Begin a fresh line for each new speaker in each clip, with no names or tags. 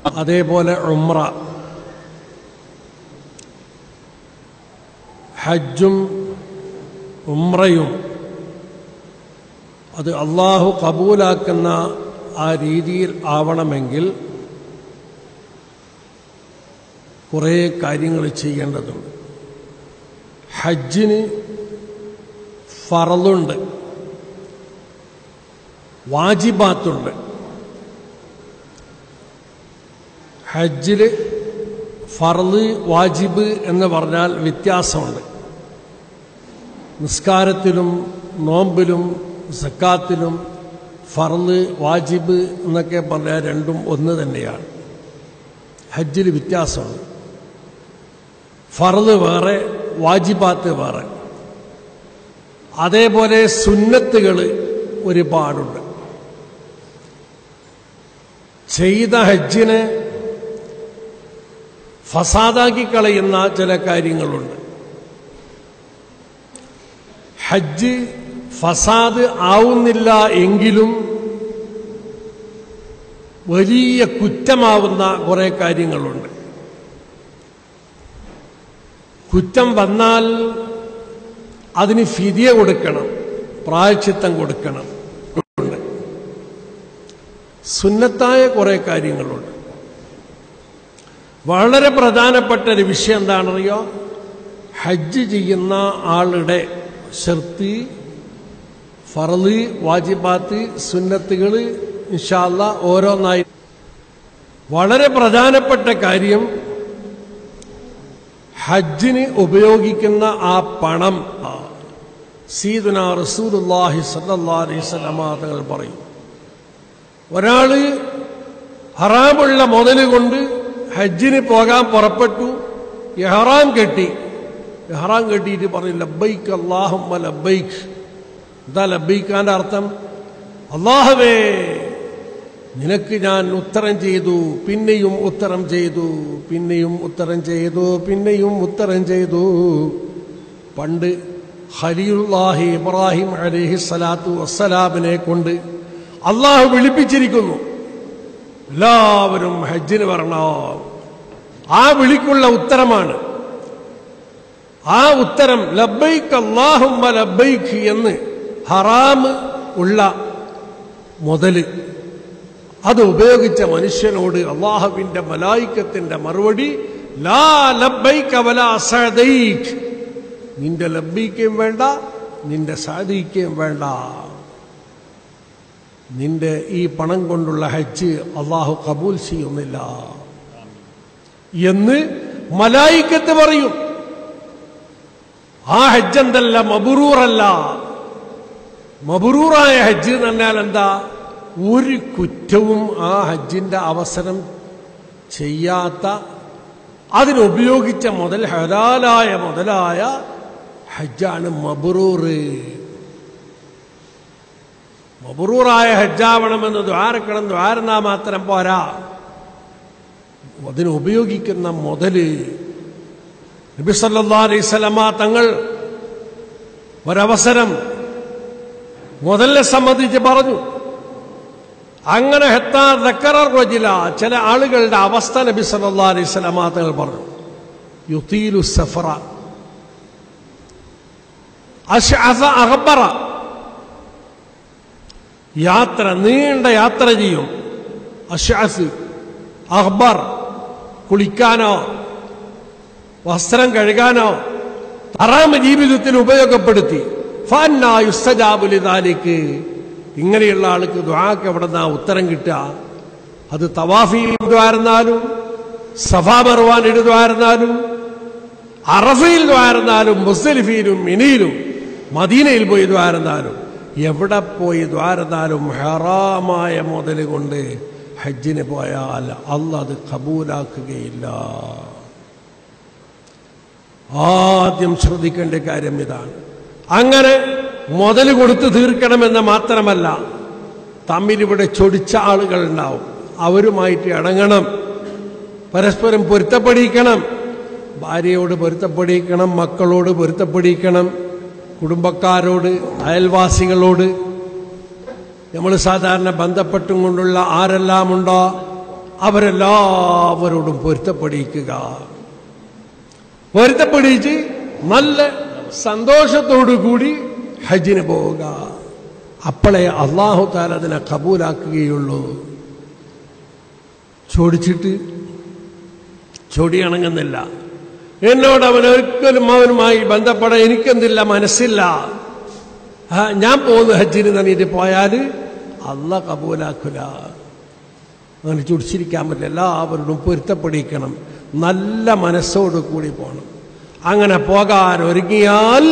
അതേപോലെ ഉംറ ഹജ്ജും ഉംറയും അത് അള്ളാഹു കബൂലാക്കുന്ന ആ രീതിയിൽ ആവണമെങ്കിൽ കുറേ കാര്യങ്ങൾ ചെയ്യേണ്ടതുണ്ട് ഹജ്ജിന് ഫറലുണ്ട് വാജിബാത്തുണ്ട് ഹജ്ജിൽ ഫറല് വാജിബ് എന്ന് പറഞ്ഞാൽ വ്യത്യാസമുണ്ട് നിസ്കാരത്തിലും നോമ്പിലും സക്കാത്തിലും ഫറല് വാജിബ് എന്നൊക്കെ പറഞ്ഞാൽ രണ്ടും ഒന്ന് തന്നെയാണ് ഹജ്ജിൽ വ്യത്യാസമുണ്ട് ഫറല് വേറെ വാജിബാത്ത് വേറെ അതേപോലെ സുന്നത്തുകൾ ഒരുപാടുണ്ട് ചെയ്ത ഹജ്ജിനെ ഫസാദാക്കി കളയുന്ന ചില കാര്യങ്ങളുണ്ട് ഹജ്ജ് ഫസാദ് ആവുന്നില്ല എങ്കിലും വലിയ കുറ്റമാവുന്ന കുറെ കാര്യങ്ങളുണ്ട് കുറ്റം വന്നാൽ അതിന് ഫിതിയ കൊടുക്കണം പ്രായച്ചിത്തം കൊടുക്കണം ഉണ്ട് സുന്നത്തായ കുറെ കാര്യങ്ങളുണ്ട് വളരെ പ്രധാനപ്പെട്ട ഒരു വിഷയം എന്താണെന്നറിയോ ഹജ്ജ് ചെയ്യുന്ന ആളുടെ ഷർത്തി ഫറല് വാജിബാത്ത് സുന്നത്തുകൾ ഇൻഷാല്ല ഓരോന്നായി വളരെ പ്രധാനപ്പെട്ട കാര്യം ഹജ്ജിന് ഉപയോഗിക്കുന്ന ആ പണം സീദുന റസൂലുല്ലാഹി സല്ലല്ലാഹു അലൈഹി വസല്ലമ തങ്ങൾ പറയും ഒരാള് ഹറാമുള്ള മുതൽ കൊണ്ട് ഹജ്ജിന് പോകാൻ പുറപ്പെട്ടു എഹ്റാം കെട്ടി എഹ്റാം കെട്ടിയിട്ട് പറയും ലബൈക്ക് അള്ളാഹുമ്മ ലബൈക്ക് എന്താ ലബൈക്കാന്റെ അർത്ഥം അള്ളാഹവേ നിനക്ക് ഞാൻ ഉത്തരം ചെയ്തു പിന്നെയും ഉത്തരം ചെയ്തു പിന്നെയും ഉത്തരം ചെയ്തു പിന്നെയും ഉത്തരം ചെയ്തു പണ്ട് ഖലീലുല്ലാഹി ഇബ്രാഹിം അലൈഹി സ്വലാത്തു വസ്സലാമിനെ കൊണ്ട് അള്ളാഹു വിളിപ്പിച്ചിരിക്കുന്നു എല്ലാവരും ഹജ്ജിന് വരണോ ആ വിളിക്കുള്ള ഉത്തരമാണ് ആ ഉത്തരം ലബൈക്ക് അള്ളാഹുമ്മ ലബൈക്ക് എന്ന് ഹറാമ് ഉള്ള മുതല് അത് ഉപയോഗിച്ച മനുഷ്യനോട് അള്ളാഹുവിന്റെ മലായിക്കത്തിന്റെ മറുപടി ലാ ലബൈക വലാ സഅദൈക് നിന്റെ ലബ്ബിക്കുകയും വേണ്ട നിന്റെ സാധിക്കുകയും വേണ്ട നിന്റെ ഈ പണം കൊണ്ടുള്ള ഹജ്ജ് അള്ളാഹു കബൂൽ ചെയ്യുന്നില്ല എന്ന് മലായിക്കത്ത് പറയും ആ ഹജ്ജ് എന്തല്ല മബുറൂറല്ല മബുറൂറായ ഹജ്ജ് എന്ന് പറഞ്ഞാൽ എന്താ ഒരു കുറ്റവും ആ ഹജ്ജിന്റെ അവസരം ചെയ്യാത്ത അതിനുപയോഗിച്ച മുതൽ ഹലാലായ മുതലായ ഹജ്ജാണ് മബറൂറ് മബറൂറായ ഹജ്ജാവണമെന്ന് ദ്വാരക്കണം ദ്വാരന്നാ മാത്രം പോരാ അതിന് ഉപയോഗിക്കുന്ന മുതല് നബി സല്ലാ അലൈഹി സ്വലമ തങ്ങൾ ഒരവസരം മുതലിനെ സംബന്ധിച്ച് പറഞ്ഞു അങ്ങനെ ഹെത്താ ദക്കറർ റജില ചില ആളുകളുടെ അവസ്ഥ നബി സല്ലാ അലൈഹി സ്വലമ തങ്ങൾ പറഞ്ഞു യുത്തീലു സഫറ അഷ്അസ അഹബറ യാത്ര നീണ്ട യാത്ര ചെയ്യും അഷ്അസ് അഹ്ബർ കുളിക്കാനോ വസ്ത്രം കഴുകാനോ ഹറാമ് ജീവിതത്തിൽ ഉപയോഗപ്പെടുത്തി ഫാനായുസ്തജാബുലിതാലിക്ക് ഇങ്ങനെയുള്ള ആൾക്ക് ദ്വാക്ക് എവിടെ നിന്നാ ഉത്തരം കിട്ടുക അത് തവാഫിയിൽ ദ്വാരുന്നാലും സഫാ ബർവാൻ ഇടുദ്വാരുന്നാലും അറഫയിൽ ദ്വാരുന്നാലും മുസ്തലിഫിയിലും മിനിയിലും മദീനയിൽ പോയി ദ്വാരുന്നാലും എവിടെ പോയി ദ്വാരുന്നാലും ഹറാമായ മുതൽ കൊണ്ട് ഹജ്ജിന് പോയാൽ അല്ല അത് കബൂലാക്കുകയില്ല ആദ്യം ശ്രദ്ധിക്കേണ്ട കാര്യം ഇതാണ് അങ്ങനെ മുതൽ കൊടുത്തു തീർക്കണമെന്ന് മാത്രമല്ല തമ്മിലിവിടെ ചൊടിച്ച ആളുകൾ ഉണ്ടാവും അവരുമായിട്ട് ഇണങ്ങണം പരസ്പരം പൊരുത്തപ്പെടിക്കണം ഭാര്യയോട് പൊരുത്തപ്പെടിക്കണം മക്കളോട് പൊരുത്തപ്പെടിക്കണം കുടുംബക്കാരോട് അയൽവാസികളോട് നമ്മൾ സാധാരണ ബന്ധപ്പെട്ടും കൊണ്ടുള്ള ആരെല്ലാം ഉണ്ടോ അവരെല്ലാവരോടും പൊരുത്തപ്പെടിക്കുക പൊരുത്തപ്പെടിച്ച് നല്ല സന്തോഷത്തോടു കൂടി ഹജ്ജിന് പോവുക അപ്പോളെ അള്ളാഹു താല അതിനെ കബൂലാക്കുകയുള്ളൂ ചോദിച്ചിട്ട് ചൊടിയണങ്ങുന്നില്ല എന്നോട് അവൻ ഒരിക്കലും അവനുമായി ബന്ധപ്പെടാൻ എനിക്കെന്തില്ല മനസ്സില്ല ആ, ഞാൻ പോകുന്ന ഹജ്ജിന് നനീറ്റ് പോയാൽ അല്ല കബൂലാക്കില്ല അങ്ങനെ ചുടിച്ചിരിക്കാൻ പറ്റില്ല എല്ലാവരോടും പൊരുത്തപ്പെടിക്കണം നല്ല മനസ്സോട് കൂടി പോകണം അങ്ങനെ പോകാൻ ഒരുങ്ങിയാൽ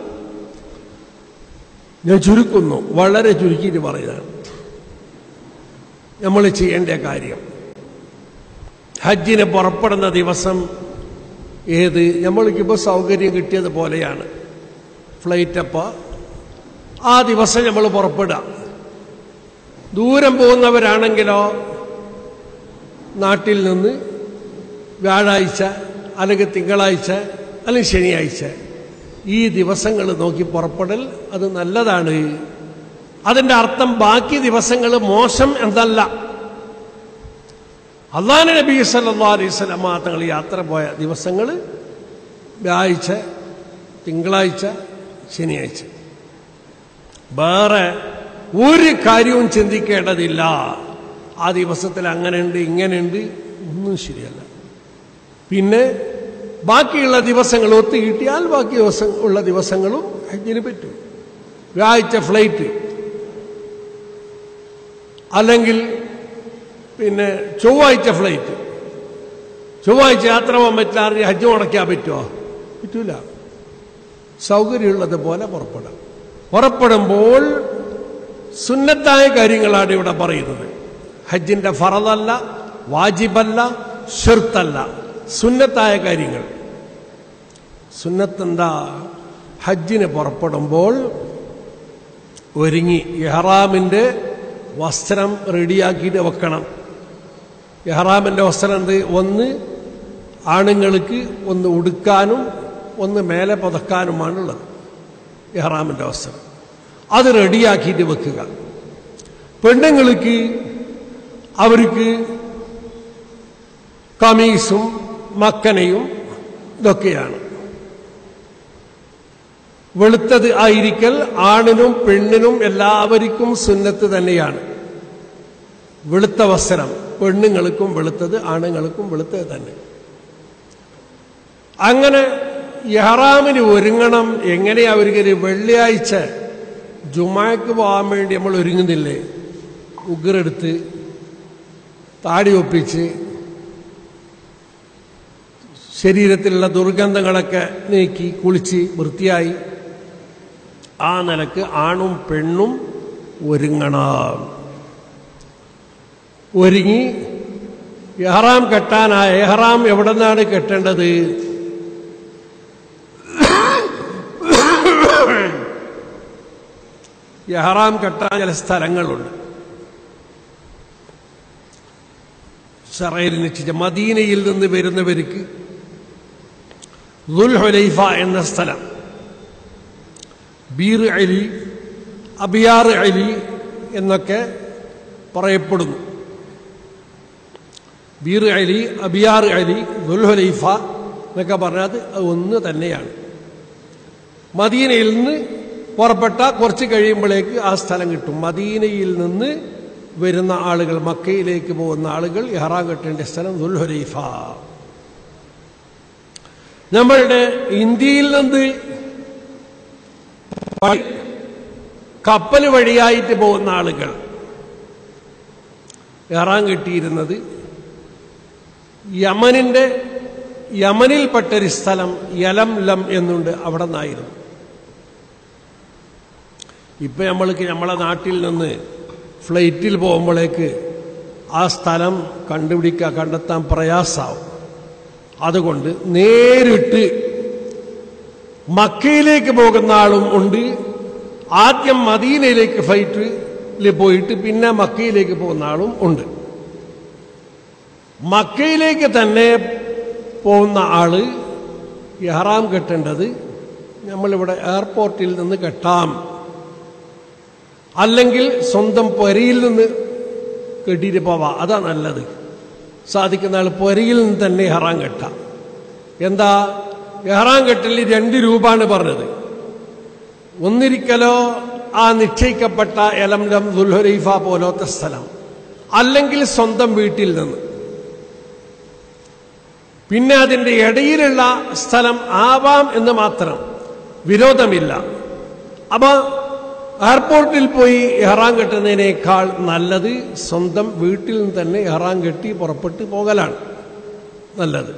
ഞാൻ ചുരുക്കുന്നു വളരെ ചുരുക്കിയിട്ട് പറയുകയാണ് നമ്മൾ ചെയ്യേണ്ട കാര്യം ഹജ്ജിന് പുറപ്പെടുന്ന ദിവസം ഏത് നമ്മൾക്കിപ്പോൾ സൗകര്യം കിട്ടിയതുപോലെയാണ് ഫ്ലൈറ്റപ്പോൾ ആ ദിവസം നമ്മൾ പുറപ്പെടുക ദൂരം പോകുന്നവരാണെങ്കിലോ നാട്ടിൽ നിന്ന് വ്യാഴാഴ്ച അല്ലെങ്കിൽ തിങ്കളാഴ്ച അല്ലെങ്കിൽ ശനിയാഴ്ച ഈ ദിവസങ്ങൾ നോക്കി പുറപ്പെടൽ അത് നല്ലതാണ് അതിൻ്റെ അർത്ഥം ബാക്കി ദിവസങ്ങൾ മോശം എന്നല്ല അള്ളാഹ് നബി സല്ലാ അലൈഹി സ്വലമ തങ്ങൾ യാത്ര പോയ ദിവസങ്ങൾ വ്യാഴ്ച തിങ്കളാഴ്ച ശനിയാഴ്ച വേറെ ഒരു കാര്യവും ചിന്തിക്കേണ്ടതില്ല ആ ദിവസത്തിൽ അങ്ങനെയുണ്ട് ഇങ്ങനെയുണ്ട് ഒന്നും ശരിയല്ല പിന്നെ ബാക്കിയുള്ള ദിവസങ്ങൾ ഒത്തു കിട്ടിയാൽ ബാക്കി ദിവസം ഉള്ള ദിവസങ്ങളും ഹജ്ജിന് പറ്റും വ്യാഴ്ച ഫ്ലൈറ്റ് അല്ലെങ്കിൽ പിന്നെ ചൊവ്വാഴ്ച ഫ്ലൈറ്റ് ചൊവ്വാഴ്ച യാത്ര പോകാൻ പറ്റില്ല ഹജ്ജ് മുടക്കാൻ പറ്റുമോ പറ്റൂല സൗകര്യമുള്ളത് പോലെ പുറപ്പെടാം പുറപ്പെടുമ്പോൾ സുന്നത്തായ കാര്യങ്ങളാണ് ഇവിടെ പറയുന്നത് ഹജ്ജിന്റെ ഫറദല്ല വാജിബല്ല ഷിർത്തല്ല സുന്നത്തായ കാര്യങ്ങൾ സുന്നത്തെന്താ ഹജ്ജിന് പുറപ്പെടുമ്പോൾ ഒരുങ്ങി ഇഹ്റാമിന്റെ വസ്ത്രം റെഡിയാക്കിയിട്ട് വെക്കണം ഇഹ്റാമിന്റെ വസ്ത്രം എന്ത് ഒന്ന് ആണുങ്ങൾക്ക് ഒന്ന് ഉടുക്കാനും ഒന്ന് മേലെ പുതക്കാനുമാണുള്ളത് ഇഹ്റാമിന്റെ വസ്ത്രം അത് റെഡിയാക്കിയിട്ട് വെക്കുക പെണ്ണുങ്ങൾക്ക് അവർക്ക് കമീസും മക്കനയും ഇതൊക്കെയാണ് വെളുത്തത് ആയിരിക്കൽ ആണിനും പെണ്ണിനും എല്ലാവർക്കും സുന്നത്ത് തന്നെയാണ് വെളുത്ത വസ്ത്രം പെണ്ണുങ്ങൾക്കും വെളുത്തത് ആണുങ്ങൾക്കും വെളുത്തത് തന്നെ അങ്ങനെ യഹറാമിന് ഒരുങ്ങണം എങ്ങനെയാ ഒരുങ്ങല് വെള്ളിയാഴ്ച ജുമാക്ക് പോകാൻ വേണ്ടി നമ്മൾ ഒരുങ്ങുന്നില്ലേ ഉഗ്രെടുത്ത് താടി ഒപ്പിച്ച് ശരീരത്തിലുള്ള ദുർഗന്ധങ്ങളൊക്കെ നീക്കി കുളിച്ച് വൃത്തിയായി ആ നിലക്ക് ആണും പെണ്ണും ഒരുങ്ങണം ഒരുങ്ങി എഹ്റാം കെട്ടാനായ എഹ്റാം എവിടെ നിന്നാണ് കെട്ടേണ്ടത് എഹ്റാം കെട്ടാൻ ചില സ്ഥലങ്ങളുണ്ട് സറയിൽ നിശ്ചിച്ച മദീനയിൽ നിന്ന് വരുന്നവർക്ക് ദുൽഹുലൈഫ എന്ന സ്ഥലം ബീർ അലി അബിയാർ അലി എന്നൊക്കെ പറയപ്പെടുന്നു Bir Ali Abyar Ali Dhul Hulaifa എന്നൊക്കെ പറഞ്ഞാൽ അത് ഒന്ന് തന്നെയാണ് മദീനയിൽ നിന്ന് പുറപ്പെട്ട കുറച്ച് കഴിയുമ്പോഴേക്ക് ആ സ്ഥലം കിട്ടും മദീനയിൽ നിന്ന് വരുന്ന ആളുകൾ മക്കയിലേക്ക് പോകുന്ന ആളുകൾ ഇഹ്റാം കെട്ടേണ്ട സ്ഥലം ദുൽഹുലൈഫ നമ്മളുടെ ഇന്ത്യയിൽ നിന്ന് കപ്പൽ വഴിയായിട്ട് പോകുന്ന ആളുകൾ ഇറാൻ കിട്ടിയിരുന്നത് യമനിന്റെ യമനിൽപ്പെട്ടൊരു സ്ഥലം യലം ലം എന്നുണ്ട് അവിടെ നിന്നായിരുന്നു ഇപ്പൊ നമ്മൾക്ക് നമ്മളെ നാട്ടിൽ നിന്ന് ഫ്ലൈറ്റിൽ പോകുമ്പോഴേക്ക് ആ സ്ഥലം കണ്ടുപിടിക്കുക കണ്ടെത്താൻ പ്രയാസാവും അതുകൊണ്ട് നേരിട്ട് മക്കയിലേക്ക് പോകുന്ന ആളും ഉണ്ട് ആദ്യം മദീനയിലേക്ക് ഫ്ലൈറ്റിൽ പോയിട്ട് പിന്നെ മക്കയിലേക്ക് പോകുന്ന ആളും ഉണ്ട് മക്കയിലേക്ക് തന്നെ പോകുന്ന ആള് ഇഹ്റാം കെട്ടേണ്ടത് നമ്മളിവിടെ എയർപോർട്ടിൽ നിന്ന് കെട്ടാം അല്ലെങ്കിൽ സ്വന്തം പൊരയിൽ നിന്ന് കെട്ടിയിട്ട് പോവാം അതാ നല്ലത് സാധിക്കുന്ന ആൾ പൊരയിൽ നിന്ന് തന്നെ ഇഹറാം കെട്ടാം എന്താ ഇഹറാം കെട്ടലിൽ രണ്ട് രൂപമാണ് പറഞ്ഞത് ഒന്നിരിക്കലോ ആ നിശ്ചയിക്കപ്പെട്ട എലംലം ദുൽഹുലൈഫ പോലത്തെ സ്ഥലം അല്ലെങ്കിൽ സ്വന്തം വീട്ടിൽ നിന്ന് പിന്നെ അതിൻ്റെ ഇടയിലുള്ള സ്ഥലം ആവാം എന്ന് മാത്രം വിരോധമില്ല അപ്പൊ എയർപോർട്ടിൽ പോയി ഇഹറാൻ കെട്ടുന്നതിനേക്കാൾ നല്ലത് സ്വന്തം വീട്ടിൽ നിന്ന് തന്നെ ഇഹറാൻ കെട്ടി പുറപ്പെട്ട് പോകലാണ് നല്ലത്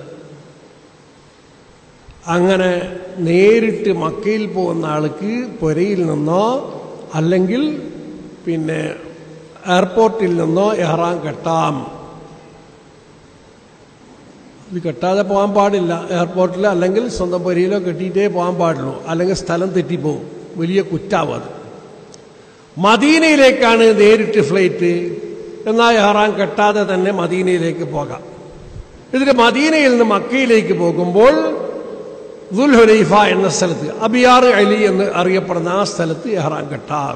അങ്ങനെ നേരിട്ട് മക്കയിൽ പോകുന്ന ആൾക്ക് പുരയിൽ നിന്നോ അല്ലെങ്കിൽ പിന്നെ എയർപോർട്ടിൽ നിന്നോ ഇഹറാൻ കെട്ടാം ഇത് കെട്ടാതെ പോകാൻ പാടില്ല എയർപോർട്ടിൽ അല്ലെങ്കിൽ സ്വന്തം പുരയിലോ കെട്ടിയിട്ടേ പോകാൻ പാടുള്ളൂ അല്ലെങ്കിൽ സ്ഥലം തെറ്റിപ്പോവും വലിയ കുറ്റാവും അത് മദീനയിലേക്കാണ് നേരിട്ട് ഫ്ലൈറ്റ് എന്നാൽ ഇഹറാൻ കെട്ടാതെ തന്നെ മദീനയിലേക്ക് പോകാം ഇതിന് മദീനയിൽ നിന്ന് മക്കയിലേക്ക് പോകുമ്പോൾ ദുൽഹുലൈഫ എന്ന സ്ഥലത്ത് അബിയാർ അലി എന്ന് അറിയപ്പെടുന്ന ആ സ്ഥലത്ത് ഇഹ്റാൻ കെട്ടാം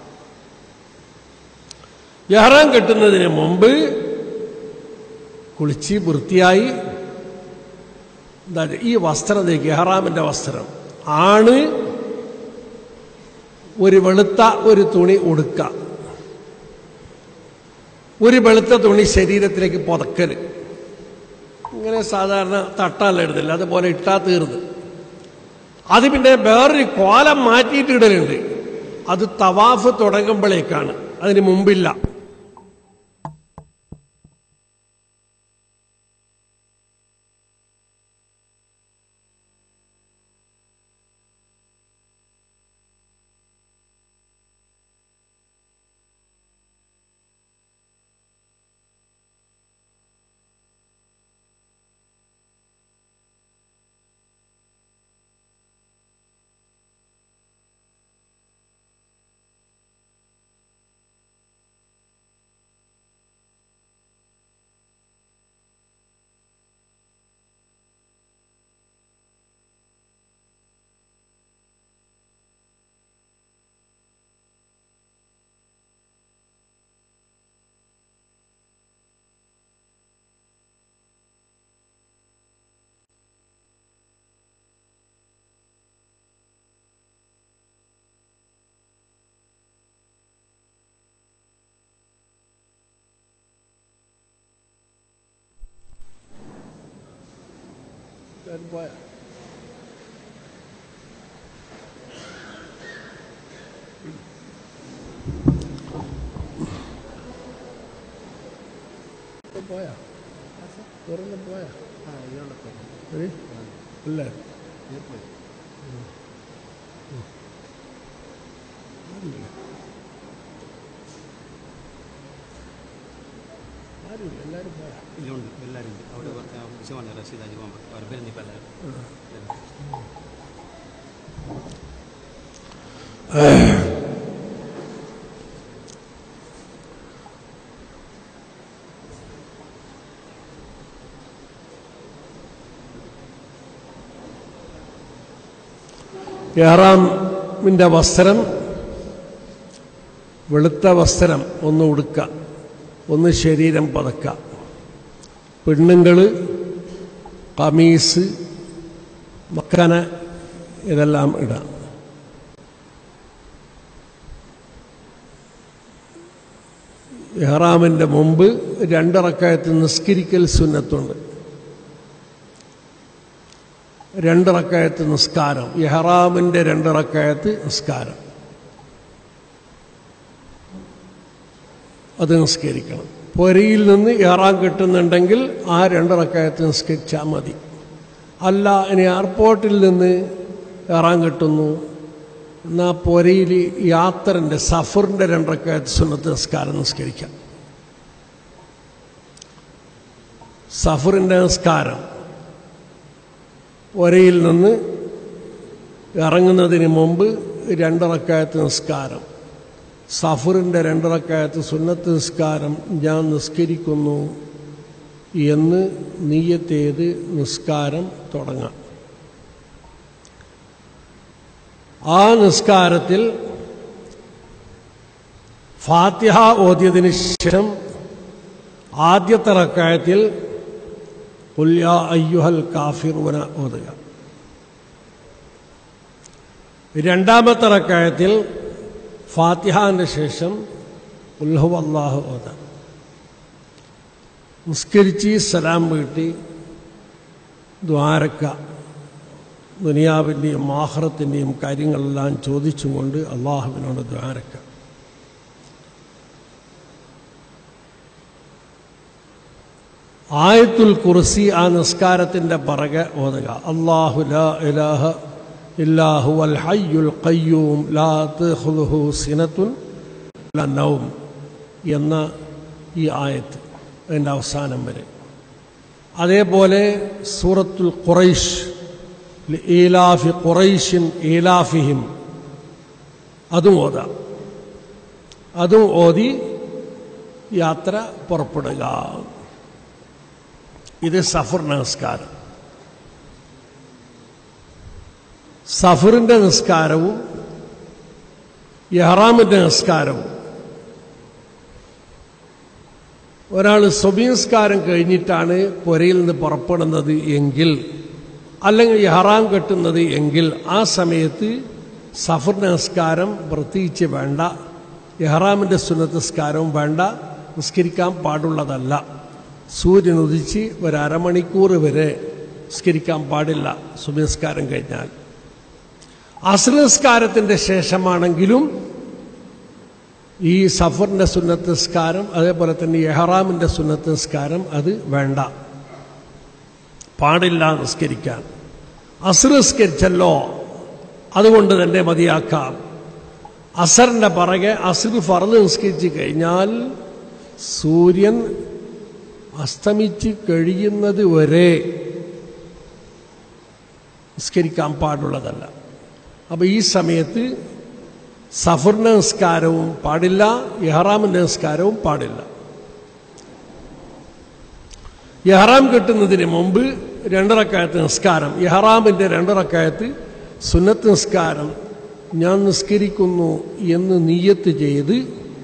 ഇഹ്റാൻ കെട്ടുന്നതിന് മുമ്പ് കുളിച്ച് വൃത്തിയായി എന്താ ഈ വസ്ത്രം ധരിക്കുക ഇഹ്റാമിന്റെ വസ്ത്രം ആണ് ഒരു വെളുത്ത ഒരു തുണി ഉടുക്ക ഒരു വെളുത്ത തുണി ശരീരത്തിലേക്ക് പുതക്കല് ഇങ്ങനെ സാധാരണ തട്ടാല്ല ഇടുന്നില്ല അതുപോലെ ഇട്ടാ തീർന്ന് അത് പിന്നെ വേറൊരു കോലം മാറ്റിയിട്ട് ഇടലുണ്ട് അത് തവാഫ് തുടങ്ങുമ്പോഴേക്കാണ് അതിന് മുമ്പില്ല പോയാ വേറെ പോയാ അല്ലേ ആരുമില്ല എല്ലാവരും പോയാ
ഇല്ലുണ്ട് എല്ലാവരും ഉണ്ട് അവിടെ കുറച്ച് വിഷയമാണ് റഷീദ് അജി പോകുമ്പോൾ അവർ വരുന്നിപ്പോൾ എല്ലാവരും
ഇഹ്റാമിൻ്റെ വസ്ത്രം വെളുത്ത വസ്ത്രം ഒന്ന് ഉടുക്ക ഒന്ന് ശരീരം പതക്ക പെണ്ണുങ്ങൾ കമീസ് മക്കന ഇതെല്ലാം ഇടാം ഇഹ്റാമിൻ്റെ മുമ്പ് രണ്ടിറക്കയത്ത് നിസ്കരിക്കൽ സുന്നത്തുണ്ട് രണ്ടിറക്കയത്ത് നിസ്കാരം ഇഹ്റാമിൻ്റെ രണ്ടിറക്കയത്ത് നിസ്കാരം അത് നിസ്കരിക്കണം പൊരയിൽ നിന്ന് ഇഹ്റാം കിട്ടുന്നുണ്ടെങ്കിൽ ആ രണ്ടിറക്കയത്ത് നിസ്കരിച്ചാൽ മതി അല്ല ഇനി എയർപോർട്ടിൽ നിന്ന് ഇഹ്റാം കിട്ടുന്നു എന്നാൽ പൊരയിൽ യാത്രൻ്റെ സഫറിൻ്റെ രണ്ടറക്കയത്ത് സുന്നത്ത് നിസ്കാരം നിസ്കരിക്കാം സഫറിൻ്റെ നിസ്കാരം ഒരയിൽ നിന്ന് ഇറങ്ങുന്നതിന് മുമ്പ് രണ്ടിറക്കായത്ത് നിസ്കാരം സഫറിൻ്റെ രണ്ടിറക്കായത്ത് സുന്നത്ത് നിസ്കാരം ഞാൻ നിസ്കരിക്കുന്നു എന്ന് നീയത്തേത് നിസ്കാരം തുടങ്ങാം ആ നിസ്കാരത്തിൽ ഫാത്തിഹ ഓതിയതിന് ശേഷം ആദ്യത്തെ റക്കായത്തിൽ പുല്യ അയ്യുഹൽ കാഫിറുന ഓതുക രണ്ടാമത്തെ റക്കായത്തിൽ ഫാത്തിഹാന്റെ ശേഷം ഉൽഹു അള്ളാഹു ഓതാം നിസ്കരിച്ച് സലാം വീട്ടി ദ്വാരക്ക ദുനിയാവിൻ്റെയും ആഹ്റത്തിൻ്റെയും കാര്യങ്ങളെല്ലാം ചോദിച്ചും കൊണ്ട് അള്ളാഹുവിനോട് ദ്വാരക്ക ആയത്തുൽ കുർസി ആ നിസ്കാരത്തിൻ്റെ പറകെ ഓതുക അള്ളാഹു ലാ ഇലാഹ ഇല്ലാഹു അൽ ഹയ്യുൽ ഖയ്യൂം ലാ തഖുലുഹു സിനത്തുൻ ല നൗം എന്ന ഈ ആയത്ത് അതിൻ്റെ അവസാനം വരെ അതേപോലെ സൂറത്തുൽ ഖുറൈഷ് ഈലാഫി ഖുറൈഷിൻ ഈലാഫിഹിം അതും ഓതാം അതും ഓതി യാത്ര പുറപ്പെടുക ഇത് സഫർ നമസ്കാരം സഫറിന്റെ നിസ്കാരവും യഹ്റാമിന്റെ നിസ്കാരവും ഒരാൾ സ്വബീംസ്കാരം കഴിഞ്ഞിട്ടാണ് പുരയിൽ നിന്ന് പുറപ്പെടുന്നത് എങ്കിൽ അല്ലെങ്കിൽ യഹ്റാം കെട്ടുന്നത് എങ്കിൽ ആ സമയത്ത് സഫർ നമസ്കാരം പ്രത്യേകിച്ച് വേണ്ട യഹ്റാമിൻ്റെ സുന്നത്ത് നിസ്കാരവും വേണ്ട നിസ്കരിക്കാൻ പാടുള്ളതല്ല സൂര്യൻ ഉദിച്ച് ഒരു അരമണിക്കൂർ വരെ നിസ്കരിക്കാൻ പാടില്ല സുബിസ്കാരം കഴിഞ്ഞാൽ അസ്ലസ്കാരത്തിൻ്റെ ശേഷമാണെങ്കിലും ഈ സഫറിൻ്റെ സുന്നത്ത് നിസ്കാരം അതേപോലെ തന്നെ എഹ്റാമിൻ്റെ സുന്നത്ത് നിസ്കാരം അത് വേണ്ട പാടില്ല നിസ്കരിക്കാൻ അസ്ർ നിസ്കരിച്ചല്ലോ അതുകൊണ്ട് തന്നെ മതിയാക്കാം അസറിൻ്റെ പറകെ അസ്ർ ഫറന്ന് നിസ്കരിച്ച് കഴിഞ്ഞാൽ സൂര്യൻ അസ്തമിച്ച് കഴിയുന്നത് വരെ നിസ്കരിക്കാൻ പാടുള്ളതല്ല അപ്പോൾ ഈ സമയത്ത് സഫറിൻ്റെ നിസ്കാരവും പാടില്ല ഇഹ്റാമിൻ്റെ നിസ്കാരവും പാടില്ല ഇഹ്റാം കിട്ടുന്നതിന് മുമ്പ് രണ്ടിറക്കായത്ത് നിസ്കാരം ഇഹ്റാമിൻ്റെ രണ്ടിറക്കായത്ത് സുന്നത്ത് നിസ്കാരം ഞാൻ നിസ്കരിക്കുന്നു എന്ന് നീയത്ത് ചെയ്ത്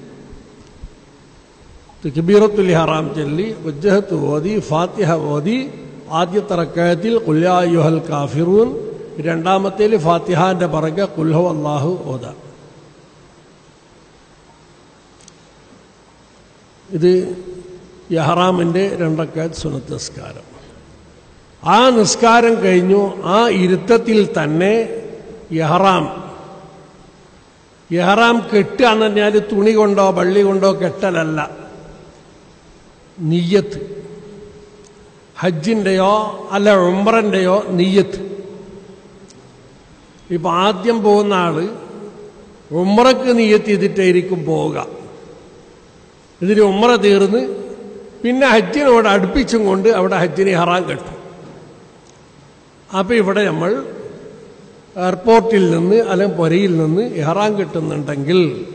തക്ബീറത്തുൽ ഇഹ്റാം ചൊല്ലി വജ്ജഹത്ത് ഓതി ഫാത്തിഹ ഓതി ആദ്യത്തെ റക്കായത്തിൽ കുല്യായുഹൽ കാഫിറൂൻ രണ്ടാമത്തേൽ ഫാത്തിഹാന്റെ പറക കുൽഹു അള്ളാഹു ഓത ഇത് യഹ്റാമിൻ്റെ രണ്ടക്കായത്ത് സുനത്ത് നിസ്കാരം ആ നിസ്കാരം കഴിഞ്ഞു ആ ഇരുത്തത്തിൽ തന്നെ യഹ്റാം യഹ്റാം കെട്ടുക എന്ന് പറഞ്ഞാൽ തുണി കൊണ്ടോ വള്ളി കൊണ്ടോ കെട്ടലല്ല നീയത്ത് ഹജ്ജിൻ്റെയോ അല്ല ഉംറൻ്റെയോ നീയത്ത് ഇപ്പൊ ആദ്യം പോകുന്ന ആള് ഉമ്രക്ക് നീയത്ത് ചെയ്തിട്ടായിരിക്കും പോവുക ഇതിന് ഉമ്ര തീർന്ന് പിന്നെ ഹജ്ജിനോട് അടുപ്പിച്ചും കൊണ്ട് അവിടെ ഹജ്ജിനെ ഹറാൻ കെട്ടും അപ്പം ഇവിടെ നമ്മൾ എയർപോർട്ടിൽ നിന്ന് അല്ലെങ്കിൽ പുരയിൽ നിന്ന് ഇഹ്റാം കിട്ടുന്നുണ്ടെങ്കിൽ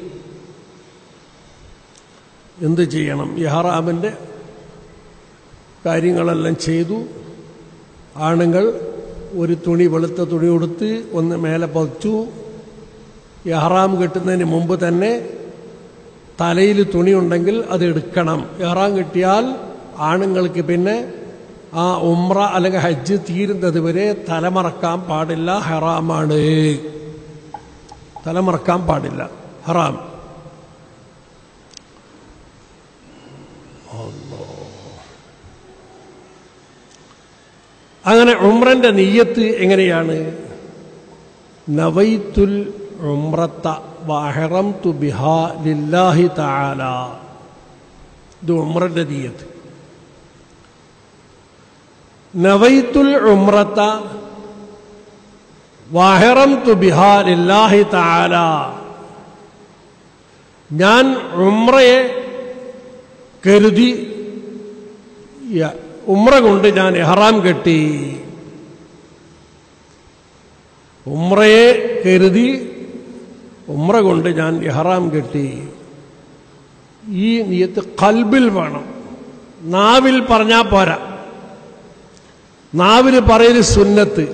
എന്ത് ചെയ്യണം ഇഹ്റാമിൻ്റെ കാര്യങ്ങളെല്ലാം ചെയ്തു ആണുങ്ങൾ ഒരു തുണി വെളുത്ത തുണി കൊടുത്ത് ഒന്ന് മേലെ പതിച്ചു ഇഹ്റാം കെട്ടുന്നതിന് മുമ്പ് തന്നെ തലയിൽ തുണി ഉണ്ടെങ്കിൽ അത് എടുക്കണം ഇഹ്റാം കിട്ടിയാൽ ആണുങ്ങൾക്ക് പിന്നെ ആ ഉമ്ര അല്ലെങ്കിൽ ഹജ്ജ് തീരുന്നത് വരെ തലമറക്കാൻ പാടില്ല ഹറാമാണ് തലമറക്കാൻ പാടില്ല ഹറാം അങ്ങനെ ഉമ്രന്റെ നീയത്ത് എങ്ങനെയാണ് നവൈത്തുൽ ഉമ്രത്ത വഹറം തു ബിഹാ ലില്ലാഹി താല ഇത് ഉമ്രന്റെ നീയത്ത് നവൈത്തുൽ ഉമ്രത്ത വഹറം തു ബിഹാ ലില്ലാഹി താല ഞാൻ ഉമ്രയെ കരുതി ഉമ്ര കൊണ്ട് ഞാൻ എഹ്റാം കെട്ടി ഉമ്രയെ കരുതി ഉമ്ര കൊണ്ട് ഞാൻ എഹ്റാം കെട്ടി ഈ നീയത്ത് കൽബിൽ വേണം നാവിൽ പറഞ്ഞാൽ പോരാ നാവിൽ പറയൽ സുന്നത്ത്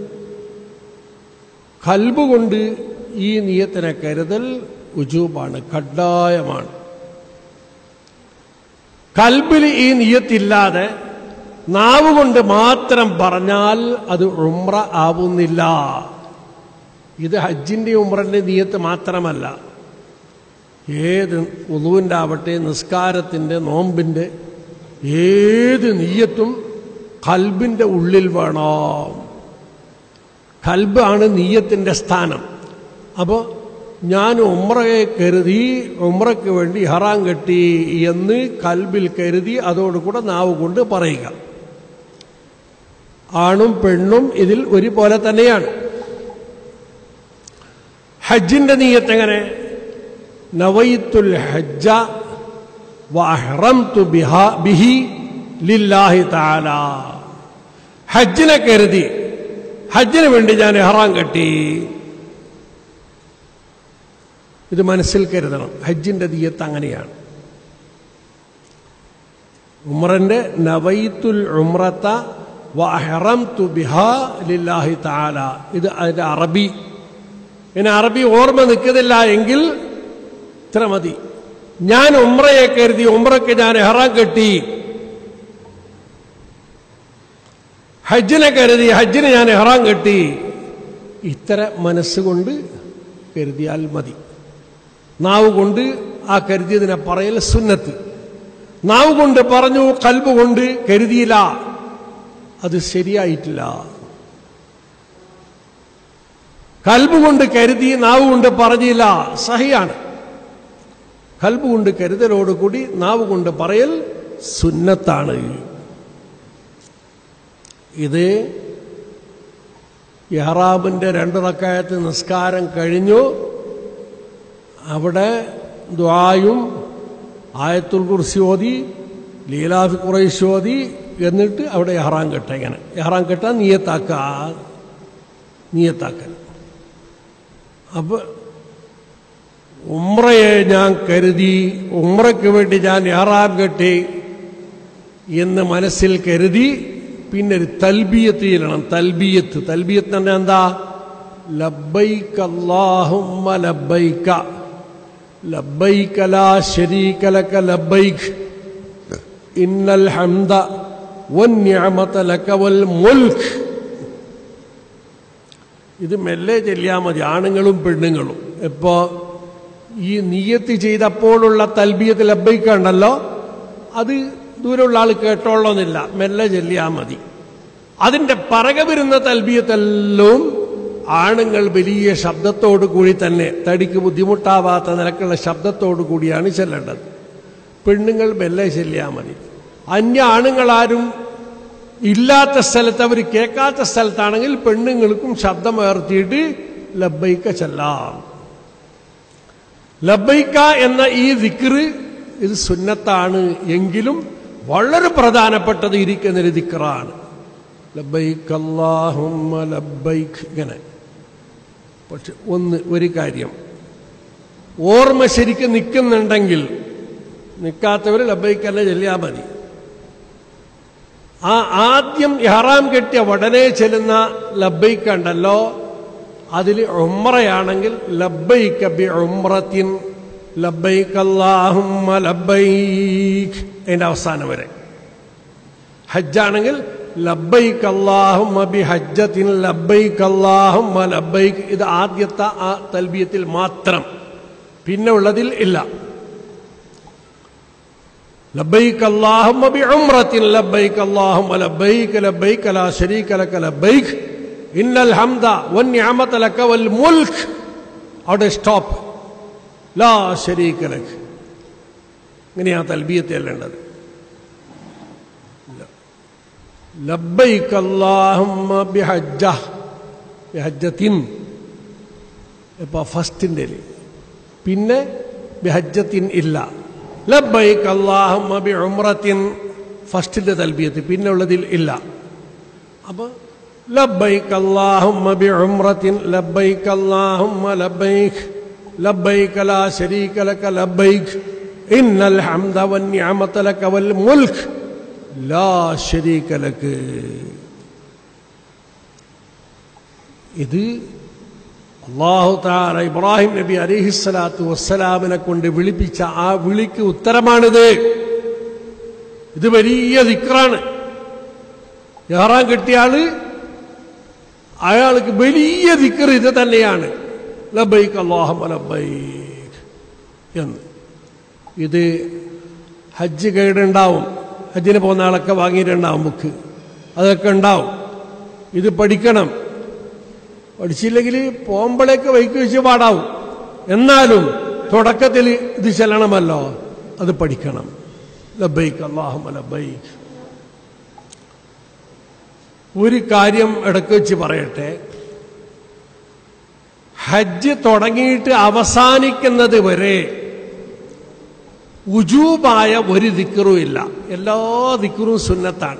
കൽബ് കൊണ്ട് ഈ നീയത്തിനെ കരുതൽ ഉജൂബാണ് കഡ്ഡായമാണ് കൽബിൽ ഈ നീയത്തില്ലാതെ നാവ് കൊണ്ട് മാത്രം പറഞ്ഞാൽ അത് ഉമ്ര ആവുന്നില്ല ഇത് ഹജ്ജിന്റെ ഉമ്രന്റെ നീയത്ത് മാത്രമല്ല ഏത് ഉളുവിൻ്റെ ആവട്ടെ നിസ്കാരത്തിൻ്റെ നോമ്പിൻ്റെ ഏത് നീയത്തും കൽബിൻ്റെ ഉള്ളിൽ വേണം കൽബാണ് നീയത്തിൻ്റെ സ്ഥാനം അപ്പോൾ ഞാൻ ഉമ്രയെ കരുതി ഉമ്രയ്ക്ക് വേണ്ടി ഹറാം കെട്ടി എന്ന് കൽബിൽ കരുതി അതോടുകൂടെ നാവ് കൊണ്ട് പറയുക ആണും പെണ്ണും ഇതിൽ ഒരുപോലെ തന്നെയാണ് ഹജ്ജിന്റെ നീയത്ത് എങ്ങനെ നവൈത്തുൽ ഹജ്ജ വഹറംതു ബിഹാ ബിഹി ലില്ലാഹി താല ഹജ്ജിനെ കരുതി ഹജ്ജിന് വേണ്ടി ഞാൻ ഹറാം കെട്ടി ഇത് മനസ്സിൽ കരുതണം ഹജ്ജിന്റെ നീയത്ത് അങ്ങനെയാണ് ഉമ്രന്റെ നവൈത്തുൽ ഉമ്രത്ത വഹറംതു ബിഹാ ലില്ലാഹി താല ഇത് അതിന്റെ അറബി ഇനി അറബി ഓർമ്മ നിൽക്കുന്നില്ല എങ്കിൽ ഇത്ര മതി ഞാൻ ഉമ്രയെ കരുതി ഉമ്രയ്ക്ക് ഞാൻ എഹറാം കെട്ടി ഹജ്ജിനെ കരുതി ഹജ്ജിന് ഞാൻ എഹറാം കെട്ടി ഇത്ര മനസ്സുകൊണ്ട് കരുതിയാൽ മതി നാവ് കൊണ്ട് ആ കരുതിയതിനെ പറയൽ സുന്നത്ത് നാവ് കൊണ്ട് പറഞ്ഞു കൽബ് കൊണ്ട് കരുതിയില്ല അത് ശരിയായിട്ടില്ല കൽബ് കൊണ്ട് കരുതി നാവ് കൊണ്ട് പറഞ്ഞില്ല സഹിയാണ് കൽബ് കൊണ്ട് കരുതലോടുകൂടി നാവ് കൊണ്ട് പറയൽ സുന്നത്താണ് ഇത് ഇഹ്റാബിന്റെ രണ്ട് റക്കായത്ത് നിസ്കാരം കഴിഞ്ഞു അവിടെ ദ്വായും ആയത്തുൽ കുർസി ഓതി ലീലാഫി കുറൈശ് ഓതി എന്നിട്ട് അവിടെ എഹ്റാം കെട്ട ഇങ്ങനെ എഹ്റാം കെട്ടാൻ നീയത്താക്ക നീയത്താക്കൽ അപ്പൊ ഉമ്രയെ ഞാൻ കരുതി ഉമ്രയ്ക്ക് വേണ്ടി ഞാൻ എഹ്റാം കെട്ടി എന്ന് മനസ്സിൽ കരുതി പിന്നെ ഒരു തൽബിയത്ത് ചെയ്യണം തൽബിയത്ത് തൽബിയത്ത് തന്നെ എന്താ ലബ്ബൈക്ക് അല്ലാഹുമ്മ ലബ്ബൈക്ക ലബ്ബൈക ലാ ശരീക ലക ലബ്ബൈക് ഇന്നൽ ഹംദ വന്നിഅമത ലക വൽ മുൽക്ക് ഇത് മെല്ലെ ചെല്ലിയാൽ മതി ആണുങ്ങളും പെണ്ണുങ്ങളും ഇപ്പോ ഈ നീയത്ത് ചെയ്തപ്പോഴുള്ള തൽബിയത്ത് ലബ്ബൈക്ക ഉണ്ടല്ലോ അത് ദൂരമുള്ള ആൾ കേട്ടോളന്നില്ല മെല്ലെ ചെല്ലിയാൽ മതി അതിന്റെ പറക വരുന്ന തൽബിയത്തെല്ലാം ആണുങ്ങൾ വലിയ ശബ്ദത്തോടു കൂടി തന്നെ തടിക്ക് ബുദ്ധിമുട്ടാവാത്ത നിലക്കുള്ള ശബ്ദത്തോടു കൂടിയാണ് ചെല്ലേണ്ടത് പെണ്ണുങ്ങൾ മെല്ലെ ചെല്ലിയാൽ മതി അന്യ ആണുങ്ങളാരും ഇല്ലാത്ത സ്ഥലത്ത് അവർ കേൾക്കാത്ത സ്ഥലത്താണെങ്കിൽ പെണ്ണുങ്ങൾക്കും ശബ്ദം ഉയർത്തിയിട്ട് ലബ്ബൈക്ക ചെല്ലാം ലബ്ബൈക്ക എന്ന ഈ ദിക്റ് ഇത് സുന്നത്താണ് എങ്കിലും വളരെ പ്രധാനപ്പെട്ടത് ഇരിക്കുന്നൊരു ദിക്റാണ് ലബ്ബൈക്ക് അല്ലാഹുമ്മ ലബ്ബൈക്ക് ഇങ്ങനെ പക്ഷെ ഒന്ന് ഒരു കാര്യം ഓർമ്മ ശരിക്കും നിൽക്കുന്നുണ്ടെങ്കിൽ നിൽക്കാത്തവർ ലബ്ബൈക്കല്ല ചെല്ലിയാൽ മതി ആ ആദ്യം ഇഹറാം കെട്ടിയ ഉടനെ ചെല്ലുന്ന ലബ്ബൈക്ക് ഉണ്ടല്ലോ അതിൽ ഉമ്രയാണെങ്കിൽ ലബ്ബൈക്ക ബി ഉമ്രത്തിൻ ലബ്ബൈക്ക് അല്ലാഹുമ്മ ലബ്ബൈക്ക് അതിന്റെ അവസാനം വരെ ഹജ്ജാണെങ്കിൽ ലബ്ബൈക്ക് അല്ലാഹുമ്മ ബി ഹജ്ജത്തിൻ ലബ്ബൈക്ക് അല്ലാഹുമ്മ ലബ്ബൈക്ക് ഇത് ആദ്യത്തെ ആ തൽബിയത്തിൽ മാത്രം പിന്നെ ഉള്ളതിൽ ഇല്ല لبيك اللهم بعمرة لبيك اللهم لبيك لبيك لا شريك لك لبيك إن الحمد والنعمة لك والملك അവിടെ സ്റ്റോപ്പ് ലാ ശരീക ലക് ഇങ്ങനെയാ തൽബിയത്ത് ചെല്ലേണ്ടത് ലബ്ബൈക്ക് അല്ലാഹുമ്മ ബിഹജ്ജ ബിഹജ്ജത്തിൻ ഇപ്പൊ ഫസ്റ്റിൻ്റെ പിന്നെ ബിഹജ്ജത്തിൻ ഇല്ല ലബ്ബൈക്ക് അല്ലാഹുമ്മ ബി ഉംറത്തിൻ ഫസ്റ്റിന്റെ തൽബിയത്ത് പിന്നെ ഉള്ളതിൽ ഇല്ല അപ്പൊ ലബ്ബൈക്ക് അല്ലാഹുമ്മ ബി ഉംറത്തിൻ ലബ്ബൈക്ക് അല്ലാഹുമ്മ ലബ്ബൈക്ക് ലബ്ബൈക്ക് ലാ ശരീക ലക ലബ്ബൈക്ക് ഇന്നൽ ഹംദ വന്നിഅമത ലക വൽ മുൽക്ക് ലാ ശരീക ലക ഇത് അള്ളാഹു താല ഇബ്രാഹിം നബി അലിഹിസ്സലാത്തു വസ്സലാമിനെ കൊണ്ട് വിളിപ്പിച്ച ആ വിളിക്ക് ഉത്തരമാണിത് ഇത് വലിയ ദിക്റാണ് ഇഹ്റാം കിട്ടിയ ആള് അയാൾക്ക് വലിയ ദിക്ർ ഇത് തന്നെയാണ് ലബൈക്ക് അള്ളാഹു ലബൈക്ക് എന്ന് ഇത് ഹജ്ജ് ഗൈഡ് ഉണ്ടാവും ഹജ്ജിന് പോകുന്ന ആളൊക്കെ വാങ്ങിയിട്ടുണ്ടാവും ബുക്ക് അതൊക്കെ ഉണ്ടാവും ഇത് പഠിക്കണം പഠിച്ചില്ലെങ്കിൽ പോകുമ്പോഴേക്ക് വൈക്ക് വെച്ച് പാടാവും എന്നാലും തുടക്കത്തിൽ ഇത് ചെല്ലണമല്ലോ അത് പഠിക്കണം ലബൈക്ക് അള്ളാഹു ലബൈക്ക് ഒരു കാര്യം ഇടയ്ക്ക് വെച്ച് പറയട്ടെ ഹജ്ജ് തുടങ്ങിയിട്ട് അവസാനിക്കുന്നത് വരെ ഉജൂബായ ഒരു ദിക്കറും ഇല്ല എല്ലാ ദിക്കറും സുന്നത്താണ്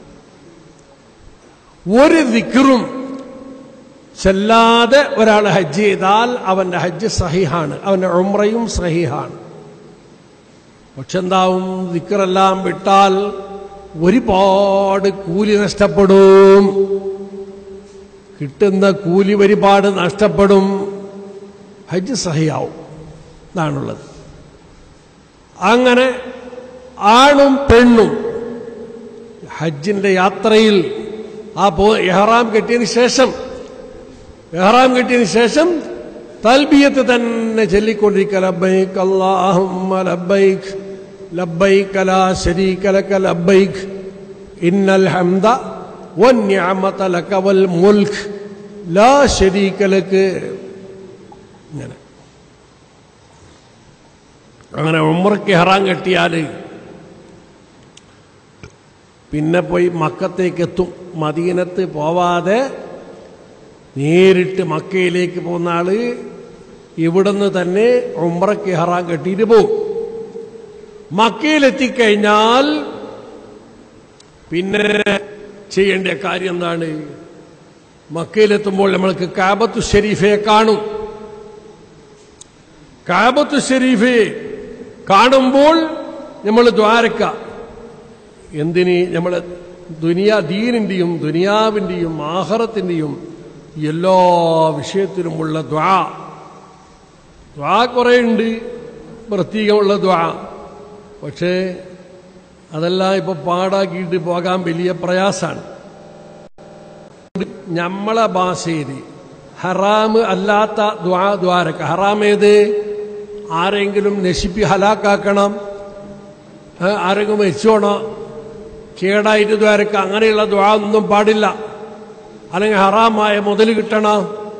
ഒരു ദിക്കറും ചെല്ലാതെ ഒരാൾ ഹജ്ജ് ചെയ്താൽ അവന്റെ ഹജ്ജ് സഹിഹാണ് അവന്റെ ഉമ്രയും സഹിഹാണ് പക്ഷെ എന്താവും ദിക്കറെല്ലാം വിട്ടാൽ ഒരുപാട് കൂലി നഷ്ടപ്പെടും കിട്ടുന്ന കൂലി ഒരുപാട് നഷ്ടപ്പെടും ഹജ്ജ് സഹിയാവും ഇതാണുള്ളത് അങ്ങനെ ആണും പെണ്ണും ഹജ്ജിന്റെ യാത്രയിൽ ആ പോ എഹ്റാം കെട്ടിയതിന് ശേഷം എഹ്റാം കെട്ടിയതിന് ശേഷം തൽബിയത്ത് തന്നെ ചൊല്ലിക്കൊണ്ടിരിക്കുക ലബ്ബൈക്ക് അല്ലാഹുമ്മ ലബ്ബൈക്ക് ലബ്ബൈക്ക് ലാ ശരീക ലക ലബ്ബൈക്ക് ഇന്നൽ ഹംദ വന്നിഅമത ലക വൽ മുൽക്ക് ലാ ശരീക ലക ഇങ്ങനെ അങ്ങനെ ഉമ്രക്ക് ഹറാം കെട്ടിയാൽ പിന്നെ പോയി മക്കത്തേക്ക് എത്തും മദീനത്ത് പോവാതെ നേരിട്ട് മക്കയിലേക്ക് പോകുന്ന ആള് ഇവിടുന്ന് തന്നെ ഉമ്രക്ക് ഹറാം കെട്ടിയിട്ട് പോകും മക്കയിലെത്തിക്കഴിഞ്ഞാൽ പിന്നെ ചെയ്യേണ്ട കാര്യം എന്താണ് മക്കയിലെത്തുമ്പോൾ നമ്മൾക്ക് കാബത്തു ഷെരീഫെ കാണും കാബത്തു ഷെരീഫെ കാണുമ്പോൾ നമ്മൾ ദ്വാരക്ക എന്തിന് നമ്മൾ ദുനിയാ ദീനിന്റെയും ദുനിയാവിന്റെയും ആഹറത്തിന്റെയും എല്ലാ വിഷയത്തിലുമുള്ള ദ്വാ ദ്വാ കുറേ ഉണ്ട് പ്രത്യേകമുള്ള ദ്വാ പക്ഷേ അതെല്ലാം ഇപ്പൊ പാടാക്കിയിട്ട് പോകാൻ വലിയ പ്രയാസാണ് നമ്മളെ ഭാഷയിൽ ഹറാമ് അല്ലാത്ത ദ്വാ ദ്വാരക്ക ഹറാം ഏത് ആരെങ്കിലും നശിപ്പി ഹലാക്കാക്കണം ഏ, ആരെങ്കിലും മരിച്ചോണോ കേടായിട്ട് ദ്വാരക്ക അങ്ങനെയുള്ള ദ്വാ ഒന്നും പാടില്ല അല്ലെങ്കിൽ ഹറാമായ മുതൽ കിട്ടണം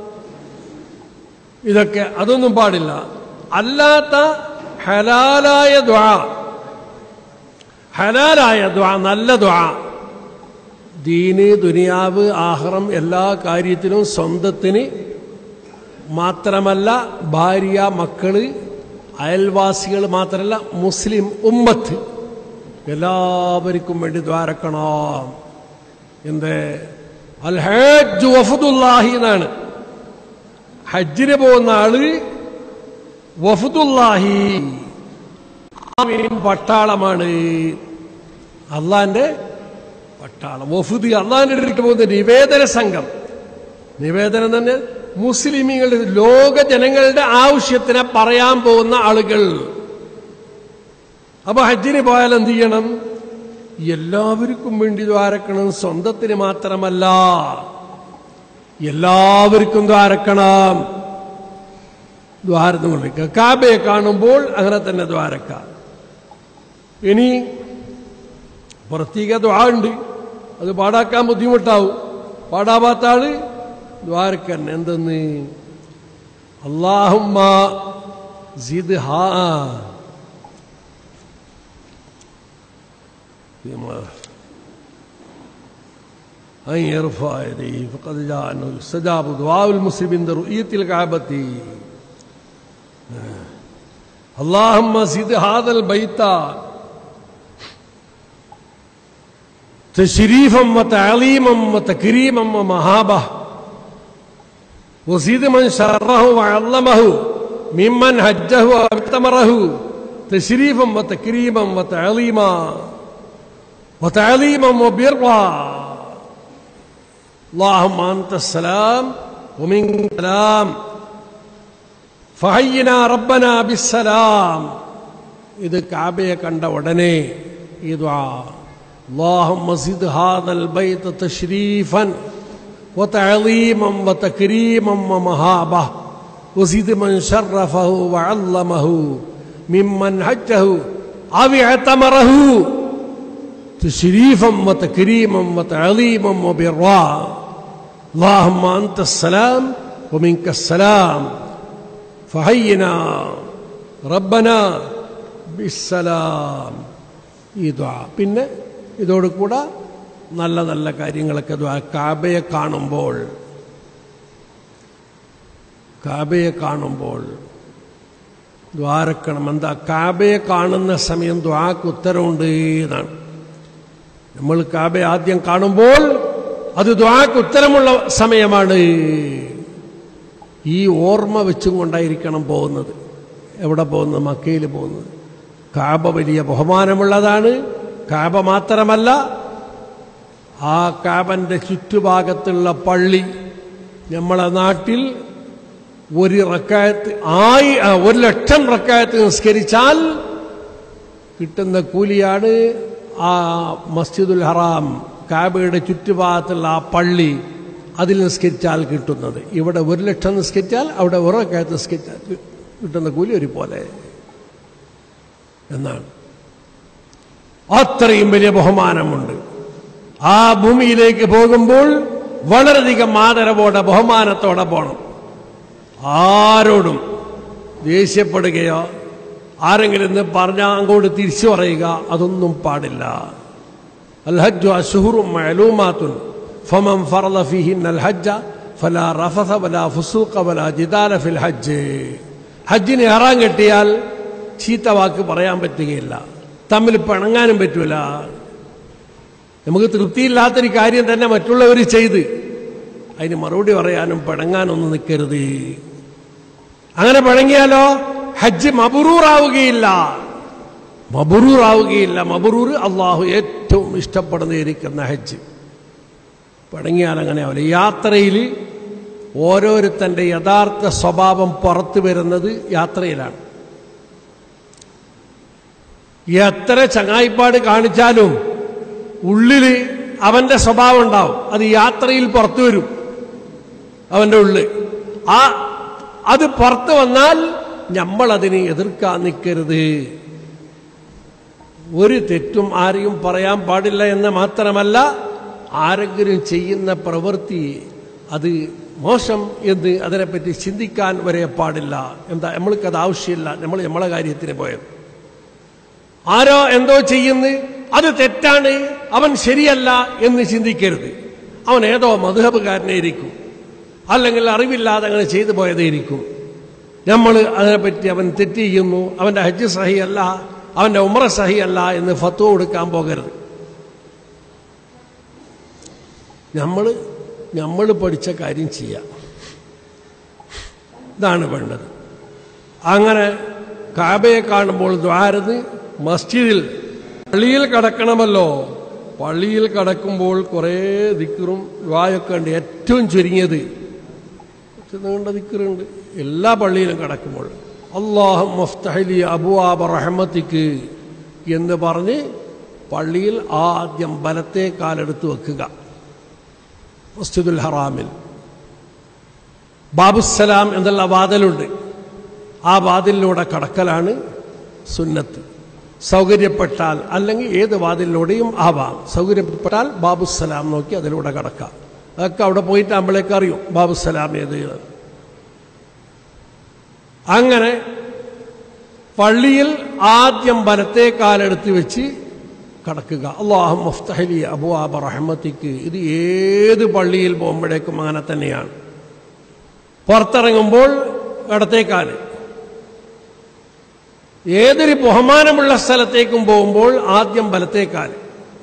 ഇതൊക്കെ അതൊന്നും പാടില്ല അല്ലാത്ത ഹലാലായ ദ്വാ ഹലാലായ ദ്വാ നല്ല ദ്വാ ദീന് ദുനിയാവ് ആഹ്റം എല്ലാ കാര്യത്തിലും സ്വന്തത്തിന് മാത്രമല്ല ഭാര്യ മക്കള് അയൽവാസികൾ മാത്രമല്ല മുസ്ലിം ഉമ്മത്ത് എല്ലാവർക്കും വേണ്ടി ദ്വാരക്കണം എന്ത് അൽ ഹജ്ജ് വഫുദുല്ലാഹി എന്നാണ് ഹജ്ജിന് പോകുന്ന ആള് വഫുദുല്ലാഹി പട്ടാളമാണ് അള്ളാന്റെ പട്ടാളം വഫുദ് അള്ളാന്റെ അടുത്ത് പോകുന്ന നിവേദന സംഘം നിവേദനം തന്നെ മുസ്ലിമീങ്ങളുടെ ലോക ജനങ്ങളുടെ ആവശ്യത്തിനെ പറയാൻ പോകുന്ന ആളുകൾ അപ്പൊ ഹജ്ജിന് പോയാൽ എന്ത് ചെയ്യണം എല്ലാവർക്കും വേണ്ടി ദ്വാരക്കണം സ്വന്തത്തിന് മാത്രമല്ല എല്ലാവർക്കും ദ്വാരക്കണം ദ്വാരത്തും കൊണ്ടിരിക്കുക കാബയെ കാണുമ്പോൾ അങ്ങനെ തന്നെ ദ്വാരക്ക ഇനി പ്രത്യേക ദ്വാ ഉണ്ട് അത് പാടാക്കാൻ ബുദ്ധിമുട്ടാവും പാടാവാത്ത ആള് ദ്വാരക്കൻ എന്തെന്ന് അള്ളാഹുമ്മ സിദ് ഹാ أن يرفع يديه فقد جاء أنه يستجاب دعاء المسلم عند رؤية الكعبة اللهم زد هذا البيت تشريفا وتعليما وتكريما ومهابة وزد من شره وعلمه ممن حجه واعتمره تشريفا وتكريما وتعليما وتعليما وبرا اللهم أنت السلام ومنك السلام ഫഹയ്യന റബ്ബന ബിസ്സലാം ഇത് കാബയെ കണ്ട ഉടനെ ഈ ദുആ اللهم زد هذا البيت تشريفا وتعظيما وتكريما ومهابه وزد من شرفه وعظمه ممن حجه أو اعتمره تشريفا وتكريما وتعظيما وبرا اللهم أنت السلام ومنك السلام فهينا ربنا بالسلام ഈ ദ്വാ പിന്നെ ഇതോട് കൂടെ നല്ല നല്ല കാര്യങ്ങളൊക്കെ ദ്വാ കാബയെ കാണുമ്പോൾ കാബയെ കാണുമ്പോൾ ദ്വാരക്കണം എന്താ കാബയെ കാണുന്ന സമയം ദ്വാക്ക് ഉത്തരവുണ്ട് എന്നാണ് നമ്മൾ കാബയെ ആദ്യം കാണുമ്പോൾ അത് ദ്വാക്ക് ഉത്തരമുള്ള സമയമാണ് ഈ ഓർമ്മ വെച്ചും കൊണ്ടായിരിക്കണം പോകുന്നത് എവിടെ പോകുന്നത് മക്കയിൽ പോകുന്നത് കാബ വലിയ ബഹുമാനമുള്ളതാണ് കാബ മാത്രമല്ല ആ കാബന്റെ ചുറ്റുഭാഗത്തുള്ള പള്ളി നമ്മളെ നാട്ടിൽ ഒരു റക്കായത്ത് ആയി ആ, ഒരു ലക്ഷം റക്കായത്ത് നിസ്കരിച്ചാൽ കിട്ടുന്ന കൂലിയാണ് ആ മസ്ജിദുൽ ഹറാം കാബയുടെ ചുറ്റുഭാഗത്തുള്ള ആ പള്ളി അതിൽ നിസ്കരിച്ചാൽ കിട്ടുന്നത് ഇവിടെ ഒരു ലക്ഷം നിസ്കരിച്ചാൽ അവിടെ ഒരു റക്കായത്ത് നിസ്കരിച്ചാൽ കി- കിട്ടുന്ന കൂലി ഒരുപോലെ എന്നാണ് അത്രയും വലിയ ബഹുമാനമുണ്ട് ആ ഭൂമിയിലേക്ക് പോകുമ്പോൾ വളരെയധികം ആദരവോടെ ബഹുമാനത്തോടെ പോകണം ആരോടും ദേഷ്യപ്പെടുകയോ ആരെങ്കിലും ഇന്ന് പറഞ്ഞാൽ അങ്ങോട്ട് തിരിച്ചു പറയുക അതൊന്നും പാടില്ല الحج أشهر معلومات فمن فرض فيهن الحج فلا رفث ولا فسوق ولا جدال في الحج ഹജ്ജിന് ഹറാൻ കെട്ടിയാൽ ചീത്ത വാക്ക് പറയാൻ പറ്റുകയില്ല തമ്മിൽ പിണങ്ങാനും പറ്റൂല നമുക്ക് തൃപ്തിയില്ലാത്തൊരു കാര്യം തന്നെ മറ്റുള്ളവർ ചെയ്ത് അതിന് മറുപടി പറയാനും പിണങ്ങാനൊന്നും നിൽക്കരുത് അങ്ങനെ പിണങ്ങിയാലോ ഹജ്ജ് മബറൂറാവുകയില്ല മബറൂറാവുകയില്ല മബറൂർ അള്ളാഹു ഏറ്റവും ഇഷ്ടപ്പെടുന്നതിരിക്കുന്ന ഹജ്ജ് പിണങ്ങിയാൽ അങ്ങനെ ആവില്ല യാത്രയിൽ ഓരോരുത്തൻ്റെ യഥാർത്ഥ സ്വഭാവം പുറത്തു വരുന്നത് യാത്രയിലാണ് എത്ര ചങ്ങായിപ്പാട് കാണിച്ചാലും ഉള്ളിൽ അവന്റെ സ്വഭാവം ഉണ്ടാവും അത് യാത്രയിൽ പുറത്തു വരും അവന്റെ ഉള്ളിൽ ആ അത് പുറത്തു വന്നാൽ നമ്മൾ അതിനെ എതിർക്കാൻ നിൽക്കരുത് ഒരു തെറ്റും ആരെയും പറയാൻ പാടില്ല എന്ന് മാത്രമല്ല ആരെങ്കിലും ചെയ്യുന്ന പ്രവൃത്തി അത് മോശം എന്ന് അതിനെപ്പറ്റി ചിന്തിക്കാൻ വരെ പാടില്ല എന്താ നമ്മൾക്കത് ആവശ്യമില്ല നമ്മൾ നമ്മളെ കാര്യത്തിന് പോയത് ആരോ എന്തോ ചെയ്യുന്നു അത് തെറ്റാണ് അവൻ ശരിയല്ല എന്ന് ചിന്തിക്കരുത് അവൻ ഏതോ മധുഹബുകാരനായിരിക്കും അല്ലെങ്കിൽ അറിവില്ലാതെ അങ്ങനെ ചെയ്തു പോയതായിരിക്കും നമ്മൾ അതിനെപ്പറ്റി അവൻ തെറ്റ് ചെയ്യുന്നു അവൻ്റെ ഹജ്ജ് സഹിയല്ല അവൻ്റെ ഉമ്ര സഹിയല്ല എന്ന് ഫത്വ കൊടുക്കാൻ പോകരുത് നമ്മൾ നമ്മൾ പഠിച്ച കാര്യം ചെയ്യാം ഇതാണ് വേണ്ടത് അങ്ങനെ കാബയെ കാണുമ്പോൾ ദ്വാരന്ന് മസ്ജിദിൽ പള്ളിയിൽ കടക്കണമല്ലോ പള്ളിയിൽ കടക്കുമ്പോൾ കുറേ ദിക്കറും ദ്വായൊക്കെ ഉണ്ട് ഏറ്റവും ചുരുങ്ങിയത് കുറച്ച് നീണ്ട ദിക്കറുണ്ട് എല്ലാ പള്ളിയിലും കടക്കുമ്പോൾ അള്ളാഹു മഫ്തഹലി അബുവാബ റഹമത്തിക്ക് എന്ന് പറഞ്ഞ് പള്ളിയിൽ ആദ്യം ബലത്തെ കാലെടുത്ത് വെക്കുക മസ്ജിദുൽ ഹറാമിൽ ബാബുസലാം എന്നുള്ള വാതിലുണ്ട് ആ വാതിലിലൂടെ കടക്കലാണ് സുന്നത്ത് സൗകര്യപ്പെട്ടാൽ അല്ലെങ്കിൽ ഏത് വാതിലിലൂടെയും ആവാം സൗകര്യപ്പെട്ടാൽ ബാബുസലാം നോക്കി അതിലൂടെ കടക്കാം അതൊക്കെ അവിടെ പോയിട്ടാകുമ്പോഴേക്ക് അറിയും ബാബുസലാം ഏത് എന്ന്. അങ്ങനെ പള്ളിയിൽ ആദ്യം വലത്തെ കാലെടുത്ത് വെച്ച് കടക്കുക അള്ളാഹു മുഫ്തഹലി അബുവാബ റഹ്മത്തിക്ക് ഇത് ഏത് പള്ളിയിൽ പോകുമ്പോഴേക്കും അങ്ങനെ തന്നെയാണ് പുറത്തിറങ്ങുമ്പോൾ ഇടത്തേക്കാല് ഏതൊരു ബഹുമാനമുള്ള സ്ഥലത്തേക്കും പോകുമ്പോൾ ആദ്യം വലത്തേക്കാല്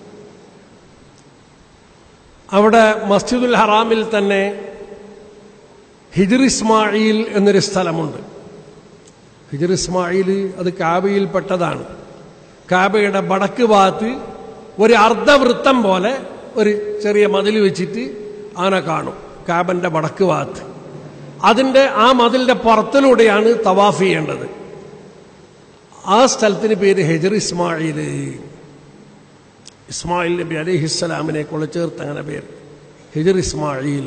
അവിടെ മസ്ജിദുൽ ഹറാമിൽ തന്നെ ഹിജർ ഇസ്മായിൽ എന്നൊരു സ്ഥലമുണ്ട് ഹിജർ ഇസ്മായിൽ അത് കാബയിൽപ്പെട്ടതാണ് കാബയുടെ വടക്ക് ഭാഗത്ത് ഒരു അർദ്ധവൃത്തം പോലെ ഒരു ചെറിയ മതിൽ വെച്ചിട്ട് ആന കാണും കാബന്റെ വടക്ക് ഭാഗത്ത് അതിൻ്റെ ആ മതിലിന്റെ പുറത്തിലൂടെയാണ് തവാഫ് ചെയ്യേണ്ടത് ആ സ്ഥലത്തിന് പേര് ഹെജർ ഇസ്മായിൽ ഇസ്മായിൽ നബി അലിഹിസ്സലാമിനെ കൊള്ള ചേർത്ത് അങ്ങനെ പേര് ഹിജർ ഇസ്മായിൽ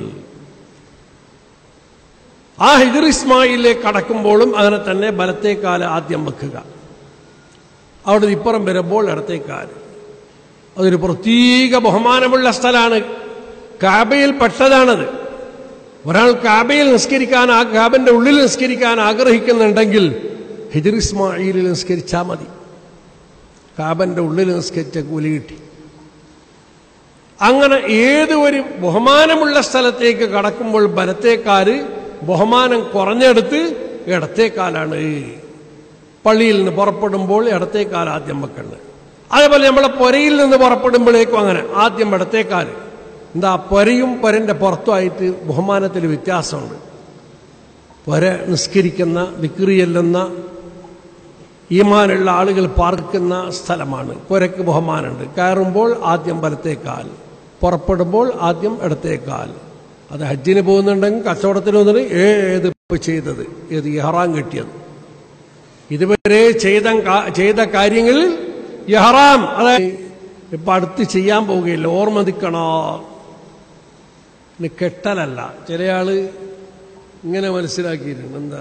ആ ഹിജർ ഇസ്മായിലേക്ക് കടക്കുമ്പോഴും അങ്ങനെ തന്നെ ബലത്തേക്കാല് ആദ്യം വെക്കുക അവിടെ ഇപ്പുറം വരുമ്പോൾ ഇടത്തേക്കാല് അതൊരു പ്രത്യേക ബഹുമാനമുള്ള സ്ഥലമാണ് കാബയിൽ പെട്ടതാണത് ഒരാൾ കാബയിൽ നിസ്കരിക്കാൻ ആ കാബന്റെ ഉള്ളിൽ നിസ്കരിക്കാൻ ആഗ്രഹിക്കുന്നുണ്ടെങ്കിൽ ഹിജർ ഇസ്മായിലിൽ നിസ്കരിച്ചാൽ മതി കാബന്റെ ഉള്ളിൽ നിസ്കരിച്ച കൂലി കിട്ടി അങ്ങനെ ഏത് ഒരു ബഹുമാനമുള്ള സ്ഥലത്തേക്ക് കടക്കുമ്പോൾ ബലത്തേക്കാര് ബഹുമാനം കുറഞ്ഞെടുത്ത് ഇടത്തേക്കാലാണ് പള്ളിയിൽ നിന്ന് പുറപ്പെടുമ്പോൾ ഇടത്തേക്കാൽ ആദ്യം വെക്കേണ്ടത് അതേപോലെ നമ്മളെ പൊരയിൽ നിന്ന് പുറപ്പെടുമ്പോഴേക്കും അങ്ങനെ ആദ്യം ഇടത്തേക്കാൽ എന്താ പൊരയും പൊരന്റെ പുറത്തുമായിട്ട് ബഹുമാനത്തിൽ വ്യത്യാസമുണ്ട് പൊര നിസ്കരിക്കുന്ന വിക്രിയെല്ലുന്ന ഈമാനുള്ള ആളുകൾ പാർക്കുന്ന സ്ഥലമാണ് പുരക്ക് ബഹുമാനമുണ്ട് കയറുമ്പോൾ ആദ്യം വലത്തേക്കാൽ പുറപ്പെടുമ്പോൾ ആദ്യം ഇടത്തേക്കാൽ അത് ഹജ്ജിന് പോകുന്നുണ്ടെങ്കിൽ കച്ചവടത്തിന് പോകുന്നത് ഏത് ഇപ്പൊ ചെയ്തത് ഏത് ഇഹറാം കിട്ടിയത് ഇതുവരെ ചെയ്ത കാ- ചെയ്ത കാര്യങ്ങളിൽ ഇഹറാം അതായത് ഇപ്പൊ അടുത്ത് ചെയ്യാൻ പോവുകയില്ല ഓർമ്മ നിൽക്കണോ ഇനി കെട്ടലല്ല ചില ആള് ഇങ്ങനെ മനസ്സിലാക്കിയിട്ടുണ്ട് എന്താ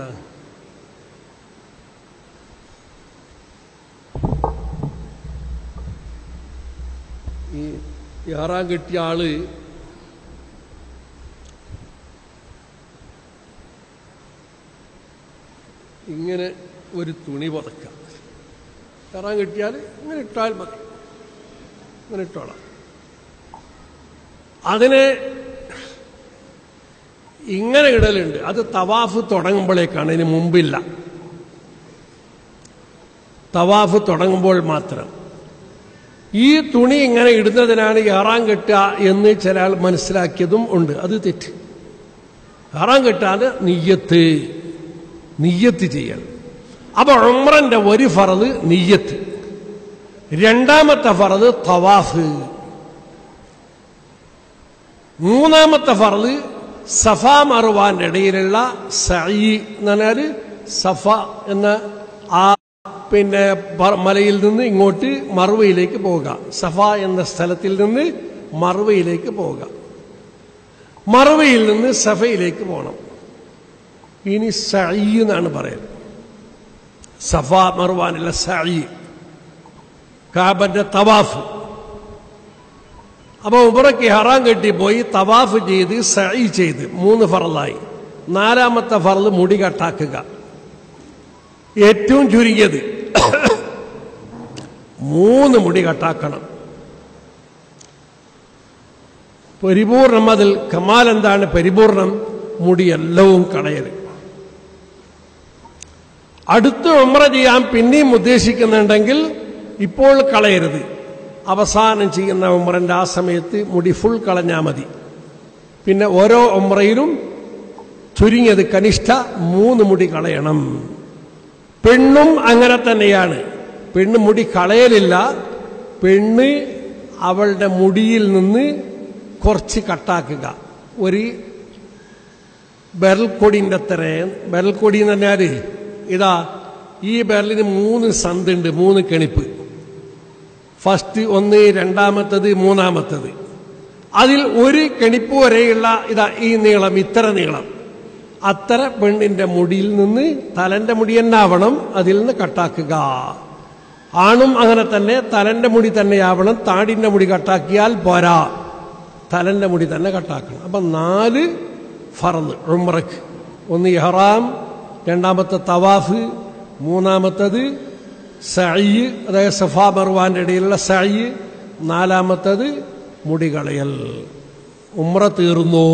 ഈ ഇഹറാം കിട്ടിയ ആള് ഇങ്ങനെ ഒരു തുണി പുതക്കാം ഇഹറാം കിട്ടിയാൽ ഇങ്ങനെ ഇട്ടാൽ മതി ഇങ്ങനെ ഇട്ടോളാം അതിന് ഇങ്ങനെ ഇടലുണ്ട് അത് തവാഫ് തുടങ്ങുമ്പോഴേക്കാണ് ഇതിന് മുമ്പില്ല തവാഫ് തുടങ്ങുമ്പോൾ മാത്രം ഈ തുണി ഇങ്ങനെ ഇടുന്നതിനാണ് ഏറാൻ കെട്ടുക എന്ന് ചില ആൾ മനസ്സിലാക്കിയതും ഉണ്ട് അത് തെറ്റ് ഏറാൻ കെട്ടാതെ നിയ്യത്ത് നിയ്യത്ത് ചെയ്യണം അപ്പൊ ഉമ്രന്റെ ഒരു ഫറത് നിയ്യത്ത് രണ്ടാമത്തെ ഫറത് തവാഫ് മൂന്നാമത്തെ ഫറത് സഫ മറുവാന്റെ ഇടയിലുള്ള സഈ എന്ന് പറഞ്ഞാല് സഫ എന്ന ആ പിന്നെ പ- മലയിൽ നിന്ന് ഇങ്ങോട്ട് മറുവയിലേക്ക് പോവുക സഫ എന്ന സ്ഥലത്തിൽ നിന്ന് മറുവയിലേക്ക് പോവുക മറുവയിൽ നിന്ന് സഫയിലേക്ക് പോകണം ഇനി സഈ എന്നാണ് പറയുന്നത് സഫ മറുവാനുള്ള സഈ കാബന്റെ തവാഫ് അപ്പൊ ഉബറയ്ക്ക് ഹറാം കെട്ടി പോയി തവാഫ് ചെയ്ത് സഈ ചെയ്ത് മൂന്ന് ഫറലായി നാലാമത്തെ ഫറല് മുടി കട്ടാക്കുക ഏറ്റവും ചുരുങ്ങിയത് മൂന്ന് മുടി കട്ടാക്കണം പരിപൂർണം അതിൽ കമാൽ എന്താണ് പരിപൂർണം മുടി എല്ലാവും കളയൽ അടുത്ത ഉമ്ര ചെയ്യാൻ പിന്നെയും ഉദ്ദേശിക്കുന്നുണ്ടെങ്കിൽ ഇപ്പോൾ കളയരുത് അവസാനം ചെയ്യുന്ന ഉമ്രന്റെ ആ സമയത്ത് മുടി ഫുൾ കളഞ്ഞാൽ മതി പിന്നെ ഓരോ ഉമ്രയിലും ചുരുങ്ങിയത് കനിഷ്ഠ മൂന്ന് മുടി കളയണം പെണ്ണും അങ്ങനെ തന്നെയാണ് പെണ്ണ് മുടി കളയലില്ല പെണ്ണ് അവളുടെ മുടിയിൽ നിന്ന് കുറച്ച് കട്ടാക്കുക ഒരു ബെറൽക്കൊടിൻ്റെ അത്ര ബെറൽക്കൊടി എന്ന് പറഞ്ഞാൽ ഇതാ ഈ ബെറലിന് മൂന്ന് സന്തുണ്ട് മൂന്ന് കെണിപ്പ് ഫസ്റ്റ് ഒന്ന് രണ്ടാമത്തത് മൂന്നാമത്തത് അതിൽ ഒരു കെണിപ്പ് വരെയുള്ള ഇതാ ഈ നീളം ഇത്ര നീളം അത്ര പെണ്ണിന്റെ മുടിയിൽ നിന്ന് തലന്റെ മുടി തന്നെ ആവണം അതിൽ നിന്ന് കട്ടാക്കുക ആണും അങ്ങനെ തന്നെ തലന്റെ മുടി തന്നെയാവണം താടിന്റെ മുടി കട്ടാക്കിയാൽ പോരാ തലന്റെ മുടി തന്നെ കട്ടാക്കണം അപ്പൊ നാല് ഫറന്ന് ഉമ്രക്ക് ഒന്ന് ഇഹ്റാം രണ്ടാമത്തെ തവാഫ് മൂന്നാമത്തത് സഅയ് അതായത് സഫാ മർവാന്റെ ഇടയിലുള്ള സഅയ് നാലാമത്തത് മുടി കളയൽ ഉമ്ര തീർന്നു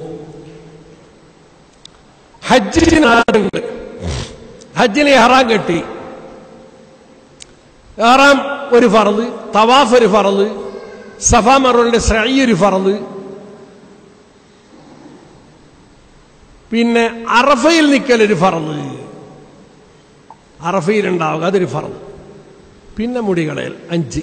ഹജ്ജിന് ആരുണ്ട് ഹജ്ജിന് ഇഹ്റാം കെട്ടി ഇഹ്റാം ഒരു ഫറത് തവാഫ് ഒരു ഫറത് സഫാ മറുവിന്റെ സഅയ് ഒരു ഫറത് പിന്നെ അറഫയിൽ നിൽക്കൽ ഒരു ഫറത് അറഫയിൽ ഉണ്ടാവുക അതൊരു ഫറത് പിന്നെ മുടികളയൽ അഞ്ച്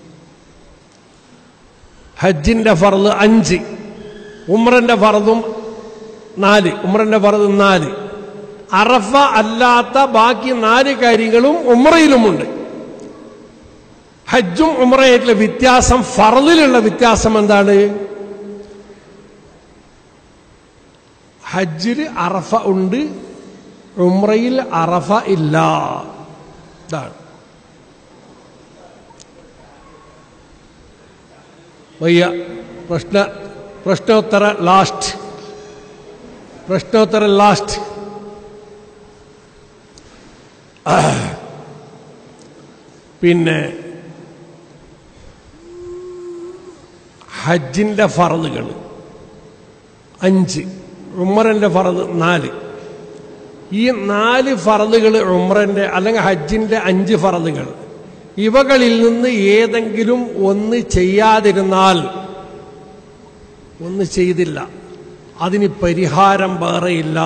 ഹജ്ജിന്റെ ഫറത് അഞ്ച് ഉമ്രന്റെ ഫറതും നാല് ഉമ്രന്റെ ഫറത് നാല് അറഫ അല്ലാത്ത ബാക്കി നാല് കാര്യങ്ങളും ഉമ്രയിലുമുണ്ട് ഹജ്ജും ഉമ്രയായിട്ടുള്ള വ്യത്യാസം ഫറലിലുള്ള വ്യത്യാസം എന്താണ് ഹജ്ജിൽ അറഫ ഉണ്ട് ഉമ്രയിൽ അറഫ ഇല്ല ഇതാണ് വയ്യ പ്രശ്ന പ്രശ്നോത്തര ലാസ്റ്റ് പ്രശ്നോത്തര ലാസ്റ്റ് പിന്നെ ഹജ്ജിൻ്റെ ഫറലുകൾ അഞ്ച് ഉമ്മറിൻ്റെ ഫറല് നാല് ഈ നാല് ഫറലുകൾ ഉമ്രന്റെ അല്ലെങ്കിൽ ഹജ്ജിന്റെ അഞ്ച് ഫറലുകൾ ഇവകളിൽ നിന്ന് ഏതെങ്കിലും ഒന്ന് ചെയ്യാതിരുന്നാൽ ഒന്ന് ചെയ്തില്ല അതിന് പരിഹാരം വേറെയില്ല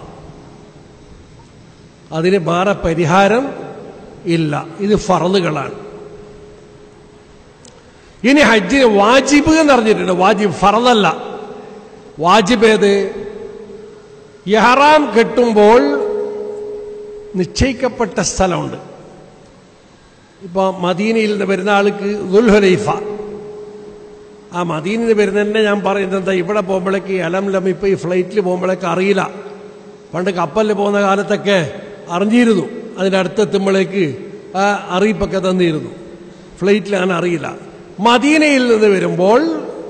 അതിന് വേറെ പരിഹാരം ഇല്ല ഇത് ഫറലുകളാണ് ഇനി ഹജ്ജിന് വാജിബ് എന്ന് പറഞ്ഞിട്ടുണ്ട് വാജിബ് ഫറലല്ല വാജിബ് ഏത് യഹറാം കെട്ടുമ്പോൾ നിശ്ചയിക്കപ്പെട്ട സ്ഥലമുണ്ട് ഇപ്പോൾ മദീനയിൽ നിന്ന് വരുന്ന ആൾക്ക് ദുൽഹുലൈഫ ആ മദീനയിൽ നിന്ന് വരുന്നതന്നെ ഞാൻ പറയുന്നത് എന്താ ഇവിടെ പോകുമ്പോഴേക്ക് അലം ലം ഇപ്പോൾ ഈ ഫ്ലൈറ്റിൽ പോകുമ്പോഴേക്ക് അറിയില്ല പണ്ട് കപ്പലിൽ പോകുന്ന കാലത്തൊക്കെ അറിഞ്ഞിരുന്നു അതിൻ്റെ അടുത്തെത്തുമ്പോഴേക്ക് ആ അറിയിപ്പൊക്കെ തന്നിരുന്നു ഫ്ലൈറ്റിൽ അങ്ങനെ അറിയില്ല മദീനയിൽ നിന്ന് വരുമ്പോൾ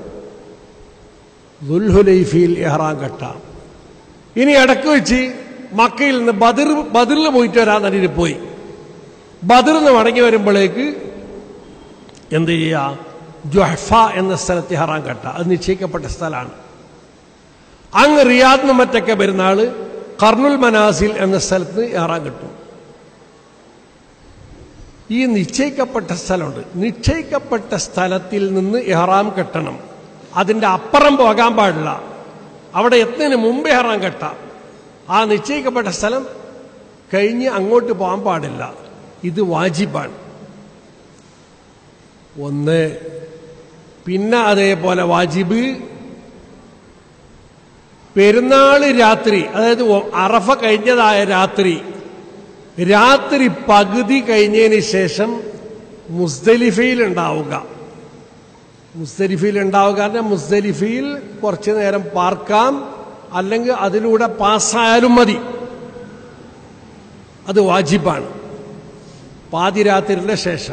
ദുൽഹുലൈഫയിൽ ഇഹ്റാം കെട്ടാം ഇനി ഇടക്ക് വെച്ച് മക്കയിൽ നിന്ന് ബദിർ ബദിറിൽ പോയിട്ട് വരാൻ തന്നെ പോയി ബദിർ നിന്ന് മടങ്ങി വരുമ്പോഴേക്ക് എന്ത് ചെയ്യുക ജുഹഫ എന്ന സ്ഥലത്ത് ഇഹ്റാം കെട്ട അത് നിശ്ചയിക്കപ്പെട്ട സ്ഥലമാണ് അങ്ങ് റിയാദിന് മറ്റൊക്കെ വരുന്ന ആള് കർണുൽ മനാസിൽ എന്ന സ്ഥലത്ത് ഇഹ്റാം കിട്ടും ഈ നിശ്ചയിക്കപ്പെട്ട സ്ഥലമുണ്ട് നിശ്ചയിക്കപ്പെട്ട സ്ഥലത്തിൽ നിന്ന് ഇഹ്റാം കെട്ടണം അതിൻ്റെ അപ്പുറം പോകാൻ പാടില്ല അവിടെ എത്തുന്നതിന് മുമ്പേ ഇഹ്റാം കെട്ടാം ആ നിശ്ചയിക്കപ്പെട്ട സ്ഥലം കഴിഞ്ഞ് അങ്ങോട്ട് പോകാൻ പാടില്ല ഇത് വാജിബാണ് ഒന്ന് പിന്നെ അതേപോലെ വാജിബ് പെരുന്നാൾ രാത്രി അതായത് അറഫ കഴിഞ്ഞതായ രാത്രി രാത്രി പകുതി കഴിഞ്ഞതിന് ശേഷം മുസ്ദലിഫയിൽ ഉണ്ടാവുക മുസ്ദലിഫയിൽ ഉണ്ടാവുക കാരണം മുസ്ദലിഫയിൽ കുറച്ചു നേരം പാർക്കാം അല്ലെങ്കിൽ അതിലൂടെ പാസ്സായാലും മതി അത് വാജിബാണ് പാതിരാത്രിയുടെ ശേഷം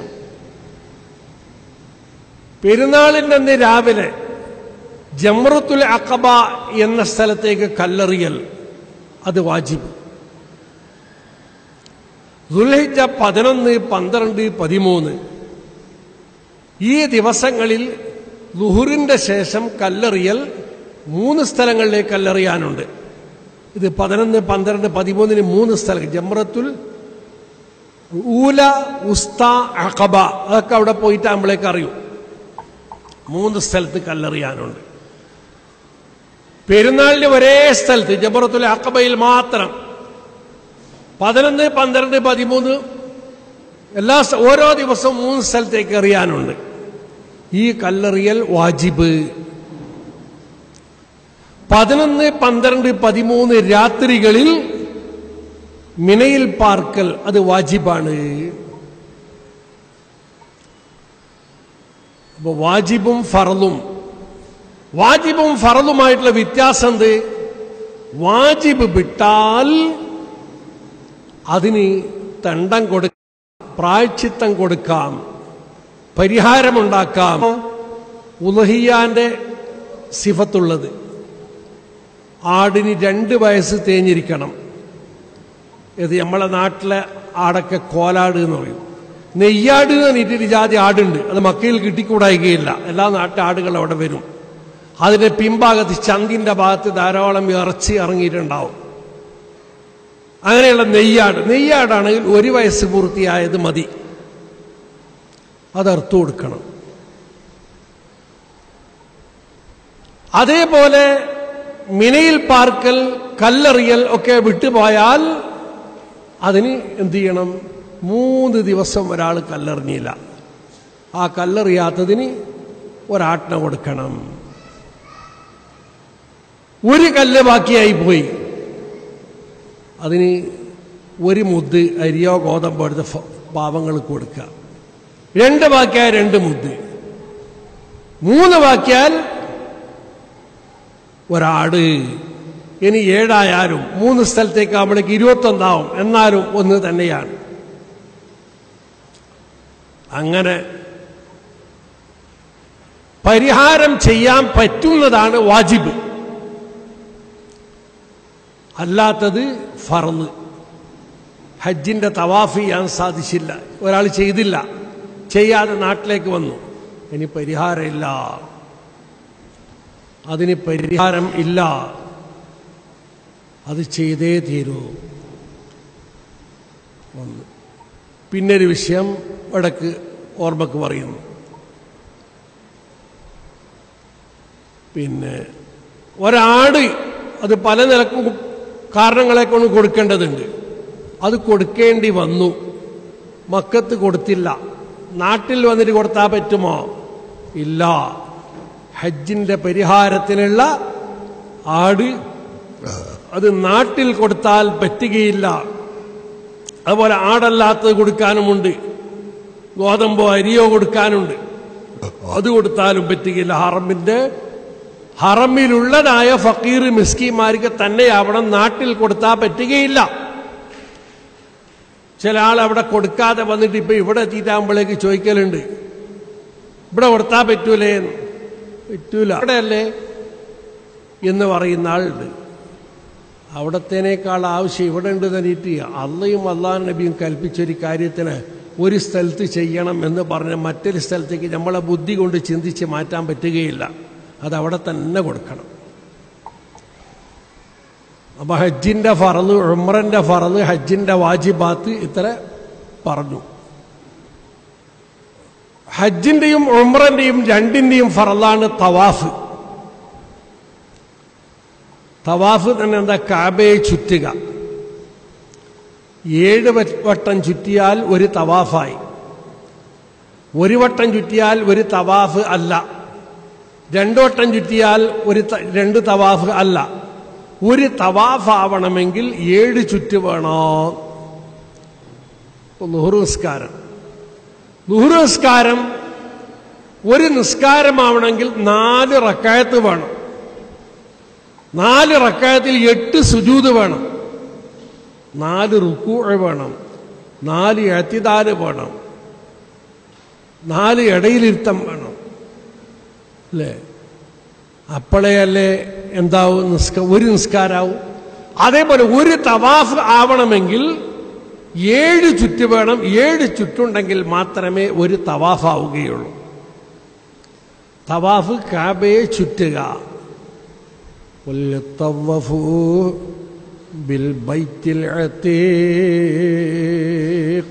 പെരുന്നാളിൻ്റെ അന്ന് രാവിലെ ജമ്രത്തുൽ അക്കബ എന്ന സ്ഥലത്തേക്ക് കല്ലെറിയൽ അത് വാജിബ് ദുൽഹിജ പതിനൊന്ന് പന്ത്രണ്ട് പതിമൂന്ന് ഈ ദിവസങ്ങളിൽ ലുഹുറിന്റെ ശേഷം കല്ലെറിയൽ മൂന്ന് സ്ഥലങ്ങളിലേക്ക് കല്ലെറിയാനുണ്ട് ഇത് പതിനൊന്ന് പന്ത്രണ്ട് പതിമൂന്നിന് മൂന്ന് സ്ഥലം ജമ്രത്തുൽ ഊല ഉസ്ത അഖബ അതൊക്കെ അവിടെ പോയിട്ട് നമ്മളേക്ക് അറിയൂ മൂന്ന് സ്ഥലത്ത് കല്ലെറിയാനുണ്ട് പെരുന്നാളിന് ഒരേ സ്ഥലത്ത് ജബറത്തുൽ അക്കബയിൽ മാത്രം പതിനൊന്ന് പന്ത്രണ്ട് പതിമൂന്ന് എല്ലാ സ്ഥ- ഓരോ ദിവസവും മൂന്ന് സ്ഥലത്തേക്ക് എറിയാനുണ്ട് ഈ കല്ലെറിയൽ വാജിബ് പതിനൊന്ന് പന്ത്രണ്ട് പതിമൂന്ന് രാത്രികളിൽ മിനയിൽ പാർക്കൽ അത് വാജിബാണ് അപ്പൊ വാജിബും ഫറലും വാജിബും ഫറലുമായിട്ടുള്ള വ്യത്യാസം എന്ത് വാജിബ് വിട്ടാൽ അതിന് തണ്ടം കൊടുക്കാം പ്രായച്ചിത്തം കൊടുക്കാം പരിഹാരമുണ്ടാക്കാം ഉലഹിയാന്റെ സിഫത്തുള്ളത് ആടിന് രണ്ട് വയസ്സ് തേഞ്ഞിരിക്കണം ഇത് നമ്മളെ നാട്ടിലെ ആടൊക്കെ കോലാട് എന്ന് പറയും നെയ്യാട് എന്ന് പറഞ്ഞിട്ട് ജാതി ആടുണ്ട് അത് മക്കയിൽ കിട്ടിക്കൂടായികയില്ല എല്ലാ നാട്ടു ആടുകളും അവിടെ വരും അതിന്റെ പിൻഭാഗത്ത് ചന്തിന്റെ ഭാഗത്ത് ധാരാളം ഇറച്ചി ഇറങ്ങിയിട്ടുണ്ടാവും അങ്ങനെയുള്ള നെയ്യാട് നെയ്യാടാണെങ്കിൽ ഒരു വയസ്സ് പൂർത്തിയായത് മതി അത് അറുത്തു കൊടുക്കണം അതേപോലെ മിനയിൽ പാർക്കൽ കല്ലെറിയൽ ഒക്കെ വിട്ടുപോയാൽ അതിന് എന്ത് ചെയ്യണം മൂന്ന് ദിവസം ഒരാൾ കല്ലെറിഞ്ഞില്ല ആ കല്ലെറിയാത്തതിന് ഒരാട്ടിന കൊടുക്കണം ഒരു കല്ല് ബാക്കിയായി പോയി അതിന് ഒരു മുദ്ദ് അരിയോ ഗോതമ്പോ എടുത്ത് ഫ- പാവങ്ങൾക്ക് കൊടുക്കുക രണ്ട് ബാക്കിയാൽ രണ്ട് മുദ്ദ് മൂന്ന് ബാക്കിയാൽ ഒരാട് ഇനി ഏഴായാലും മൂന്ന് സ്ഥലത്തേക്ക് ആകുമ്പോഴേക്ക് ഇരുപത്തൊന്നാവും എന്നാലും ഒന്ന് തന്നെയാണ് അങ്ങനെ പരിഹാരം ചെയ്യാൻ പറ്റുന്നതാണ് വാജിബ് അല്ലാത്തത് ഫറന്ന് ഹജ്ജിന്റെ തവാഫ് ചെയ്യാൻ സാധിച്ചില്ല ഒരാൾ ചെയ്തില്ല ചെയ്യാതെ നാട്ടിലേക്ക് വന്നു ഇനി പരിഹാരമില്ല അതിന് പരിഹാരം ഇല്ല അത് ചെയ്തേ തീരൂ ഒന്ന് പിന്നൊരു വിഷയം ഇടക്ക് ഓർമ്മക്ക് പറയുന്നു പിന്നെ ഒരാട് അത് പല നിലക്കും കാരണങ്ങളെ കൊണ്ട് കൊടുക്കേണ്ടതുണ്ട് അത് കൊടുക്കേണ്ടി വന്നു മക്കത്ത് കൊടുത്തില്ല നാട്ടിൽ വന്നിട്ട് കൊടുത്താൽ പറ്റുമോ ഇല്ല ഹജ്ജിന്റെ പരിഹാരത്തിനുള്ള ആട് അത് നാട്ടിൽ കൊടുത്താൽ പറ്റുകയില്ല അതുപോലെ ആടല്ലാത്തത് കൊടുക്കാനുമുണ്ട് ഗോതമ്പോ അരിയോ കൊടുക്കാനുണ്ട് അത് കൊടുത്താലും പറ്റുകയില്ല ഹറമിന്റെ ഹറമിലുള്ളതായ ഫക്കീർ മിസ്കിമാർക്ക് തന്നെയാവണം നാട്ടിൽ കൊടുത്താൽ പറ്റുകയില്ല ചില ആൾ അവിടെ കൊടുക്കാതെ വന്നിട്ട് ഇപ്പൊ ഇവിടെ എത്തിയിട്ടാകുമ്പോഴേക്ക് ചോദിക്കലുണ്ട് ഇവിടെ കൊടുത്താൽ പറ്റൂലേ എന്ന്. പറ്റൂല അവിടെയല്ലേ എന്ന് പറയുന്ന ആളുണ്ട് അവിടത്തേനേക്കാൾ ആവശ്യം ഇവിടെ ഉണ്ട് തന്നിട്ട് അള്ളയും അള്ളാഹ് നബിയും കൽപ്പിച്ചൊരു കാര്യത്തിന് ഒരു സ്ഥലത്ത് ചെയ്യണം എന്ന് പറഞ്ഞ് മറ്റൊരു സ്ഥലത്തേക്ക് നമ്മളെ ബുദ്ധി കൊണ്ട് ചിന്തിച്ച് മാറ്റാൻ പറ്റുകയില്ല അത് അവിടെ തന്നെ കൊടുക്കണം അപ്പൊ ഹജ്ജിന്റെ ഫറന്ന് ഉമ്രന്റെ ഫറന്ന് ഹജ്ജിന്റെ വാജിബാത്ത് ഇത്ര പറഞ്ഞു ഹജ്ജിന്റെയും ഉമ്രന്റെയും രണ്ടിന്റെയും ഫറലാണ് തവാഫ് തവാഫ് തന്നെ എന്താ കാബയെ ചുറ്റുക ഏഴ് വ- വട്ടം ചുറ്റിയാൽ ഒരു തവാഫായി ഒരു വട്ടം ചുറ്റിയാൽ ഒരു തവാഫ് അല്ല രണ്ടു വട്ടം ചുറ്റിയാൽ ഒരു ത- രണ്ട് തവാഫ് അല്ല ഒരു തവാഫ് ആവണമെങ്കിൽ ഏഴ് ചുറ്റ് വേണോ ലുഹുറു നിസ്കാരം ലുഹുറു നിസ്കാരം ഒരു നിസ്കാരമാവണമെങ്കിൽ നാല് റക്കായത്ത് വേണം നാല് റക്കായത്തിൽ എട്ട് സുജൂത് വേണം നാല് റുക്കൂ വേണം നാല് എത്തിദാല് വേണം നാല് ഇടയിലിരുത്തം വേണം അല്ലേ അപ്പോഴേയല്ലേ എന്താവും നിസ്ക ഒരു നിസ്കാരാവും അതേപോലെ ഒരു തവാഫ് ആവണമെങ്കിൽ ഏഴ് ചുറ്റ് വേണം ഏഴ് ചുറ്റുണ്ടെങ്കിൽ മാത്രമേ ഒരു തവാഫ് ആവുകയുള്ളൂ തവാഫ് കാബയെ ചുറ്റുക وليطوفوا بالبيت العتيق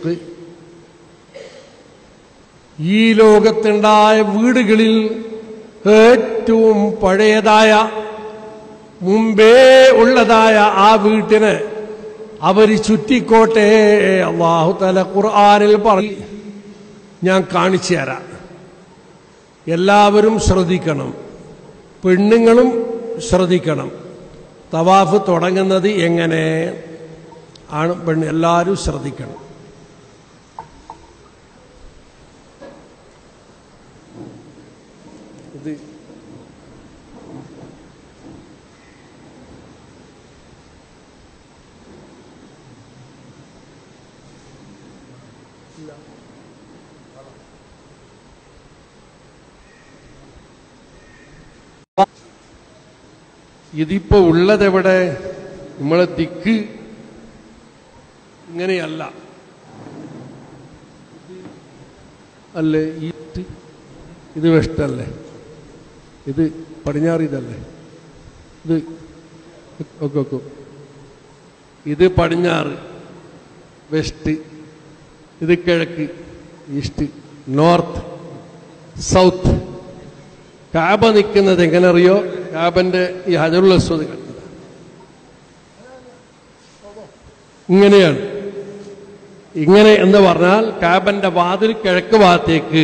ഈ ലോകത്തുണ്ടായ വീടുകളിൽ ഏറ്റവും പഴയതായ മുമ്പേ ഉള്ളതായ ആ വീട്ടിന് അവർ ചുറ്റിക്കോട്ടെ അള്ളാഹു തല ഖുർആാനിൽ പറയും ഞാൻ കാണിച്ചു തരാം എല്ലാവരും ശ്രദ്ധിക്കണം പെണ്ണുങ്ങളും ശ്രദ്ധിക്കണം തവാഫ് തുടങ്ങുന്നത് എങ്ങനെ ആണ് പെണ്ണ് എല്ലാവരും ശ്രദ്ധിക്കണം ഇത് ഇതിപ്പോ ഉള്ളതെവിടെ നമ്മളെ ദിക്ക് ഇങ്ങനെയല്ല അല്ലേ ഈ ഇത് വെസ്റ്റല്ലേ ഇത് പടിഞ്ഞാറ് ഇതല്ലേ ഇത് ഒക്കെ ഒക്കെ ഇത് പടിഞ്ഞാറ് വെസ്റ്റ് ഇത് കിഴക്ക് ഈസ്റ്റ് നോർത്ത് സൗത്ത് കാബ നിൽക്കുന്നത് എങ്ങനെ അറിയോ കാബന്റെ ഈ ഹജറുൽ അസ്വദ് കണ്ടത് ഇങ്ങനെയാണ് ഇങ്ങനെ എന്ന് പറഞ്ഞാൽ കാബന്റെ വാതിൽ കിഴക്ക് ഭാഗത്തേക്ക്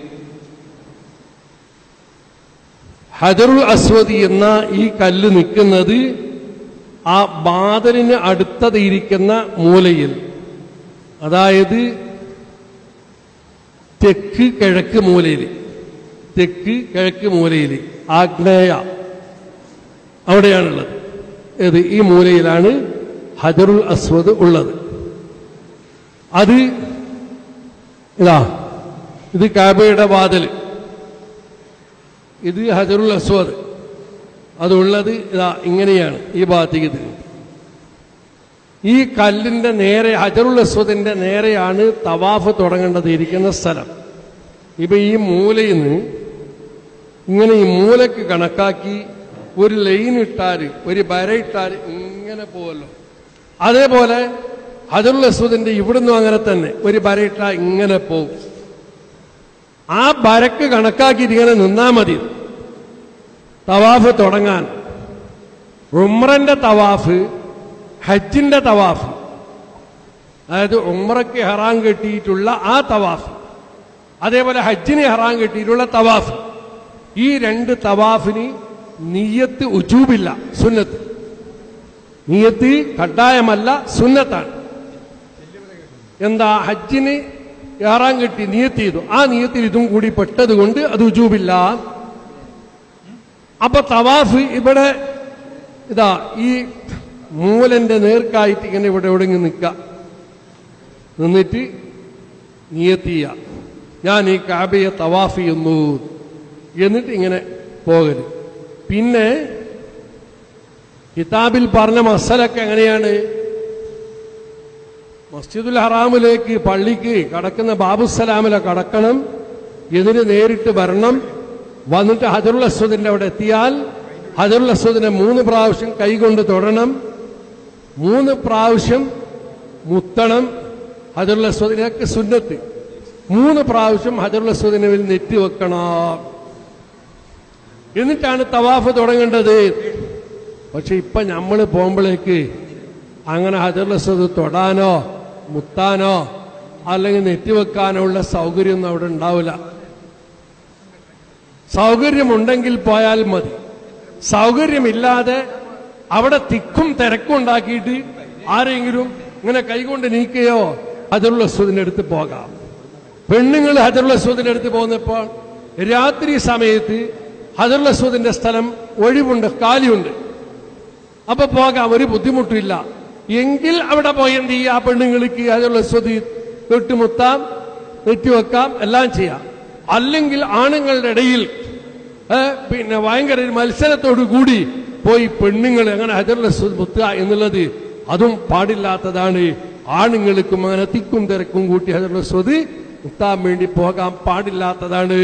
ഹജറുൽ അസ്വദി എന്ന ഈ കല്ല് നിൽക്കുന്നത് ആ ബാദലിന് അടുത്തതിരിക്കുന്ന മൂലയിൽ അതായത് തെക്ക് കിഴക്ക് മൂലയിൽ തെക്ക് കിഴക്ക് മൂലയിൽ ആഗ്നേയ അവിടെയാണുള്ളത് ഏത് ഈ മൂലയിലാണ് ഹജറുൽ അസ്വദ് ഉള്ളത് അത് ഇതാ ഇത് കാബയുടെ വാതിൽ ഇത് ഹജറുൽ അസ്വദ് അതുള്ളത് ഇതാ ഇങ്ങനെയാണ് ഈ ഭാഗത്തേക്ക് തിരിഞ്ഞ് ഈ കല്ലിന്റെ നേരെ ഹജറുൽ അസ്വദിന്റെ നേരെയാണ് തവാഫ് തുടങ്ങേണ്ടത് ഇരിക്കുന്ന സ്ഥലം ഇപ്പൊ ഈ മൂലയിൽ നിന്ന് ഇങ്ങനെ ഈ മൂലക്ക് കണക്കാക്കി ഒരു ലൈൻ ഇട്ടാൽ ഒരു വര ഇട്ടാൽ ഇങ്ങനെ പോവല്ലോ അതേപോലെ ഹജറുൽ അസ്വദിന്റെ ഇവിടുന്നും അങ്ങനെ തന്നെ ഒരു വര ഇട്ടാൽ ഇങ്ങനെ പോകും ആ വരക്ക് കണക്കാക്കിയിട്ട് ഇങ്ങനെ നിന്നാ മതി തവാഫ് തുടങ്ങാൻ ഉമ്രന്റെ തവാഫ് ഹജ്ജിന്റെ തവാഫ് അതായത് ഉമ്രയ്ക്ക് ഹറാം കെട്ടിയിട്ടുള്ള ആ തവാഫ് അതേപോലെ ഹജ്ജിന് ഹറാം കെട്ടിയിട്ടുള്ള തവാഫ് ഈ രണ്ട് തവാഫിന് നീയത്ത് ഉജൂബില്ല സുന്നത്ത് നീയത്ത് കഡായമല്ല സുന്നത്താണ് എന്താ ഹജ്ജിന് ഏറാൻ കെട്ടി നീയത്ത് ചെയ്തു ആ നീയത്തിൽ ഇതും കൂടി പെട്ടത് കൊണ്ട് അത് ഉജൂബില്ല അപ്പൊ തവാഫ് ഇവിടെ ഇതാ ഈ മൂലന്റെ നേർക്കായിട്ട് ഇങ്ങനെ ഇവിടെ എവിടെങ്ങ് നിൽക്ക നിന്നിട്ട് നിയത്ത് ചെയ്യുക ഞാൻ ഈ കാബയെ തവാഫ് ചെയ്യുന്നു എന്നിട്ട് ഇങ്ങനെ പോകരുത് പിന്നെ കിതാബിൽ പറഞ്ഞ മസലൊക്കെ എങ്ങനെയാണ് മസ്ജിദുൽ ഹറാമിലേക്ക് പള്ളിക്ക് കടക്കുന്ന ബാബുസലാമിലെ കടക്കണം ഇതിന് നേരിട്ട് വരണം വന്നിട്ട് ഹജറുൽ അസ്വദിന്റെ അവിടെ എത്തിയാൽ ഹജറുൽ അസ്വദിനെ മൂന്ന് പ്രാവശ്യം കൈകൊണ്ട് തൊടണം മൂന്ന് പ്രാവശ്യം മുത്തണം ഹജറുൽ അസ്വദിനൊക്കെ സുന്നത്ത് മൂന്ന് പ്രാവശ്യം ഹജറുൽ അസ്വദിനെ മേൽ നെറ്റി വെക്കണം എന്നിട്ടാണ് തവാഫ് തുടങ്ങേണ്ടത് പക്ഷെ ഇപ്പൊ നമ്മൾ പോകുമ്പോഴേക്ക് അങ്ങനെ ഹജറുൽ അസ്വദ് തൊടാനോ മുത്താനോ അല്ലെങ്കിൽ നെറ്റിവെക്കാനോ ഉള്ള സൗകര്യമൊന്നും അവിടെ ഉണ്ടാവില്ല സൗകര്യമുണ്ടെങ്കിൽ പോയാൽ മതി സൗകര്യമില്ലാതെ അവിടെ തിക്കും തിരക്കും ഉണ്ടാക്കിയിട്ട് ആരെങ്കിലും ഇങ്ങനെ കൈകൊണ്ട് നീക്കുകയോ ഹജറുൽ അസ്വദിന്റെ അടുത്ത് പോകാം പെണ്ണുങ്ങൾ ഹജറുൽ അസ്വദിന്റെ അടുത്ത് പോകുന്നപ്പോൾ രാത്രി സമയത്ത് ഹജറുൽ അസ്വദിന്റെ സ്ഥലം ഒഴിവുണ്ട് കാലിയുണ്ട് അപ്പൊ പോകാം ഒരു ബുദ്ധിമുട്ടില്ല എങ്കിൽ അവിടെ പോയി എന്ത് ചെയ്യുക ആ പെണ്ണുങ്ങൾക്ക് ഹജറുൽ അസ്വദ് തൊട്ടുമുത്താം നെറ്റിവെക്കാം എല്ലാം ചെയ്യാം അല്ലെങ്കിൽ ആണുങ്ങളുടെ ഇടയിൽ ഏ, പിന്നെ ഭയങ്കര ഒരു മത്സരത്തോടു കൂടി പോയി പെണ്ണുങ്ങൾ അങ്ങനെ ഹജറുൽ അസ്വദ് മുത്തുക എന്നുള്ളത് അതും പാടില്ലാത്തതാണ് ആണുങ്ങൾക്കും അങ്ങനെ തിക്കും തിരക്കും കൂട്ടി ഹജറുൽ അസ്വദ് മുത്താൻ വേണ്ടി പോകാൻ പാടില്ലാത്തതാണ്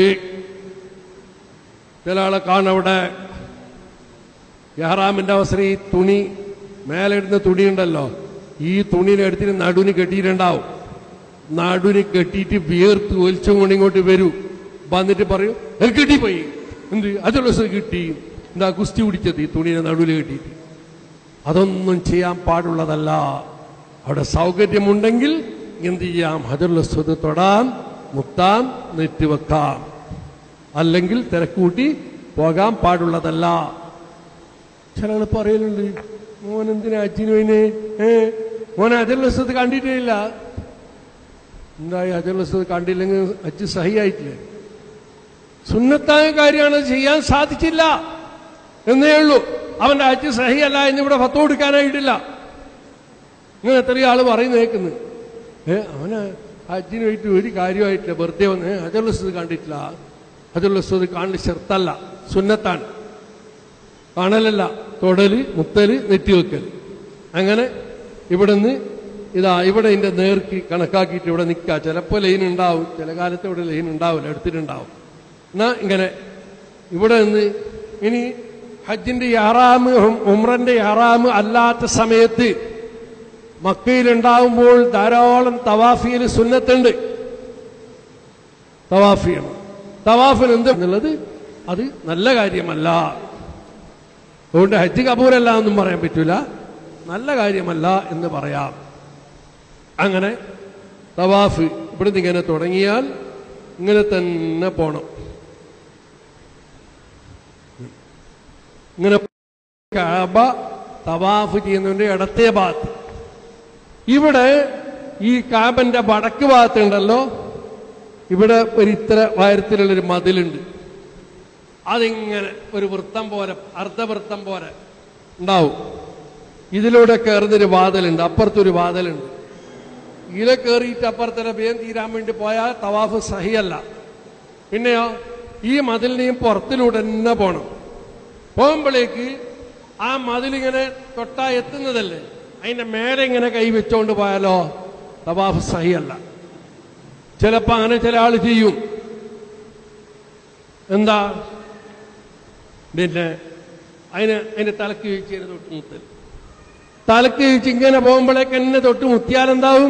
ചില ആളെ കാണവിടെ യഹറാമിന്റെ അവസരം ഈ തുണി മേലെ ഇടുന്ന തുണി ഉണ്ടല്ലോ ഈ തുണിനെ എടുത്തിട്ട് നടുവിന് കെട്ടിയിട്ടുണ്ടാവും നടുവിന് കെട്ടിയിട്ട് വിയർത്ത് ഒലിച്ചും കൊണ്ട് ഇങ്ങോട്ട് വരൂ വന്നിട്ട് പറയും "അത് കിട്ടിപ്പോയി എന്ത് അതുള്ള ദിവസം കിട്ടി എന്താ കുസ്തി പിടിച്ചത് ഈ തുണിനെ നടുവിൽ കെട്ടിയിട്ട് അതൊന്നും ചെയ്യാൻ പാടുള്ളതല്ല അവിടെ സൗകര്യമുണ്ടെങ്കിൽ എന്ത് ചെയ്യാം ഹജറുൽ അസ്വദ് തൊടാം മുത്താം നെറ്റുവെക്കാം അല്ലെങ്കിൽ തിരക്കൂട്ടി പോകാൻ പാടുള്ളതല്ല ചില ആള് പറയലുണ്ട് മോൻ എന്തിനാ അച്ഛന് പോയിന് ഏ മോൻ അജലസ്വത്ത് കണ്ടിട്ടേ ഇല്ല എന്തായി അജലസ്വത്ത് കണ്ടില്ലെങ്കിൽ അച്ഛൻ സഹിയായിട്ടില്ലേ സുന്നത്തായ കാര്യമാണ് ചെയ്യാൻ സാധിച്ചില്ല എന്നേ ഉള്ളൂ അവന്റെ അച്ഛൻ സഹിയല്ല എന്നിവിടെ ഫത്ത് കൊടുക്കാനായിട്ടില്ല ഇങ്ങനെ എത്രയോ ആള് പറയുന്ന കേൾക്കുന്നു ഏ അവന് ഹജ്ജിന് പോയിട്ട് ഒരു കാര്യമായിട്ടില്ല വെറുതെ വന്ന് അജലസ്വത് കണ്ടിട്ടില്ല അജലസ്വത് കാണൽ ചെറുത്തല്ല സുന്നത്താണ് കാണലല്ല തൊടല് മുത്തല് നെറ്റിവെക്കൽ അങ്ങനെ ഇവിടുന്ന് ഇതാ ഇവിടെ ഇതിന്റെ നേർക്ക് കണക്കാക്കിയിട്ട് ഇവിടെ നിൽക്കുക ചിലപ്പോൾ ലൈൻ ഉണ്ടാവും ചില കാലത്ത് ഇവിടെ ലൈൻ ഉണ്ടാവില്ല എടുത്തിട്ടുണ്ടാവും എന്നാ ഇങ്ങനെ ഇവിടെ നിന്ന് ഇനി ഹജ്ജിന്റെ യാറാമ് ഉമ്രന്റെ യാറാമ് അല്ലാത്ത സമയത്ത് മക്കയിലുണ്ടാവുമ്പോൾ ധാരാളം തവാഫിയിൽ സുന്നത്തുണ്ട് തവാഫിയാണ് തവാഫിന് എന്ത് എന്നുള്ളത് അത് നല്ല കാര്യമല്ല അതുകൊണ്ട് ഹജ്ജ് കപൂരല്ല എന്നും പറയാൻ പറ്റൂല നല്ല കാര്യമല്ല എന്ന് പറയാം അങ്ങനെ തവാഫ് ഇവിടുന്ന് ഇങ്ങനെ തുടങ്ങിയാൽ ഇങ്ങനെ തന്നെ പോണം ഇങ്ങനെ കാബ തവാഫ് ചെയ്യുന്നതിന്റെ ഇടത്തെ ഭാഗത്ത് ഇവിടെ ഈ കാബന്റെ വടക്ക് ഭാഗത്തുണ്ടല്ലോ ഇവിടെ ഒരു ഇത്ര ഉയരത്തിലുള്ളൊരു മതിലുണ്ട് അതിങ്ങനെ ഒരു വൃത്തം പോലെ അർദ്ധവൃത്തം പോലെ ഉണ്ടാവും ഇതിലൂടെ കയറുന്നൊരു വാതിലുണ്ട് അപ്പുറത്തൊരു വാതിലുണ്ട് ഇതിലെ കയറിയിട്ട് അപ്പുറത്തെ വേഗം തീരാൻ വേണ്ടി പോയാൽ തവാഫ് സഹിയല്ല പിന്നെയോ ഈ മതിലിനെയും പുറത്തിലൂടെ തന്നെ പോണം പോകുമ്പോഴേക്ക് ആ മതിലിങ്ങനെ തൊട്ടാ എത്തുന്നതല്ലേ അതിന്റെ മേലെ ഇങ്ങനെ കൈ വെച്ചോണ്ട് പോയാലോ തവാഫ് സഹിയല്ല ചിലപ്പോ അങ്ങനെ ചില ആൾ ചെയ്യും എന്താ പിന്നെ അതിന് അതിന്റെ തലക്ക് വീഴ്ച തൊട്ട് മുത്തൽ തലക്ക് വീഴ്ച ഇങ്ങനെ പോകുമ്പോഴേക്ക് എന്നെ തൊട്ട് മുത്തിയാലെന്താവും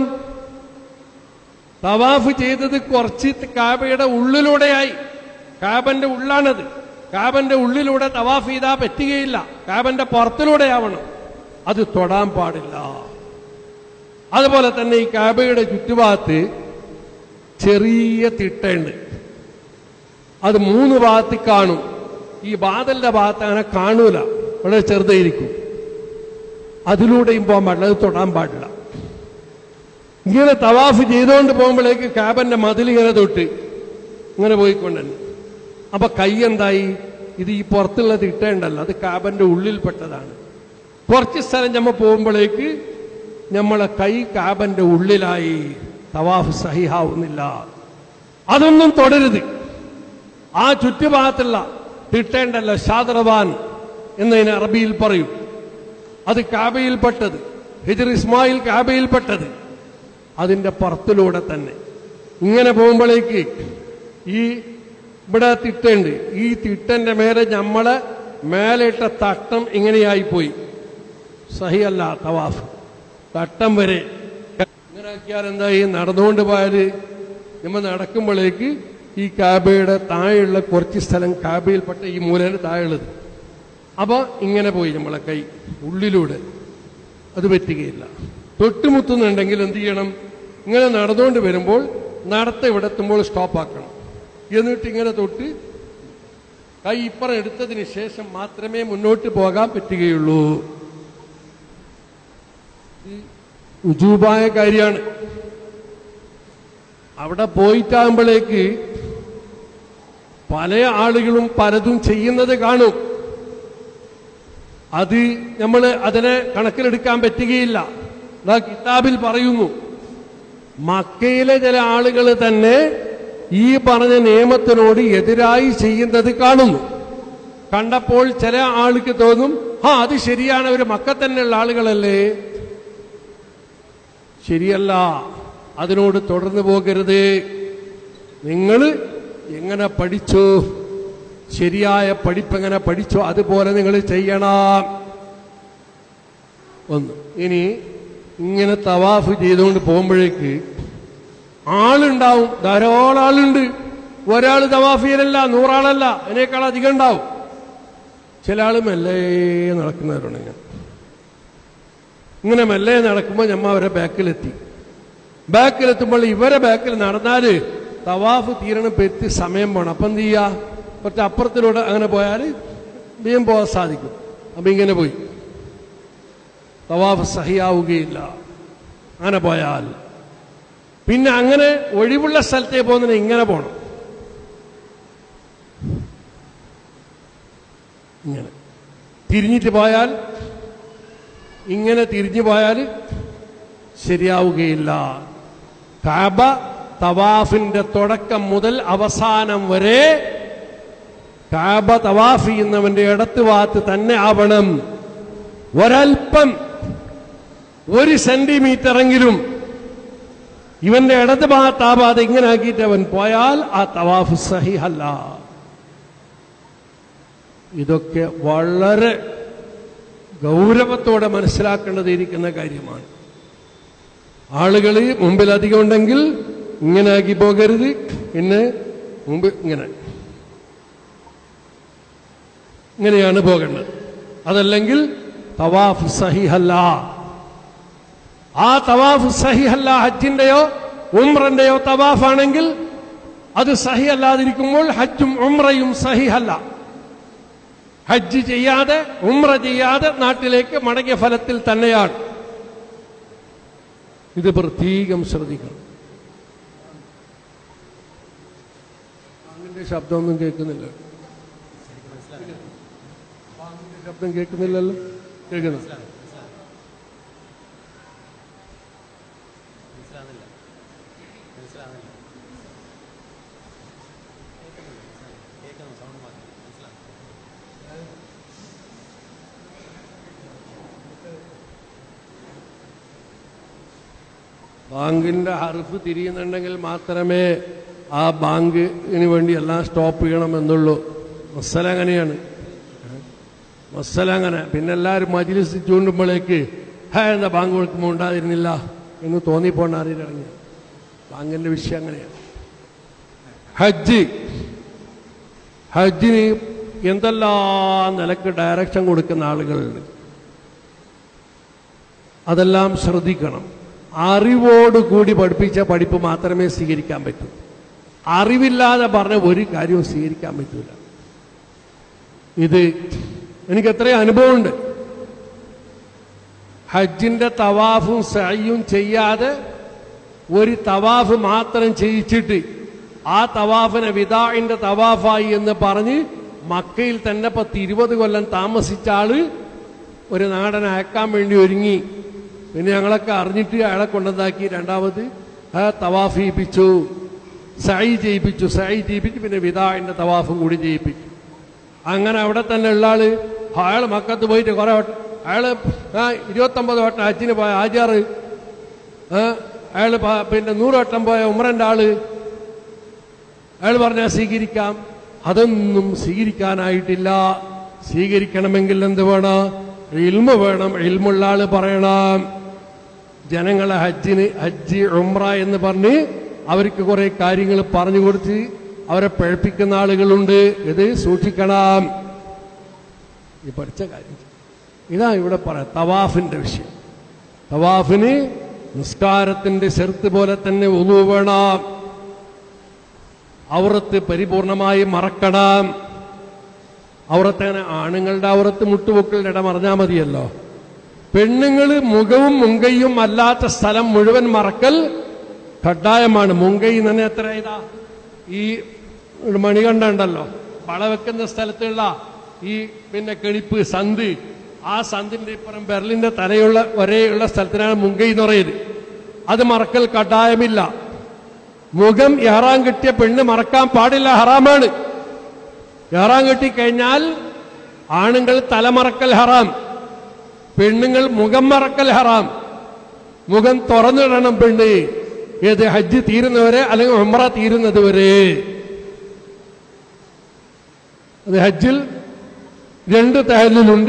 തവാഫ് ചെയ്തത് കുറച്ച് കാബയുടെ ഉള്ളിലൂടെയായി കാബന്റെ ഉള്ളാണത് കാബന്റെ ഉള്ളിലൂടെ തവാഫ് ചെയ്താ പറ്റുകയില്ല കാബന്റെ പുറത്തിലൂടെയാവണം അത് തൊടാൻ പാടില്ല അതുപോലെ തന്നെ ഈ കാബയുടെ ചുറ്റുഭാഗത്ത് ചെറിയ തിട്ടുണ്ട് അത് മൂന്ന് ഭാഗത്ത് കാണും ഈ ബാദലിന്റെ ഭാഗത്ത് അങ്ങനെ കാണൂല വളരെ ചെറുതായിരിക്കും അതിലൂടെയും പോകാൻ പാടില്ല അത് തൊടാൻ പാടില്ല ഇങ്ങനെ തവാഫ് ചെയ്തുകൊണ്ട് പോകുമ്പോഴേക്ക് കാബന്റെ മതിൽ ഇങ്ങനെ തൊട്ട് ഇങ്ങനെ പോയിക്കൊണ്ടു അപ്പൊ കൈ എന്തായി ഇത് ഈ പുറത്തുള്ള തിട്ടേണ്ടല്ലോ അത് കാബന്റെ ഉള്ളിൽപ്പെട്ടതാണ് കുറച്ച് സ്ഥലം നമ്മ പോകുമ്പോഴേക്ക് നമ്മളെ കൈ കാബന്റെ ഉള്ളിലായി തവാഫ് സഹിഹാവുന്നില്ല അതൊന്നും തുടരുത് ആ ചുറ്റുഭാഗത്തുള്ള തിട്ടേണ്ടല്ലോ ഷാദറവാൻ എന്നതിന് അറബിയിൽ പറയും അത് കാബയിൽപ്പെട്ടത് ഹിജർ ഇസ്മായിൽ കാബയിൽപ്പെട്ടത് അതിന്റെ പുറത്തിലൂടെ തന്നെ ഇങ്ങനെ പോകുമ്പോഴേക്ക് ഈ ഇവിടെ തിട്ടുണ്ട് ഈ തിട്ടന്റെ മേലെ നമ്മളെ മേലെ ഇട്ട തട്ടം ഇങ്ങനെയായിപ്പോയി സഹിയല്ല തവാഫ് തട്ടം വരെ ഇങ്ങനെ ആക്കിയാൽ എന്തായി നടന്നുകൊണ്ട് പോയാല് നമ്മൾ നടക്കുമ്പോഴേക്ക് ഈ കാബയുടെ താഴെയുള്ള കുറച്ച് സ്ഥലം കാബയിൽപ്പെട്ട ഈ മൂലന് താഴെയുള്ളത് അപ്പൊ ഇങ്ങനെ പോയി നമ്മളെ കൈ ഉള്ളിലൂടെ അത് പറ്റുകയില്ല തൊട്ടുമുത്തുന്നുണ്ടെങ്കിൽ എന്ത് ചെയ്യണം ഇങ്ങനെ നടന്നുകൊണ്ട് വരുമ്പോൾ നടത്ത ഇവിടെ എത്തുമ്പോൾ സ്റ്റോപ്പ് ആക്കണം എന്നിട്ട് ഇങ്ങനെ തൊട്ട് കൈ ഇപ്പുറം എടുത്തതിന് ശേഷം മാത്രമേ മുന്നോട്ട് പോകാൻ പറ്റുകയുള്ളൂ ഉജൂബായ കാര്യമാണ് അവിടെ പോയിട്ടാകുമ്പോഴേക്ക് പല ആളുകളും പലതും ചെയ്യുന്നത് കാണും അത് നമ്മൾ അതിനെ കണക്കിലെടുക്കാൻ പറ്റുകയില്ല അതാ കിതാബിൽ പറയുന്നു മക്കയിലെ ചില ആളുകൾ തന്നെ ഈ പറഞ്ഞ നിയമത്തിനോട് എതിരായി ചെയ്യുന്നത് കാണുന്നു കണ്ടപ്പോൾ ചില ആൾക്ക് തോന്നും ആ അത് ശരിയാണ് അവർ മക്ക തന്നെയുള്ള ആളുകളല്ലേ ശരിയല്ല അതിനോട് തുടർന്നു പോകരുത് നിങ്ങൾ എങ്ങനെ പഠിച്ചു ശരിയായ പഠിപ്പെങ്ങനെ പഠിച്ചോ അതുപോലെ നിങ്ങൾ ചെയ്യണം ഒന്ന് ഇനി ഇങ്ങനെ തവാഫ് ചെയ്തുകൊണ്ട് പോകുമ്പോഴേക്ക് ആളുണ്ടാവും ധാരാളം ആളുണ്ട് ഒരാൾ തവാഫ് ചെയ്യലല്ല നൂറാളല്ല അതിനേക്കാൾ അധികം ഉണ്ടാവും ചില ആൾ മെല്ലെ നടക്കുന്നവരുണ്ട് ഇങ്ങനെ ഇങ്ങനെ മെല്ലെ നടക്കുമ്പോൾ ഞമ്മ അവരെ ബാക്കിലെത്തി ബാക്കിലെത്തുമ്പോൾ ഇവരെ ബാക്കിൽ നടന്നാല് തവാഫ് തീരണം പെത്തി സമയം പോണം അപ്പം എന്ത് ചെയ്യാ കുറച്ച് അപ്പുറത്തിലൂടെ അങ്ങനെ പോയാൽ വേഗം പോകാൻ സാധിക്കും അപ്പൊ ഇങ്ങനെ പോയി തവാഫ് സഹിയാവുകയില്ല അങ്ങനെ പോയാൽ പിന്നെ അങ്ങനെ ഒഴിവുള്ള സ്ഥലത്തേക്ക് പോകുന്നതിന് ഇങ്ങനെ പോണം ഇങ്ങനെ തിരിഞ്ഞിട്ട് പോയാൽ ഇങ്ങനെ തിരിഞ്ഞു പോയാൽ ശരിയാവുകയില്ല കാബ തവാഫിന്റെ തുടക്കം മുതൽ അവസാനം വരെ കാബ തവാഫ് ചെയ്യുന്നവന്റെ ഇടത്ത് ഭാഗത്ത് തന്നെ ആവണം ഒരൽപ്പം ഒരു സെന്റിമീറ്റർ എങ്കിലും ഇവന്റെ ഇടത് ഭാഗത്താവാതെ ഇങ്ങനെ ആക്കിയിട്ട് അവൻ പോയാൽ ആ തവാഫ് സഹിഹല്ല ഇതൊക്കെ വളരെ ഗൗരവത്തോടെ മനസ്സിലാക്കേണ്ടതിരിക്കുന്ന കാര്യമാണ് ആളുകൾ മുമ്പിൽ അധികം ഉണ്ടെങ്കിൽ ഇങ്ങനെ ആക്കി പോകരുത് പിന്നെ മുമ്പ് ഇങ്ങനെ ഇങ്ങനെയാണ് പോകേണ്ടത് അതല്ലെങ്കിൽ തവാഫ് സഹിഹല്ല ആ തവാഫ് സഹിഹല്ല ഹജ്ജിന്റെയോ ഉംറന്റെയോ തവാഫാണെങ്കിൽ അത് സഹിയല്ലാതിരിക്കുമ്പോൾ ഹജ്ജും ഉംറയും സഹിഹല്ല ഹജ്ജ് ചെയ്യാതെ ഉംറ ചെയ്യാതെ നാട്ടിലേക്ക് മടങ്ങിയ ഫലത്തിൽ തന്നെയാണ് ഇത് പ്രത്യേകം ശ്രദ്ധിക്കണം ബാങ്കിന്റെ ശബ്ദമൊന്നും കേൾക്കുന്നില്ല ബാങ്കിന്റെ ശബ്ദം കേൾക്കുന്നില്ലല്ലോ കേൾക്കുന്നു
മനസ്സിലാകുന്നില്ല മനസ്സിലാകുന്നില്ല കേൾക്കുന്നു സൗണ്ട് മാത്രം മനസ്സിലാകും
ബാങ്കിന്റെ ഹർഫ് തിരിയുന്നുണ്ടെങ്കിൽ മാത്രമേ ആ ബാങ്കിന് വേണ്ടി എല്ലാം സ്റ്റോപ്പ് ചെയ്യണമെന്നുള്ളൂ മസല അങ്ങനെയാണ് മസല അങ്ങനെ പിന്നെ എല്ലാവരും മജിലിസ് ചൂണ്ടുമ്പോഴേക്ക് ഹേ എന്താ ബാങ്ക് കൊടുക്കുമ്പോൾ ഉണ്ടായിരുന്നില്ല എന്ന് തോന്നിപ്പോണ്ട അറിയിറങ്ങി ബാങ്കിന്റെ വിഷയം അങ്ങനെയാണ് ഹജ്ജ് ഹജ്ജിന് എന്തെല്ലാം നിലക്ക് ഡയറക്ഷൻ കൊടുക്കുന്ന ആളുകളുണ്ട് അതെല്ലാം ശ്രദ്ധിക്കണം അറിവോടുകൂടി പഠിപ്പിച്ച പഠിപ്പ് മാത്രമേ സ്വീകരിക്കാൻ പറ്റൂ അറിവില്ലാതെ പറഞ്ഞ ഒരു കാര്യവും സ്വീകരിക്കാൻ പറ്റൂല ഇത് എനിക്ക് എത്രയും അനുഭവമുണ്ട് ഹജ്ജിന്റെ തവാഫും സയ്യും ചെയ്യാതെ ഒരു തവാഫ് മാത്രം ചെയ്യിച്ചിട്ട് ആ തവാഫിനെ വിദാഇന്റെ തവാഫായി എന്ന് പറഞ്ഞ് മക്കയിൽ തന്നെ പത്ത് ഇരുപത് കൊല്ലം താമസിച്ച ആള് ഒരു നാടൻ അയക്കാൻ വേണ്ടി ഒരുങ്ങി പിന്നെ ഞങ്ങളൊക്കെ അറിഞ്ഞിട്ട് അയാളെ കൊണ്ടുവന്നാക്കി രണ്ടാമത് ആ തവാഫ് ചെയ്യിപ്പിച്ചു സൈ ചെയ്യിപ്പിച്ചു സൈ ചെയ്യിപ്പിച്ചു പിന്നെ വിദാഇന്റെ തവാഫും കൂടി ചെയ്യിപ്പിച്ചു അങ്ങനെ അവിടെ തന്നെ ഉള്ള ആള് അയാൾ മക്കത്ത് പോയിട്ട് കുറെ വട്ടം അയാള് ആ ഇരുപത്തൊമ്പത് വട്ടം അച്ഛന് പോയ ആചാറ് അയാൾ പിന്നെ നൂറ് വട്ടം പോയ ഉമ്രന്റെ ആള് അയാൾ പറഞ്ഞാൽ സ്വീകരിക്കാം അതൊന്നും സ്വീകരിക്കാനായിട്ടില്ല സ്വീകരിക്കണമെങ്കിൽ എന്ത് വേണം ഇൽമ വേണം ഇൽമുള്ള ആള് പറയണം ജനങ്ങളെ ഹജ്ജിന് ഹജ്ജ് ഉംറ എന്ന് പറഞ്ഞ് അവർക്ക് കുറെ കാര്യങ്ങൾ പറഞ്ഞു കൊടുത്ത് അവരെ പഴപ്പിക്കുന്ന ആളുകളുണ്ട് ഇത് സൂക്ഷിക്കണം ഈ പഠിച്ച കാര്യം ഇതാ ഇവിടെ പറയാം തവാഫിന്റെ വിഷയം തവാഫിന് നിസ്കാരത്തിന്റെ ചെറുത്ത് പോലെ തന്നെ ഒന്നു വേണം ഔറത്ത് പരിപൂർണമായി മറക്കണം ഔറത്തങ്ങനെ ആണുങ്ങളുടെ ഔറത്ത് മുട്ടുപൊക്കളുടെ ഇട മറഞ്ഞാൽ മതിയല്ലോ പെണ്ണുങ്ങൾ മുഖവും മുങ്കയും അല്ലാത്ത സ്ഥലം മുഴുവൻ മറക്കൽ കഡായമാണ് മുങ്കൈ തന്നെ എത്ര ഇതാ ഈ ഒരു മണികണ്ഠ ഉണ്ടല്ലോ വള വെക്കുന്ന സ്ഥലത്തുള്ള ഈ പിന്നെ കെണിപ്പ് സന്ത് ആ സന്തിന്റെ ഇപ്പുറം ബെർലിന്റെ തലയുള്ള വരെയുള്ള സ്ഥലത്തിനാണ് മുങ്കൈ എന്ന് പറയുന്നത് അത് മറക്കൽ കഡായമില്ല മുഖം ഇഹറാം കിട്ടിയ പെണ്ണ് മറക്കാൻ പാടില്ല ഹറാമാണ് ഇഹറാം കിട്ടിക്കഴിഞ്ഞാൽ ആണുങ്ങൾ തലമറക്കൽ ഹറാം പെണ്ണുങ്ങൾ മുഖം മറക്കൽ ഹറാം മുഖം തുറന്നിടണം പെണ്ണ് ഏത് ഹജ്ജ് തീരുന്നവരെ അല്ലെങ്കിൽ ഉമ്ര തീരുന്നത് വരെ അത് ഹജ്ജിൽ രണ്ട് തഹലിലുണ്ട്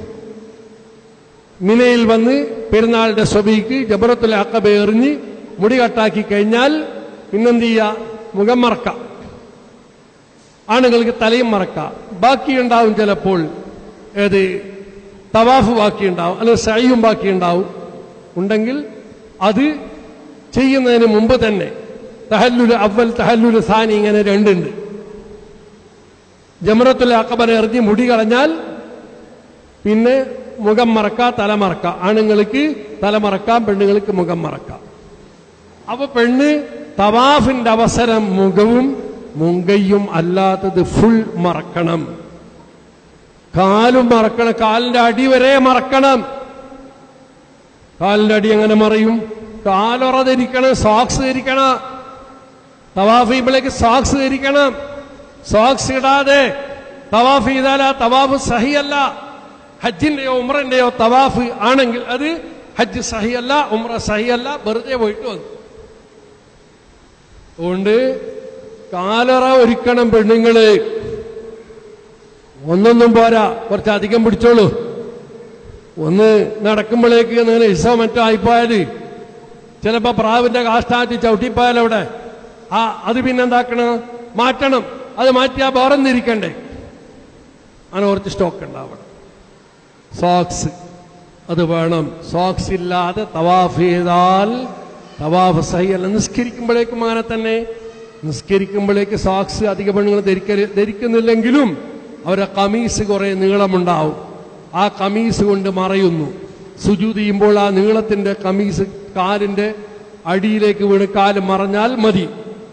മിനയിൽ വന്ന് പെരുന്നാളിന്റെ സ്വബിക്ക് ജബറത്തുൽ അക്കബ എറിഞ്ഞ് മുടി കട്ടാക്കി കഴിഞ്ഞാൽ പിന്നെന്ത് ചെയ്യുക മുഖം മറക്കാം ആണുങ്ങൾക്ക് തലയും മറക്കാം ബാക്കിയുണ്ടാവും ചിലപ്പോൾ ഏത് തവാഫ് ബാക്കിയുണ്ടാവും അല്ലെങ്കിൽ സയ്യും ബാക്കിയുണ്ടാവും ഉണ്ടെങ്കിൽ അത് ചെയ്യുന്നതിന് മുമ്പ് തന്നെ തഹല്ലുല് അവൽ തഹല്ലുല് സാനി ഇങ്ങനെ രണ്ടുണ്ട് ജമറത്തുൽ അക്കബനെ എറിഞ്ഞ് മുടി കളഞ്ഞാൽ പിന്നെ മുഖം മറക്കാം തല മറക്കാം ആണുങ്ങൾക്ക് തല മറക്കാം പെണ്ണുങ്ങൾക്ക് മുഖം മറക്കാം അപ്പൊ പെണ്ണ് തവാഫിന്റെ അവസരം മുഖവും മുങ്കയും അല്ലാത്തത് ഫുൾ മറക്കണം കാലും മറക്കണം കാലിന്റെ അടി വരെ മറക്കണം കാലിന്റെ അടി എങ്ങനെ മറയും കാലുറ ധരിക്കണം സോക്സ് ധരിക്കണം തവാഫ് ചെയ്യുമ്പോഴേക്ക് സോക്സ് ധരിക്കണം സോക്സ് ഇടാതെ തവാഫ് ചെയ്താൽ ആ തവാഫ് സഹിയല്ല ഹജ്ജിന്റെയോ ഉമ്രന്റെയോ തവാഫ് ആണെങ്കിൽ അത് ഹജ്ജ് സഹിയല്ല ഉമ്ര സഹിയല്ല വെറുതെ പോയിട്ട് വന്നു അതുകൊണ്ട് കാലറ ഒരുക്കണം പെണ്ണുങ്ങള് ഒന്നൊന്നും പോരാ കുറച്ച് അധികം പിടിച്ചോളൂ ഒന്ന് നടക്കുമ്പോഴേക്ക് നിങ്ങൾ ഇസോ മറ്റോ ആയിപ്പോയാല് ചിലപ്പോ പ്രാവിന്റെ കാഷ്ടാറ്റി ചവിട്ടിപ്പോയാൽ അവിടെ ആ അത് പിന്നെന്താക്കണം മാറ്റണം അത് മാറ്റിയാ വേറെന്നിരിക്കണ്ടേ അങ്ങനെ കുറച്ച് സ്റ്റോക്ക് ഉണ്ടാവണം സോക്സ് അത് വേണം സോക്സ് ഇല്ലാതെ തവാഫ് ചെയ്താൽ തവാഫ് സഹിയല്ല നിസ്കരിക്കുമ്പോഴേക്കും അങ്ങനെ തന്നെ നിസ്കരിക്കുമ്പോഴേക്ക് സോക്സ് അധിക പെണ്ണുങ്ങൾ ധരിക്കൽ ധരിക്കുന്നില്ലെങ്കിലും അവരെ കമീസ് കുറെ നീളമുണ്ടാവും ആ കമീസ് കൊണ്ട് മറയുന്നു സുജൂത് ചെയ്യുമ്പോൾ ആ നീളത്തിന്റെ കമീസ് കാലിന്റെ അടിയിലേക്ക് വീണ് കാല് മറഞ്ഞാൽ മതി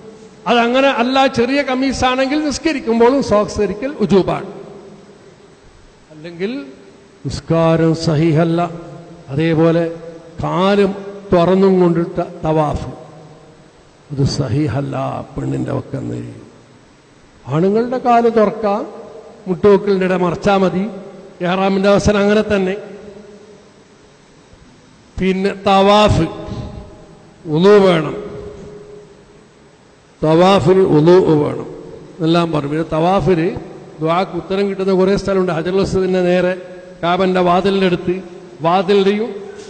അതങ്ങനെ അല്ല ചെറിയ കമ്മീസാണെങ്കിൽ നിസ്കരിക്കുമ്പോഴും സോക്സ് ധരിക്കൽ ഉജൂബാണ് അല്ലെങ്കിൽ നിസ്കാരം സഹിഹല്ല അതേപോലെ കാലും തുറന്നും കൊണ്ട് ത- തവാഫ് അത് സഹിഹല്ല പെണ്ണിന്റെ വക്കെന്ന് ആണുങ്ങളുടെ കാല് തുറക്കാം മുട്ടുവക്കലിൻ്റെ ഇട മറച്ചാൽ മതി ഏറാമിന്റെ അവസരം അങ്ങനെ തന്നെ പിന്നെ തവാഫ് ഉളു വേണം തവാഫിന് ഉളു വേണം എല്ലാം പറഞ്ഞു പിന്നെ തവാഫിന് ദ്വാക്ക് ഉത്തരം കിട്ടുന്ന കുറേ സ്ഥലമുണ്ട് ഹജറുസ്വദിന്റെ നേരെ കാബന്റെ വാതിലിന്റെ അടുത്ത് വാതിലിന്റെയും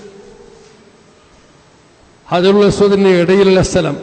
ഹജറുസ്വദിന്റെ ഇടയിലുള്ള സ്ഥലം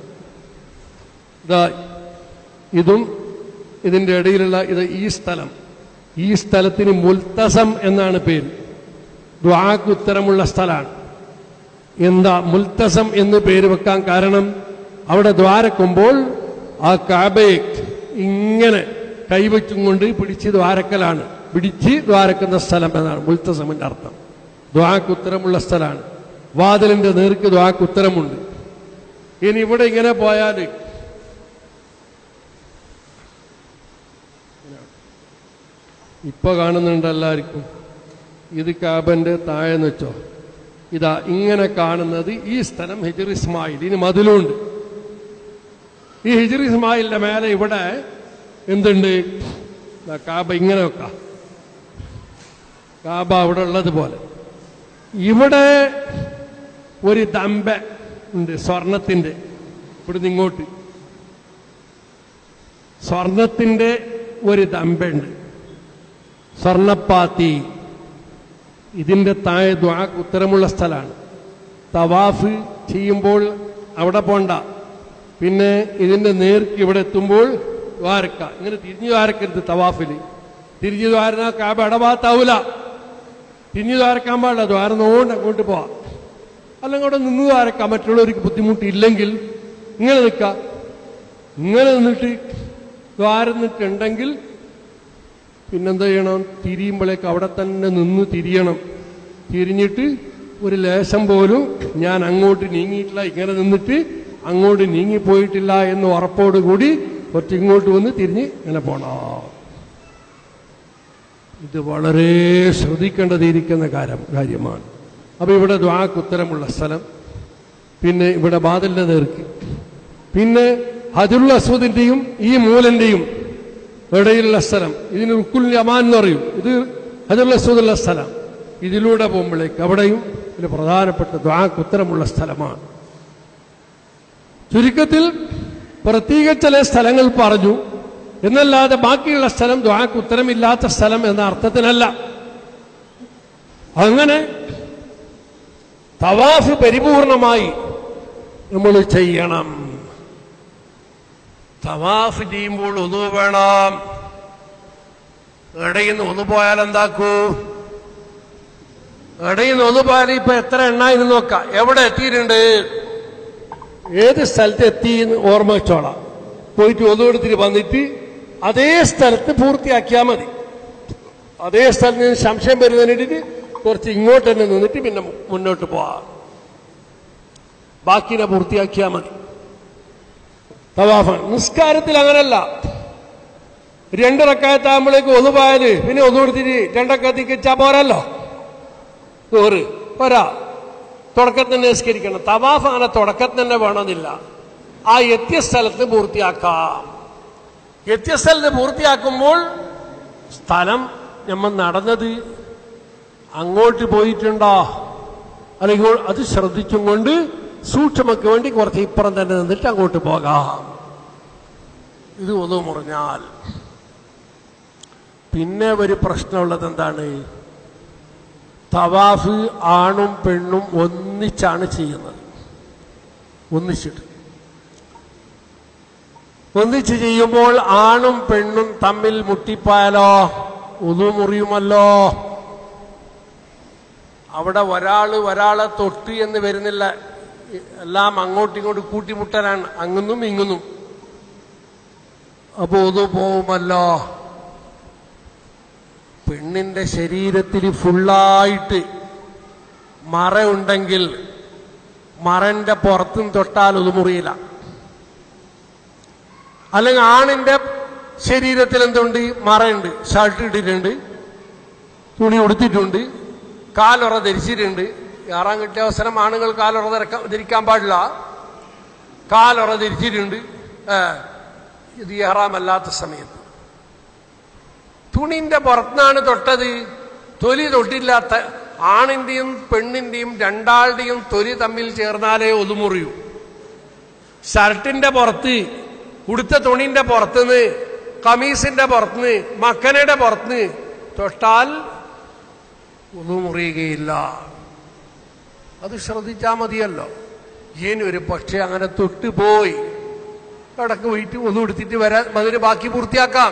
ഇതാ ഇതും ഇതിന്റെ ഇടയിലുള്ള ഇത് ഈ സ്ഥലം ഈ സ്ഥലത്തിന് മുൽത്തസം എന്നാണ് പേര് ദ്വാക്ക് ഉത്തരമുള്ള സ്ഥലമാണ് എന്താ മുൽത്തസം എന്ന് പേര് വെക്കാൻ കാരണം അവിടെ ദ്വാരക്കുമ്പോൾ ആ കാബയെ ഇങ്ങനെ കൈവച്ചും കൊണ്ട് പിടിച്ച് ദ്വാരക്കലാണ് പിടിച്ച് ദ്വാരക്കുന്ന സ്ഥലം എന്നാണ് മുൽത്തസമിന്റെ അർത്ഥം ദ്വാക്ക് ഉത്തരമുള്ള സ്ഥലമാണ് വാതിലിന്റെ നേർക്ക് ദ്വാക്ക് ഉത്തരമുണ്ട് ഇനി ഇവിടെ ഇങ്ങനെ പോയാൽ ഇപ്പൊ കാണുന്നുണ്ട് എല്ലാവർക്കും ഇത് കാബന്റെ താഴെ വെച്ചോ ഇതാ ഇങ്ങനെ കാണുന്നത് ഈ സ്ഥലം ഹിജർ ഇസ്മായിൽ ഇനി മതിലുണ്ട് ഈ ഹിജർ ഇസ്മായിലിന്റെ മേലെ ഇവിടെ എന്തുണ്ട് ദാ കാബ ഇങ്ങനെ വെക്കാം കാബ അവിടെ ഉള്ളതുപോലെ ഇവിടെ ഒരു ദമ്പ ഉണ്ട് സ്വർണത്തിന്റെ ഇവിടുന്ന് ഇങ്ങോട്ട് സ്വർണത്തിന്റെ ഒരു ദമ്പുണ്ട് സ്വർണപ്പാത്തി ഇതിന്റെ താഴെ ദ്വാക്ക് ഉത്തരമുള്ള സ്ഥലമാണ് തവാഫ് ചെയ്യുമ്പോൾ അവിടെ പോണ്ട പിന്നെ ഇതിന്റെ നേർക്ക് ഇവിടെ എത്തുമ്പോൾ ദ്വാരക്ക ഇങ്ങനെ തിരിഞ്ഞു ദ്വാരക്കരുത് തവാഫിൽ തിരിഞ്ഞു ദ്വാരന കാബ ഇടഭാഗത്താവൂല തിരിഞ്ഞു ദ്വാരക്കാൻ പാടില്ല ദ്വാരന്നോണ്ട് അങ്ങോട്ട് പോവാം അല്ലെങ്കിൽ അവിടെ നിന്ന് ദ്വാരക്കാം മറ്റുള്ളവർക്ക് ബുദ്ധിമുട്ടില്ലെങ്കിൽ ഇങ്ങനെ നിൽക്കാം ഇങ്ങനെ നിന്നിട്ട് ദ്വാരന്നിട്ടുണ്ടെങ്കിൽ പിന്നെന്താ ചെയ്യണം തിരിയുമ്പോഴേക്ക് അവിടെ തന്നെ നിന്ന് തിരിയണം തിരിഞ്ഞിട്ട് ഒരു ലേശം പോലും ഞാൻ അങ്ങോട്ട് നീങ്ങിയിട്ടില്ല ഇങ്ങനെ നിന്നിട്ട് അങ്ങോട്ട് നീങ്ങിപ്പോയിട്ടില്ല എന്ന് ഉറപ്പോടുകൂടി കുറച്ച് ഇങ്ങോട്ട് വന്ന് തിരിഞ്ഞ് ഇങ്ങനെ പോണം ഇത് വളരെ ശ്രദ്ധിക്കേണ്ടതിരിക്കുന്ന കാര്യം കാര്യമാണ് അപ്പൊ ഇവിടെ ദ്വാക്ക് ഉത്തരമുള്ള സ്ഥലം പിന്നെ ഇവിടെ ബാദലിന്റെ നേർക്ക് പിന്നെ ഹജുൽ അസ്വദിന്റെയും ഈ മൂലന്റെയും ഇടയിലുള്ള സ്ഥലം ഇതിന് റുക്കുൽ യമാൻ എന്ന് പറയും ഇത് ഹജുൽ അസ്വദുള്ള സ്ഥലം ഇതിലൂടെ പോകുമ്പോഴേക്ക് അവിടെയും ഒരു പ്രധാനപ്പെട്ട ദ്വാക്ക് ഉത്തരമുള്ള സ്ഥലമാണ് ചുരുക്കത്തിൽ പ്രത്യേക ചില സ്ഥലങ്ങൾ പറഞ്ഞു എന്നല്ലാതെ ബാക്കിയുള്ള സ്ഥലം ദ്വാക്ക് ഉത്തരമില്ലാത്ത സ്ഥലം എന്ന അർത്ഥത്തിനല്ല അങ്ങനെ തവാഫ് പരിപൂർണമായി നമ്മൾ ചെയ്യണം തവാഫ് ചെയ്യുമ്പോൾ ഒന്നു വേണം ഇടയിൽ നിന്ന് ഒന്ന് പോയാൽ എന്താക്കൂ ഇടയിൽ നിന്ന് ഒന്ന് പോയാൽ ഇപ്പൊ എത്ര എണ്ണ എന്ന് നോക്കാം എവിടെ എത്തിയിട്ടുണ്ട് ഏത് സ്ഥലത്ത് എത്തി എന്ന് ഓർമ്മ വെച്ചോളാം പോയിട്ട് ഒന്നുകൊടുത്തിട്ട് വന്നിട്ട് അതേ സ്ഥലത്ത് പൂർത്തിയാക്കിയാൽ മതി അതേ സ്ഥലത്ത് നിന്ന് സംശയം വരുന്നതിന് വേണ്ടിയിട്ട് കുറച്ച് ഇങ്ങോട്ട് തന്നെ നിന്നിട്ട് പിന്നെ മുന്നോട്ട് പോവാം ബാക്കിനെ പൂർത്തിയാക്കിയാൽ മതി തവാഫാണ് നിസ്കാരത്തിൽ അങ്ങനല്ല രണ്ടിറക്കായത്താകുമ്പോഴേക്ക് ഒന്ന് പോയാല് പിന്നെ ഒന്ന് കൊടുത്തിട്ട് രണ്ടക്കത്തേക്ക് വെച്ചാൽ പോരല്ലോ നൂറ് പോരാ തുടക്കത്തിൽ തന്നെ നിസ്കരിക്കണം തവാഫ് അങ്ങനെ തുടക്കത്തിൽ തന്നെ വേണമെന്നില്ല ആ എത്തിയ സ്ഥലത്ത് പൂർത്തിയാക്കാം എത്തിയ സ്ഥലത്ത് പൂർത്തിയാക്കുമ്പോൾ സ്ഥലം നമ്മൾ നടന്നത് അങ്ങോട്ട് പോയിട്ടുണ്ടോ അല്ലെങ്കിൽ അത് ശ്രദ്ധിച്ചും കൊണ്ട് സൂക്ഷ്മക്ക് വേണ്ടി കുറച്ച് ഇപ്പുറം തന്നെ നിന്നിട്ട് അങ്ങോട്ട് പോകാം ഇത് ഒന്ന് മുറിഞ്ഞാൽ പിന്നെ ഒരു പ്രശ്നമുള്ളത് എന്താണ് തവാഫ് ആണും പെണ്ണും ഒന്നിച്ചാണ് ചെയ്യുന്നത് ഒന്നിച്ചിട്ട് ഒന്നിച്ച് ചെയ്യുമ്പോൾ ആണും പെണ്ണും തമ്മിൽ മുട്ടിപ്പോയാലോ ഒന്നു മുറിയുമല്ലോ അവിടെ ഒരാള് ഒരാളെ തൊട്ട് എന്ന് വരുന്നില്ല എല്ലാം അങ്ങോട്ടും ഇങ്ങോട്ടും കൂട്ടിമുട്ടലാണ് അങ്ങുന്നും ഇങ്ങുന്നും അപ്പോ ഒന്ന് പോവുമല്ലോ പെണ്ണിന്റെ ശരീരത്തിൽ ഫുള്ളായിട്ട് മറ ഉണ്ടെങ്കിൽ മറന്റെ പുറത്തും തൊട്ടാൽ ഒന്ന് മുറിയില്ല
അല്ലെങ്കിൽ ആണിന്റെ ശരീരത്തിൽ എന്തുണ്ട് മറയുണ്ട് ഷർട്ട് ഇട്ടിട്ടുണ്ട് തുണി ഉടുത്തിട്ടുണ്ട് കാലുറ ധരിച്ചിട്ടുണ്ട് കയറാൻ കിട്ടിയ അവസരം ആണുങ്ങൾ കാലുറ ധരക്ക- ധരിക്കാൻ പാടില്ല കാലുറ ധരിച്ചിട്ടുണ്ട് ഏ, ഇത് ഇഹ്റാമല്ലാത്ത സമയത്ത് തുണിന്റെ പുറത്താണ് തൊട്ടത് തൊലി തൊട്ടില്ലാത്ത ആണിന്റെയും പെണ്ണിന്റെയും രണ്ടാളുടെയും തൊലി തമ്മിൽ ചേർന്നാലേ ഒതുമുറിയൂ ഷർട്ടിന്റെ പുറത്ത് ഉടുത്ത തുണിന്റെ പുറത്തുനിന്ന് കമീസിന്റെ പുറത്തുനിന്ന് മക്കനയുടെ പുറത്തുനിന്ന് തൊട്ടാൽ ഒതുമുറിയുകയില്ല അത് ശ്രദ്ധിച്ചാൽ മതിയല്ലോ ഇനി ഒരു പക്ഷെ അങ്ങനെ തൊട്ടുപോയി ഇടക്ക് പോയിട്ട് ഒന്നും എടുത്തിട്ട് വരാൻ അതിന് ബാക്കി പൂർത്തിയാക്കാം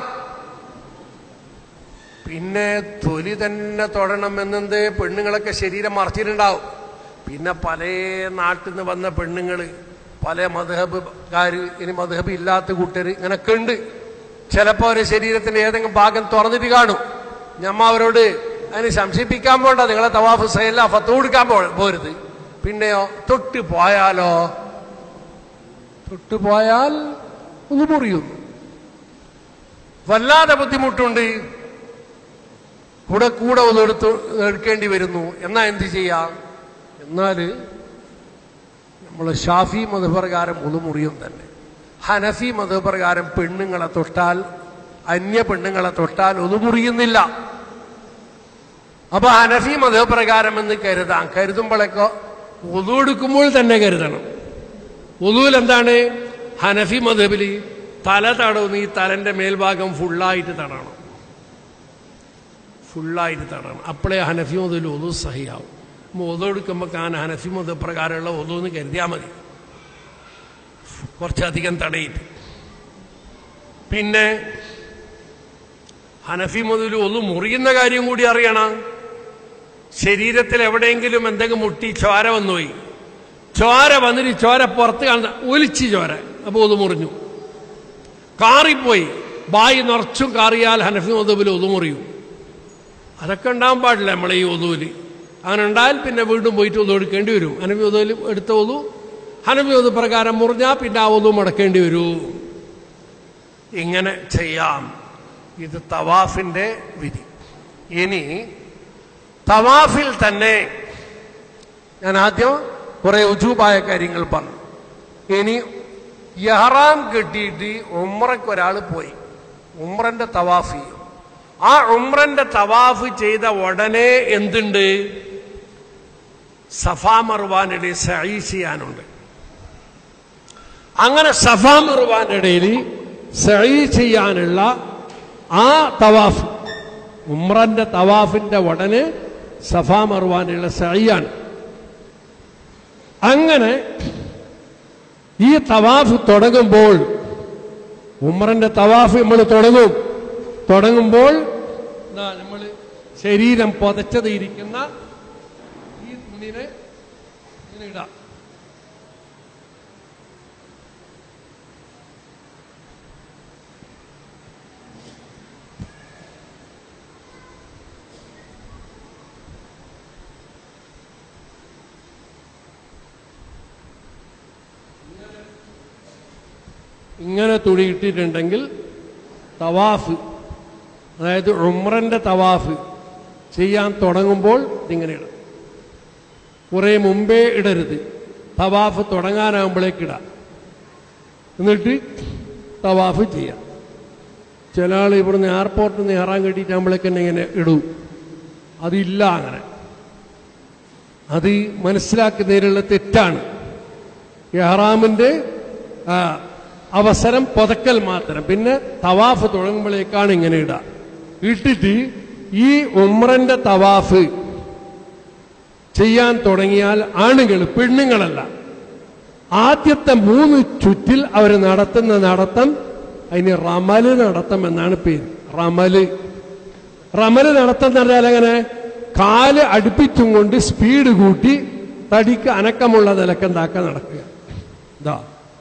പിന്നെ തൊലി തന്നെ തൊടണം എന്നെന്ത് പെണ്ണുങ്ങളൊക്കെ ശരീരം മറച്ചിട്ടുണ്ടാവും പിന്നെ പല നാട്ടിൽ നിന്ന് വന്ന പെണ്ണുങ്ങള് പല മധബുകാര് ഇനി മധബ് ഇല്ലാത്ത കൂട്ടര് ഇങ്ങനൊക്കെ ഉണ്ട് ചിലപ്പോ ഒരു ശരീരത്തിന്റെ ഏതെങ്കിലും ഭാഗം തുറന്നിട്ട് കാണും ഞമ്മ അവരോട് അതിന് സംശയിപ്പിക്കാൻ പോണ്ട നിങ്ങളെ തവാഫ് സൈല ഫത്ത് കൊടുക്കാൻ പോ പോരുത് പിന്നെയോ തൊട്ട് പോയാലോ തൊട്ട് പോയാൽ ഒന്ന് മുറിയുന്നു വല്ലാതെ ബുദ്ധിമുട്ടുണ്ട് കൂടെ കൂടെ ഒന്ന് എടുത്ത് എടുക്കേണ്ടി വരുന്നു എന്നാ എന്ത് ചെയ്യാം എന്നാല് നമ്മൾ ഷാഫി മതപ്രകാരം ഒന്ന് മുറിയും തന്നെ ഹനഫി മതപ്രകാരം പെണ്ണുങ്ങളെ തൊട്ടാൽ അന്യ പെണ്ണുങ്ങളെ തൊട്ടാൽ ഒന്ന് മുറിയുന്നില്ല അപ്പൊ ഹനഫി മതപ്രകാരം എന്ന് കരുതാം കരുതുമ്പോഴൊക്കെ ഒതുവെടുക്കുമ്പോൾ തന്നെ കരുതണം ഒതുവിൽ എന്താണ് ഹനഫി മതബില് തല തടവുന്ന ഈ തലന്റെ മേൽഭാഗം ഫുള്ളായിട്ട് തടണം ഫുള്ളായിട്ട് തടണം അപ്പോഴേ ഹനഫി മുതൽ ഒതു സഹിയാവും ഒതു എടുക്കുമ്പോൾ കാൻ ഹനഫി മുതൽ പ്രകാരമുള്ള ഒതു എന്ന് കരുതിയാൽ മതി കുറച്ചധികം തടയിട്ട് പിന്നെ ഹനഫി മുതൽ ഒന്ന് മുറിയുന്ന കാര്യം കൂടി അറിയണം ശരീരത്തിൽ എവിടെയെങ്കിലും എന്തെങ്കിലും മുട്ടി ചോര വന്നുപോയി ചോര വന്നിട്ട് ചോര പുറത്ത് കാണുന്ന ഒലിച്ച് ചോര അപ്പോൾ ഒന്ന് മുറിഞ്ഞു കാറിപ്പോയി ബായി നിറച്ചും കാറിയാൽ ഹനഫി മതബിൽ ഒതുമുറിയും അതൊക്കെ ഉണ്ടാകാൻ പാടില്ല നമ്മളെ ഈ ഒതുവില് അങ്ങനെ ഉണ്ടായാൽ പിന്നെ വീണ്ടും പോയിട്ട് ഒതു എടുക്കേണ്ടി വരും ഹനഫി ഒതുവിൽ എടുത്ത ഒതു ഹനഫി ഒതു പ്രകാരം മുറിഞ്ഞാൽ പിന്നെ ആ ഒതു മടക്കേണ്ടി വരൂ ഇങ്ങനെ ചെയ്യാം ഇത് തവാഫിന്റെ വിധി ഇനി തവാഫിൽ തന്നെ ഞാൻ ആദ്യം കുറെ ഉജൂബായ കാര്യങ്ങൾ പറഞ്ഞു ഇനി യഹറാം കെട്ടിയിട്ട് ഉമ്രക്ക് ഒരാൾ പോയി ഉമ്രന്റെ തവാഫ് ചെയ്യും ആ ഉമ്രന്റെ തവാഫ് ചെയ്ത ഉടനെ എന്തുണ്ട് സഫാ മറുവാനിടെ സഹി ചെയ്യാനുണ്ട് അങ്ങനെ സഫാ മറുവാനിടയിൽ സഹി ചെയ്യാനുള്ള ആ തവാഫ് ഉമ്രന്റെ തവാഫിന്റെ ഉടനെ സഫാ മറുവാനുള്ള സഹിയാണ് അങ്ങനെ ഈ തവാഫ് തുടങ്ങുമ്പോൾ ഉമ്രന്റെ തവാഫ് നമ്മൾ തുടങ്ങും തുടങ്ങുമ്പോൾ നമ്മൾ ശരീരം പുതച്ചത് ഇരിക്കുന്ന ഈ തുണിനെ ഇങ്ങനെ ഇടാം ഇങ്ങനെ തുണി ഇട്ടിട്ടുണ്ടെങ്കിൽ തവാഫ് അതായത് ഉമ്രന്റെ തവാഫ് ചെയ്യാൻ തുടങ്ങുമ്പോൾ ഇതിങ്ങനെ ഇടാം കുറെ മുമ്പേ ഇടരുത് തവാഫ് തുടങ്ങാനാകുമ്പോഴേക്ക് ഇടാം എന്നിട്ട് തവാഫ് ചെയ്യാം ചില ആൾ ഇവിടുന്ന് എയർപോർട്ടിൽ നിന്ന് ഇറങ്ങാൻ കെട്ടിയിട്ടാകുമ്പോഴേക്ക് തന്നെ ഇങ്ങനെ ഇടും അതില്ല അങ്ങനെ അത് മനസ്സിലാക്കുന്നതിനുള്ള തെറ്റാണ് എഹ്റാമിന്റെ ആ, അവസരം പുതക്കൽ മാത്രം പിന്നെ തവാഫ് തുടങ്ങുമ്പോഴേക്കാണ് ഇങ്ങനെ ഇടുക ഇട്ടിട്ട് ഈ ഉമ്രന്റെ തവാഫ് ചെയ്യാൻ തുടങ്ങിയാൽ ആണുങ്ങൾ പെണ്ണുങ്ങളല്ല ആദ്യത്തെ മൂന്ന് ചുറ്റിൽ അവർ നടത്തുന്ന നടത്തം അതിന് റമല് നടത്തം എന്നാണ് പേര് റമല് റമല് നടത്തം എന്ന് പറഞ്ഞാൽ എങ്ങനെ കാല് അടുപ്പിച്ചും കൊണ്ട് സ്പീഡ് കൂട്ടി തടിക്ക് അനക്കമുള്ള നിലക്കെന്താക്കാൻ നടക്കുക ഇതാ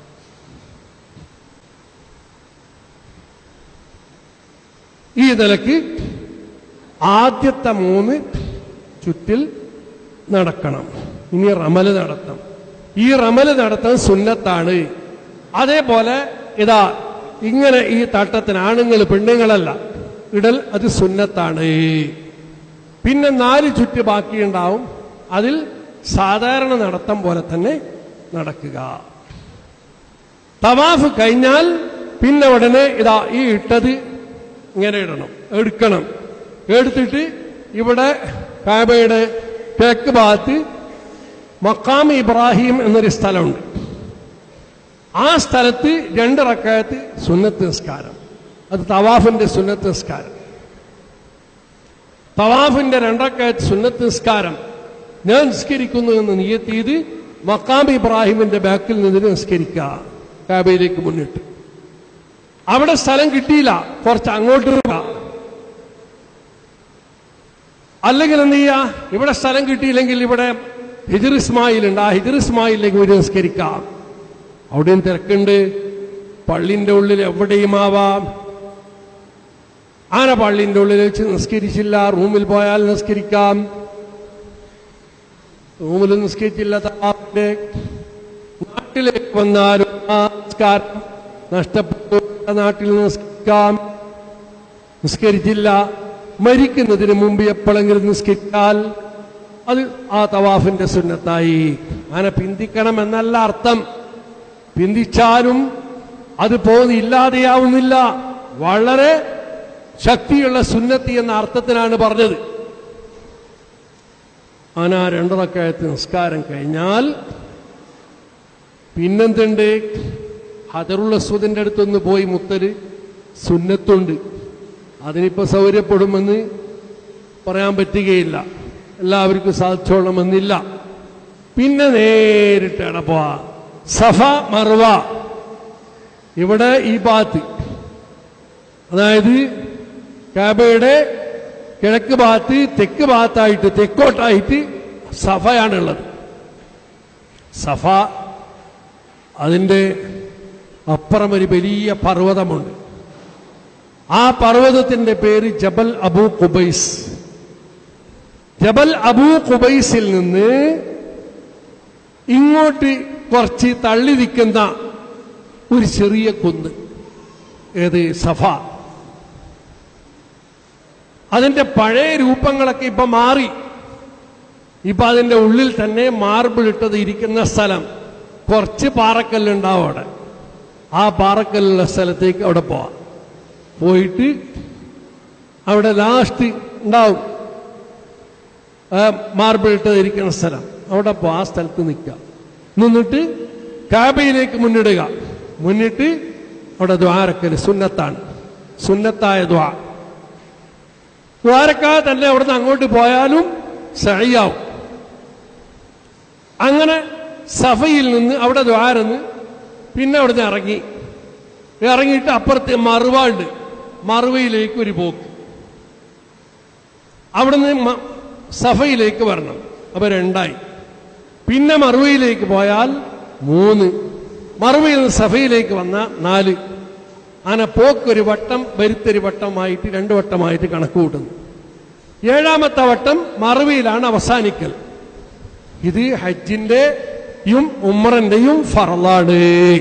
ഈ നിലക്ക് ആദ്യത്തെ മൂന്ന് ചുറ്റിൽ നടക്കണം ഇനി റമല് നടത്തം ഈ റമല് നടത്തം സുന്നത്താണ് അതേപോലെ ഇതാ
ഇങ്ങനെ ഈ തട്ടത്തിന് ആണുങ്ങൾ പെണ്ണുങ്ങളല്ല ഇടൽ അത് സുന്നത്താണ് പിന്നെ നാല് ചുറ്റ് ബാക്കിയുണ്ടാവും അതിൽ സാധാരണ നടത്തം പോലെ തന്നെ നടക്കുക തവാഫ് കഴിഞ്ഞാൽ പിന്നെ ഉടനെ ഇതാ ഈ ഇട്ടത് ഇങ്ങനെ ഇടണം എടുക്കണം എടുത്തിട്ട് ഇവിടെ കാബയുടെ കിഴക്ക് ഭാഗത്ത് മക്കാം ഇബ്രാഹിം എന്നൊരു സ്ഥലമുണ്ട് ആ സ്ഥലത്ത് രണ്ട് റക്കായത്ത് സുന്നത്ത് നിസ്കാരം അത് തവാഫിന്റെ സുന്നത്ത് നിസ്കാരം തവാഫിന്റെ രണ്ടക്കായത്ത് സുന്നത്ത് നിസ്കാരം ഞാൻ നിസ്കരിക്കുന്നു എന്ന് നിയത്ത് ചെയ്ത് മക്കാം ഇബ്രാഹിമിന്റെ ബാക്കിൽ നിന്ന് നിസ്കരിക്കുക കാബയിലേക്ക് മുന്നിട്ട് അവിടെ സ്ഥലം കിട്ടിയില്ല കുറച്ച് അങ്ങോട്ട് പോവുക. അല്ലെങ്കിൽ എന്ത് ചെയ്യാ ഇവിടെ സ്ഥലം കിട്ടിയില്ലെങ്കിൽ ഇവിടെ ഹിജർ ഇസ്മായിൽ ഉണ്ട് ആ ഹിജർ ഇസ്മായിലേക്ക് ഒരു നിസ്കരിക്കാം അവിടെയും തിരക്കുണ്ട് പള്ളിന്റെ ഉള്ളിൽ എവിടെയും ആവാം ആന പള്ളിന്റെ ഉള്ളിൽ വെച്ച് നിസ്കരിച്ചില്ല റൂമിൽ പോയാൽ നിസ്കരിക്കാം റൂമിൽ നിസ്കരിച്ചില്ല തവാഫിന്റെ നാട്ടിലേക്ക് വന്നാലും ആ നിസ്കാരം നഷ്ടപ്പെട്ടു നാട്ടിൽ നിസ്കരിക്കാം നിസ്കരിച്ചില്ല മരിക്കുന്നതിന് മുമ്പ് എപ്പോഴെങ്കിലും നിസ്കരിച്ചാൽ അത് ആ തവാഫിന്റെ സുന്നത്തായി അങ്ങനെ പിന്തിക്കണം എന്നല്ല അർത്ഥം പിന്തിച്ചാലും അത് പോകുന്ന ഇല്ലാതെയാവുന്നില്ല വളരെ ശക്തിയുള്ള സുന്നത്തി എന്ന അർത്ഥത്തിനാണ് പറഞ്ഞത് അങ്ങനെ ആ രണ്ടറക്കായത്ത് നിസ്കാരം കഴിഞ്ഞാൽ പിന്നെന്തുണ്ട് ഹജറുള്ള സുദിന്റെ അടുത്തൊന്ന് പോയി മുത്തര് സുന്നത്തുണ്ട് അതിനിപ്പോ സൗകര്യപ്പെടുമെന്ന് പറയാൻ പറ്റുകയില്ല എല്ലാവർക്കും സാധിച്ചോളണമെന്നില്ല പിന്നെ നേരിട്ട് എടപ്പോ സഫ മർവ ഇവിടെ ഈ ഭാഗത്ത് അതായത് കാബയുടെ കിഴക്ക് ഭാഗത്ത് തെക്ക് ഭാഗത്തായിട്ട് തെക്കോട്ടായിട്ട് സഫയാണുള്ളത് സഫ അതിൻ്റെ അപ്പുറം ഒരു വലിയ പർവ്വതമുണ്ട് ആ പർവ്വതത്തിന്റെ പേര് ജബൽ അബൂ കുബൈസ് ജബൽ അബൂ കുബൈസിൽ നിന്ന് ഇങ്ങോട്ട് കുറച്ച് തള്ളി നിൽക്കുന്ന ഒരു ചെറിയ കുന്ന് ഏത് സഫ അതിന്റെ പഴയ രൂപങ്ങളൊക്കെ ഇപ്പൊ മാറി ഇപ്പൊ അതിന്റെ ഉള്ളിൽ തന്നെ മാർബിൾ ഇട്ടത് ഇരിക്കുന്ന സ്ഥലം കുറച്ച് പാറക്കല്ലുണ്ടാവും അവിടെ ആ പാറക്കല്ലുള്ള സ്ഥലത്തേക്ക് അവിടെ പോവാം പോയിട്ട് അവിടെ ലാസ്റ്റ് ഉണ്ടാവും മാർബിൾ ഇട്ടത് ഇരിക്കുന്ന സ്ഥലം അവിടെ പോ ആ സ്ഥലത്ത് നിൽക്കുക നിന്നിട്ട് കാബയിലേക്ക് മുന്നിടുക മുന്നിട്ട് അവിടെ ദ്വാരക്കൽ സുന്നത്താണ് സുന്നത്തായ ദ്വാ ദ്വാരക്കാതെ തന്നെ അവിടുന്ന് അങ്ങോട്ട് പോയാലും സഹിയാവും അങ്ങനെ സഫയിൽ നിന്ന് അവിടെ ദ്വാരന്ന് പിന്നെ അവിടുന്ന് ഇറങ്ങി ഇറങ്ങിയിട്ട് അപ്പുറത്ത് മറുവ ഉണ്ട് മറുവയിലേക്ക് ഒരു പോക്ക് അവിടുന്ന് മ- സഫയിലേക്ക് വരണം അപ്പൊ രണ്ടായി പിന്നെ മറുവയിലേക്ക് പോയാൽ മൂന്ന് മറുവയിൽ നിന്ന് സഫയിലേക്ക് വന്ന നാല് അങ്ങനെ പോക്കൊരു വട്ടം വരുത്തൊരു വട്ടമായിട്ട് രണ്ട് വട്ടമായിട്ട് കണക്ക് കൂട്ടുന്നു ഏഴാമത്തെ വട്ടം മറുവയിലാണ് അവസാനിക്കൽ ഇത് ഹജ്ജിന്റെയും ഉമ്മറിന്റെയും ഫറലാണ്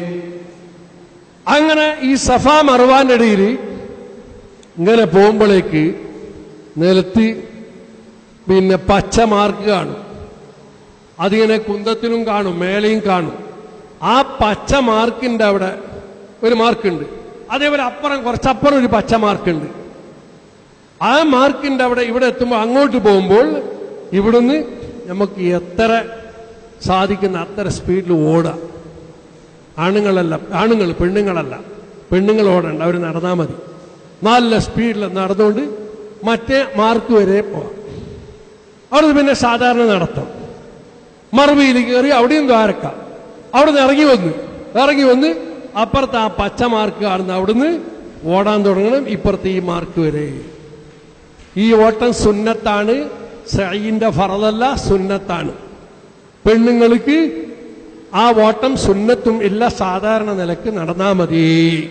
അങ്ങനെ ഈ സഫ മറുവാന്റെ ഇടയിൽ ഇങ്ങനെ പോകുമ്പോഴേക്ക് നിലത്ത് പിന്നെ പച്ച മാർക്ക് കാണും അതിങ്ങനെ കുന്തത്തിലും കാണും മേലെയും കാണും ആ പച്ച മാർക്കിന്റെ അവിടെ ഒരു മാർക്കുണ്ട് അതേപോലെ അപ്പുറം കുറച്ചപ്പുറം ഒരു പച്ച മാർക്കുണ്ട് ആ മാർക്കിന്റെ അവിടെ ഇവിടെ എത്തുമ്പോൾ അങ്ങോട്ട് പോകുമ്പോൾ ഇവിടുന്ന് നമുക്ക് എത്ര സാധിക്കുന്ന അത്ര സ്പീഡിൽ ഓടാം ആണുങ്ങളല്ല ആണുങ്ങൾ പെണ്ണുങ്ങളല്ല പെണ്ണുങ്ങൾ ഓടണ്ട അവർ നടന്നാൽ മതി നല്ല സ്പീഡിൽ നടന്നുകൊണ്ട് മറ്റേ മാർക്ക് വരെ പോവാം അവിടുന്ന് പിന്നെ സാധാരണ നടത്തം മറുപടിയിൽ കയറി അവിടെയും ദ്വാരക്കാം അവിടുന്ന് ഇറങ്ങി വന്നു ഇറങ്ങി വന്ന് അപ്പുറത്ത് ആ പച്ച മാർക്ക് കാണുന്ന അവിടുന്ന് ഓടാൻ തുടങ്ങണം ഇപ്പുറത്ത് ഈ മാർക്ക് വരെ ഈ ഓട്ടം സുന്നത്താണ് സൈന്റെ ഫറതല്ല സുന്നത്താണ് പെണ്ണുങ്ങൾക്ക് ആ ഓട്ടം സുന്നത്തും ഇല്ല സാധാരണ നിലക്ക് നടന്നാ മതി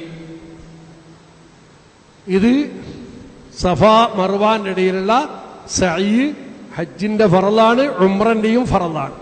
ഇത് സഫ മർവാന്റെ ഇടയിലുള്ള സൈ ഹജ്ജിന്റെ ഫറലാണ് ഉംറന്റെയും ഫറലാണ്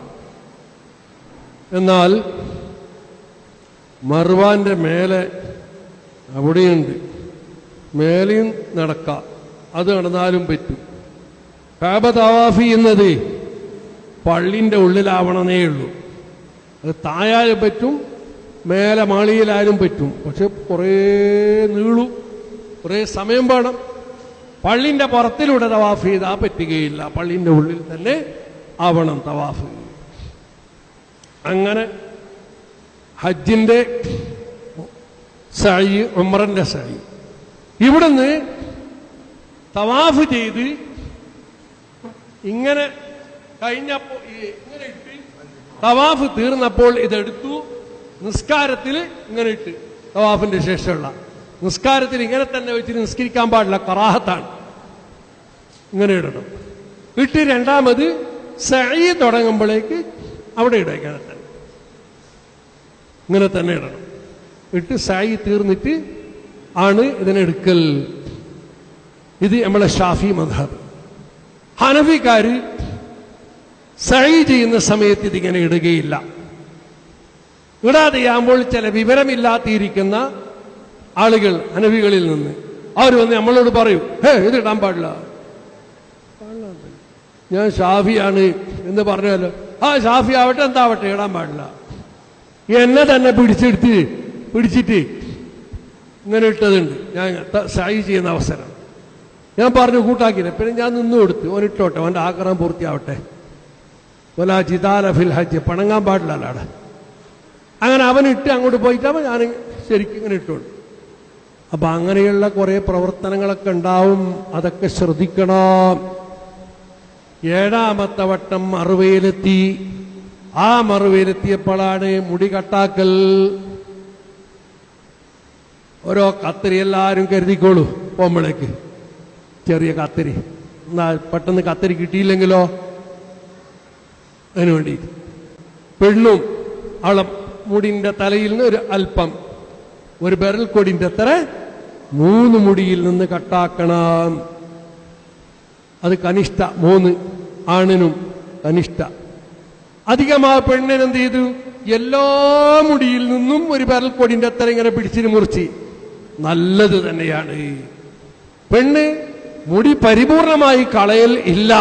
എന്നാൽ മർവാന്റെ മേലെ അവിടെയുണ്ട് മേലെയും നടക്കാം അത് നടന്നാലും പറ്റും കാബ തവാഫ് ചെയ്യുന്നത് പള്ളിൻ്റെ ഉള്ളിലാവണമെന്നേ ഉള്ളൂ അത് തായാലും പറ്റും മേലെ മാളിയിലായാലും പറ്റും പക്ഷെ കുറേ നീളു കുറേ സമയം വേണം പള്ളിൻ്റെ പുറത്തിലൂടെ തവാഫ് ചെയ്താൽ പറ്റുകയില്ല പള്ളിൻ്റെ ഉള്ളിൽ തന്നെ ആവണം തവാഫ് അങ്ങനെ ഹജ്ജിൻ്റെ സായി ഉമ്രന്റെ സായി ഇവിടുന്ന് തവാഫ് ചെയ്ത് ഇങ്ങനെ കഴിഞ്ഞപ്പോ ഈ- ഇങ്ങനെ ഇട്ട് തവാഫ് തീർന്നപ്പോൾ ഇതെടുത്തു നിസ്കാരത്തിൽ ഇങ്ങനെ ഇട്ട് തവാഫിന്റെ ശേഷമുള്ള നിസ്കാരത്തിൽ ഇങ്ങനെ തന്നെ വെച്ചിട്ട് നിസ്കരിക്കാൻ പാടില്ല കറാഹത്താണ് ഇങ്ങനെ ഇടണം ഇട്ട് രണ്ടാമത് സഴി തുടങ്ങുമ്പോഴേക്ക് അവിടെ ഇടുക ഇങ്ങനെ തന്നെ ഇങ്ങനെ തന്നെ ഇടണം ഇട്ട് സായി തീർന്നിട്ട് ആണ് ഇതിനെടുക്കൽ ഇത് നമ്മളെ ഷാഫി മധബ് ഹനഫിക്കാര് സഴി ചെയ്യുന്ന സമയത്ത് ഇതിങ്ങനെ ഇടുകയില്ല ഇടാതെയാകുമ്പോൾ ചില വിവരമില്ലാത്തിരിക്കുന്ന ആളുകൾ ഹനഫികളിൽ നിന്ന് അവർ വന്ന് നമ്മളോട് പറയും ഹേ ഇത് ഇടാൻ പാടില്ല ഞാൻ ഷാഫിയാണ് എന്ന് പറഞ്ഞാലോ ആ ഷാഫി ആവട്ടെ എന്താവട്ടെ ഇടാൻ പാടില്ല എന്നെ തന്നെ പിടിച്ചെടുത്ത് പിടിച്ചിട്ട് ഇങ്ങനെ ഇട്ടതുണ്ട് ഞാൻ ത- സായി ചെയ്യുന്ന അവസരം ഞാൻ പറഞ്ഞു കൂട്ടാക്കില്ല പിന്നെ ഞാൻ നിന്നു കൊടുത്തു ഓനിട്ടോട്ടെ അവൻ്റെ ആഗ്രഹം പൂർത്തിയാവട്ടെ ഒലാ ജിതാല ഫിൽ ഹജ്ജ് പണങ്ങാൻ പാടില്ല അവിടെ അങ്ങനെ അവൻ ഇട്ട് അങ്ങോട്ട് പോയിട്ടാകുമ്പോൾ ഞാൻ ശരിക്കും ഇങ്ങനെ ഇട്ടോളൂ അപ്പൊ അങ്ങനെയുള്ള കുറെ പ്രവർത്തനങ്ങളൊക്കെ ഉണ്ടാവും അതൊക്കെ ശ്രദ്ധിക്കണം ഏഴാമത്തെ വട്ടം മറുവയിലെത്തി ആ മറുവയിലെത്തിയപ്പോഴാണ് മുടി കട്ടാക്കൽ ഓരോ കത്തിരി എല്ലാവരും കരുതിക്കോളൂ പോകുമ്പോഴേക്ക് ചെറിയ കത്തിരി എന്നാ പെട്ടെന്ന് കത്തിരി കിട്ടിയില്ലെങ്കിലോ അതിനു വേണ്ടി പെണ്ണും അവളെ മുടിന്റെ തലയിൽ നിന്ന് ഒരു അല്പം ഒരു ബെറൽ കൊടിന്റെ അത്ര മൂന്ന് മുടിയിൽ നിന്ന് കട്ടാക്കണം അത് കനിഷ്ഠ മൂന്ന് ആണിനും കനിഷ്ഠ അധികമാ പെണ്ണിന് എന്ത് ചെയ്തു എല്ലാ മുടിയിൽ നിന്നും ഒരു ബെറൽ കൊടിന്റെ അത്ര ഇങ്ങനെ പിടിച്ചിന് മുറിച്ച് നല്ലത് തന്നെയാണ് പെണ്ണ് മുടി പരിപൂർണമായി കളയൽ ഇല്ല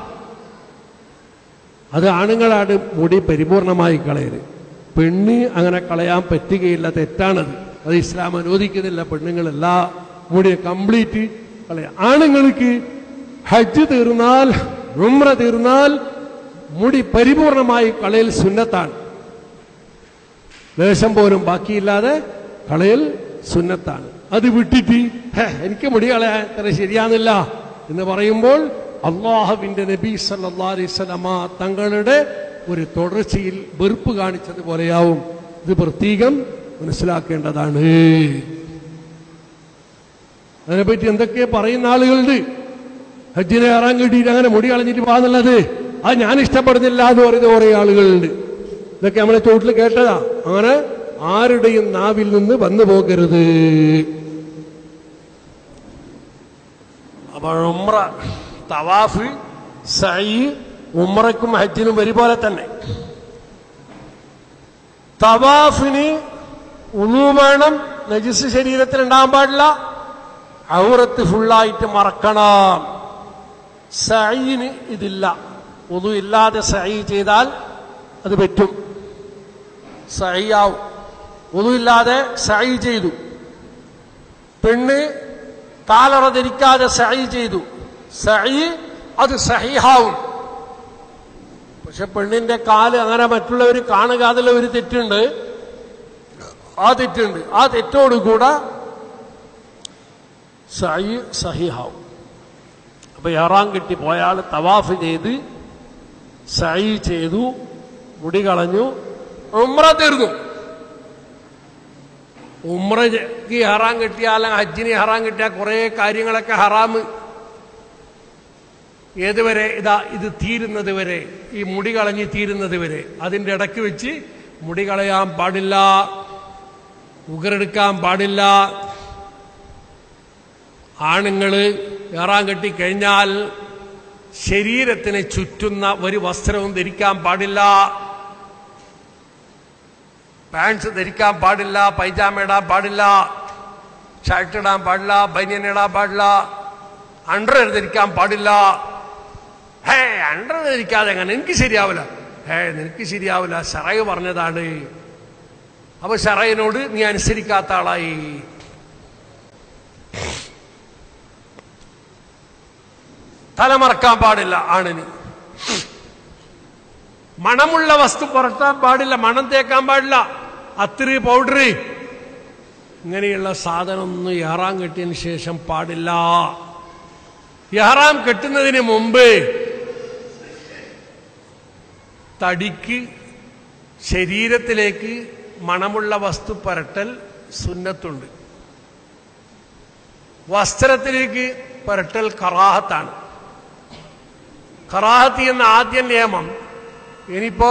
അത് ആണുങ്ങളാണ് മുടി പരിപൂർണമായി കളയൽ പെണ്ണ് അങ്ങനെ കളയാൻ പറ്റുകയില്ല തെറ്റാണത് അത് ഇസ്ലാം അനുവദിക്കുന്നില്ല പെണ്ണുങ്ങൾ എല്ലാ മുടി കംപ്ലീറ്റ് കളയാം ആണുങ്ങൾക്ക് ഹജ്ജ് തീർന്നാൽ ഉംറ തീർന്നാൽ മുടി പരിപൂർണമായി കളയൽ സുന്നത്താണ് ലേശം പോലും ബാക്കിയില്ലാതെ കളയൽ സുന്നത്താണ് അത് വിട്ടിട്ട് "ഹേ, എനിക്ക് മുടി കളയാൻ അത്ര ശരിയാന്നില്ല എന്ന് പറയുമ്പോൾ അള്ളാഹുവിന്റെ നബി സല്ലാ അലൈവലമ തങ്ങളുടെ ഒരു തുടർച്ചയിൽ വെറുപ്പ് കാണിച്ചതുപോലെയാവും ഇത് പ്രത്യേകം മനസ്സിലാക്കേണ്ടതാണ് അതിനെപ്പറ്റി എന്തൊക്കെ പറയുന്ന ആളുകളുണ്ട് ഹജ്ജിനെ ഇറാൻ കിട്ടിയിട്ട് അങ്ങനെ മുടി കളഞ്ഞിട്ട് പോകാന്നുള്ളത് അത് ഞാൻ ഇഷ്ടപ്പെടുന്നില്ല എന്ന് പറയുന്ന കുറേ ആളുകളുണ്ട് ഇതൊക്കെ നമ്മളെ ചോട്ടിൽ കേട്ടതാ അങ്ങനെ ആരുടെയും നാവിൽ നിന്ന് വന്നു പോകരുത് അപ്പോൾ ഉമ്ര തവാഫ് സൈ ഉമ്രക്കും ഹജ്ജിനും ഒരുപോലെ തന്നെ തവാഫിന് ഉളു വേണം നജിസ് ശരീരത്തിൽ ഉണ്ടാകാൻ പാടില്ല ഔറത്ത് ഫുള്ളായിട്ട് മറക്കണം സൈന് ഇതില്ല ഒതു ഇല്ലാതെ സൈ ചെയ്താൽ അത് പറ്റും സഹിയാവും ഒന്നുമില്ലാതെ സഹി ചെയ്തു പെണ്ണ് കാലറ ധരിക്കാതെ സഹി ചെയ്തു സഹി അത് സഹിഹാവും പക്ഷെ പെണ്ണിന്റെ കാല് അങ്ങനെ മറ്റുള്ളവർ കാണുക അതിൽ ഒരു തെറ്റുണ്ട് ആ തെറ്റുണ്ട് ആ തെറ്റോടുകൂടെ സഹി സഹിഹാവും അപ്പൊ ഏറാൻ കിട്ടി പോയാൽ തവാഫ് ചെയ്ത് സഹി ചെയ്തു മുടി കളഞ്ഞു ഉമ്ര തീർന്നു ഉമ്രക്ക് ഹറാം കിട്ടിയാൽ ഹജ്ജിന് ഹറാം കിട്ടിയാൽ കുറേ കാര്യങ്ങളൊക്കെ ഹറാമ് ഏതുവരെ ഇതാ ഇത് തീരുന്നത് വരെ ഈ മുടി കളഞ്ഞ് തീരുന്നത് വരെ അതിൻ്റെ ഇടയ്ക്ക് വെച്ച് മുടി കളയാൻ പാടില്ല ഉഗറെടുക്കാൻ പാടില്ല ആണുങ്ങള് ഏറാൻ കെട്ടി കഴിഞ്ഞാൽ ശരീരത്തിന് ചുറ്റുന്ന ഒരു വസ്ത്രവും ധരിക്കാൻ പാടില്ല പാൻസ് ധരിക്കാൻ പാടില്ല പൈജാമ ഇടാൻ പാടില്ല
ഷർട്ട് ഇടാൻ പാടില്ല ബനിയൻ ഇടാൻ പാടില്ല അണ്ടർ ധരിക്കാൻ പാടില്ല ഹേ അണ്ടർ ധരിക്കാതെ എങ്ങനെ എനിക്ക് ശരിയാവില്ല ഹേ നിനക്ക് ശരിയാവില്ല ഷറയ് പറഞ്ഞതാണ് അപ്പൊ ഷറയിനോട് നീ അനുസരിക്കാത്ത ആളായി തലമറക്കാൻ പാടില്ല ആണിന് മണമുള്ള വസ്തു പുറത്താൻ പാടില്ല മണം തേക്കാൻ പാടില്ല അത്തിരി പൗഡർ ഇങ്ങനെയുള്ള സാധനമൊന്നും ഇഹറാം കെട്ടിയതിന് ശേഷം പാടില്ല ഇഹറാം കെട്ടുന്നതിന് മുമ്പ് തടിക്ക് ശരീരത്തിലേക്ക് മണമുള്ള വസ്തു പരട്ടൽ സുന്നത്തുണ്ട് വസ്ത്രത്തിലേക്ക് പരട്ടൽ കറാഹത്താണ് കറാഹത്ത് എന്ന ആദ്യ നിയമം ഇനിയിപ്പോ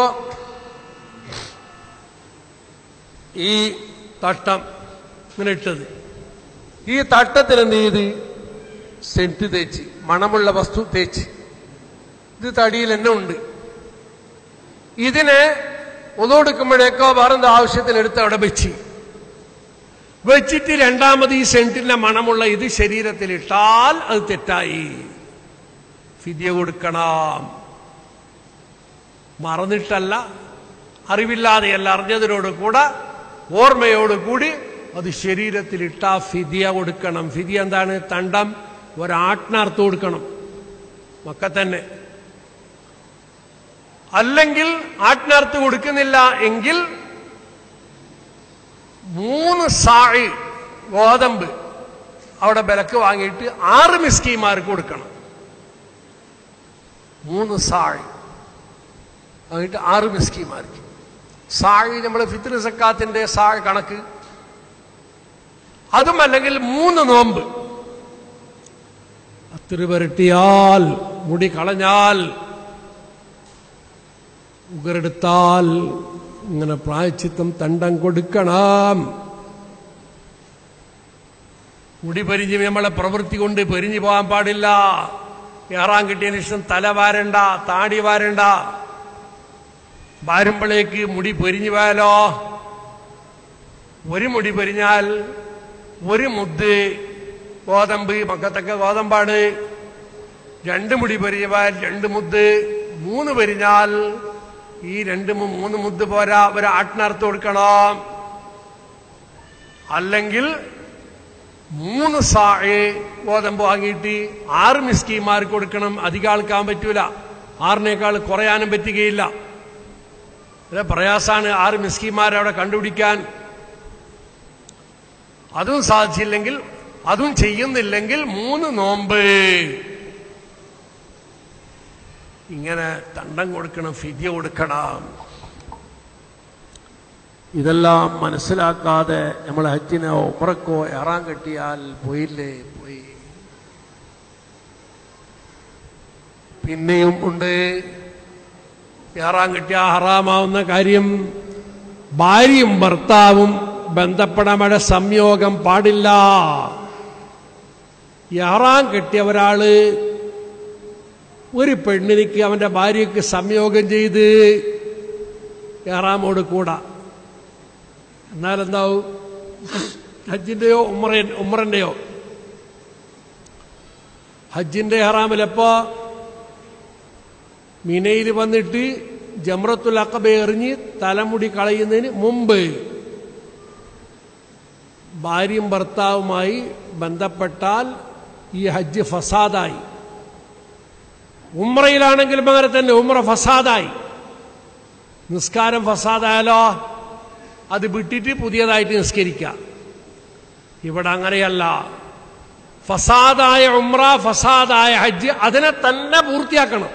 ഈ തട്ടം ഇങ്ങനെ ഇട്ടത് ഈ തട്ടത്തിൽ എന്ത് ചെയ്ത് സെന്റ് തേച്ച് മണമുള്ള വസ്തു തേച്ച് ഇത് തടിയിൽ തന്നെ ഉണ്ട് ഇതിനെ ഒതുകൊടുക്കുമ്പോഴേക്കോ വേറെന്താ ആവശ്യത്തിന് എടുത്ത് അവിടെ വെച്ച് വെച്ചിട്ട് രണ്ടാമത് ഈ സെന്റിന്റെ മണമുള്ള ഇത് ശരീരത്തിൽ ഇട്ടാൽ അത് തെറ്റായി ഫിദിയ കൊടുക്കണം മറന്നിട്ടല്ല അറിവില്ലാതെയല്ല അറിഞ്ഞതിനോട് കൂടെ ഓർമ്മയോട് കൂടി അത് ശരീരത്തിൽ ഇട്ടാ ഫിദിയ കൊടുക്കണം ഫിദിയ എന്താണ് തണ്ടം ഒരാട്ടിനർത്ത് കൊടുക്കണം മക്ക തന്നെ അല്ലെങ്കിൽ ആട്ടിനർത്ത് കൊടുക്കുന്നില്ല എങ്കിൽ മൂന്ന് സാഴി ഗോതമ്പ് അവിടെ വിലക്ക് വാങ്ങിയിട്ട് ആറ് മിസ്കിമാർക്ക് കൊടുക്കണം മൂന്ന് സാഴി വാങ്ങിയിട്ട് ആറ് മിസ്കിമാർക്ക് സാഴി നമ്മുടെ ഫിത്ർ സക്കാത്തിന്റെ സാഴ് കണക്ക് അതും അല്ലെങ്കിൽ മൂന്ന് നോമ്പ് അത്തിരി പുരട്ടിയാൽ മുടി കളഞ്ഞാൽ ഉഗരെടുത്താൽ ഇങ്ങനെ പ്രായച്ചിത്തം തണ്ടം കൊടുക്കണം മുടി പരിഞ്ഞ് നമ്മളെ പ്രവൃത്തി കൊണ്ട് പെരിഞ്ഞു പോകാൻ പാടില്ല ഏറാൻ കിട്ടിയതിന് ശേഷം തല വാരണ്ട താടി വാരണ്ട വാരുമ്പോഴേക്ക് മുടി പൊരിഞ്ഞു പോയാലോ ഒരു മുടി പൊരിഞ്ഞാൽ ഒരു മുദ്ദ് ഗോതമ്പ് മക്കത്തൊക്കെ ഗോതമ്പാണ് രണ്ട് മുടി പൊരിഞ്ഞാൽ രണ്ട് മുദ്ദ് മൂന്ന് പൊരിഞ്ഞാൽ ഈ രണ്ട് മു- മൂന്ന് മുദ്ദ് പോരാ ഒരു ആട്ടിനർത്ത് കൊടുക്കണം അല്ലെങ്കിൽ മൂന്ന് സാഴ് ഗോതമ്പ് വാങ്ങിയിട്ട് ആറ് മിസ്കിമാർക്ക് കൊടുക്കണം അധികം ആൾക്കാൻ പറ്റൂല ആറിനേക്കാൾ കുറയാനും പറ്റുകയില്ല ഇത് പ്രയാസാണ് ആറ് മിസ്കിമാരെ അവിടെ കണ്ടുപിടിക്കാൻ അതും സാധിച്ചില്ലെങ്കിൽ അതും ചെയ്യുന്നില്ലെങ്കിൽ മൂന്ന് നോമ്പ് ഇങ്ങനെ തണ്ടം കൊടുക്കണം ഫിദ്യ കൊടുക്കണം ഇതെല്ലാം മനസ്സിലാക്കാതെ നമ്മൾ ഹജ്ജിനോ ഉമ്രക്കോ ഏറാൻ കെട്ടിയാൽ പോയില്ലേ പോയി പിന്നെയും ഉണ്ട് ഏറാൻ കെട്ടിയ ഹറാമാവുന്ന കാര്യം ഭാര്യയും ഭർത്താവും ബന്ധപ്പെടാമയുടെ സംയോഗം പാടില്ല ഏറാൻ കെട്ടിയ ഒരാള് ഒരു പെണ്ണിനിക്ക് അവന്റെ ഭാര്യയ്ക്ക് സംയോഗം ചെയ്ത് ഏറാമോട് കൂടാ എന്നാൽ എന്താവും ഹജ്ജിന്റെയോ ഉമ്ര ഉമ്രന്റെയോ ഹജ്ജിന്റെ ഹറാമിലെപ്പോ മിനയിൽ വന്നിട്ട് ജമ്രത്തുൽ അക്കബ എറിഞ്ഞ് തലമുടി കളയുന്നതിന് മുമ്പ് ഭാര്യയും ഭർത്താവുമായി ബന്ധപ്പെട്ടാൽ ഈ ഹജ്ജ് ഫസാദായി ഉമ്രയിലാണെങ്കിലും അങ്ങനെ തന്നെ ഉമ്ര ഫസാദായി നിസ്കാരം ഫസാദായാലോ അത് വിട്ടിട്ട് പുതിയതായിട്ട് നിസ്കരിക്കാം ഇവിടെ അങ്ങനെയല്ല ഫസാദായ ഉമ്ര ഫസാദായ ഹജ്ജ് അതിനെ തന്നെ പൂർത്തിയാക്കണം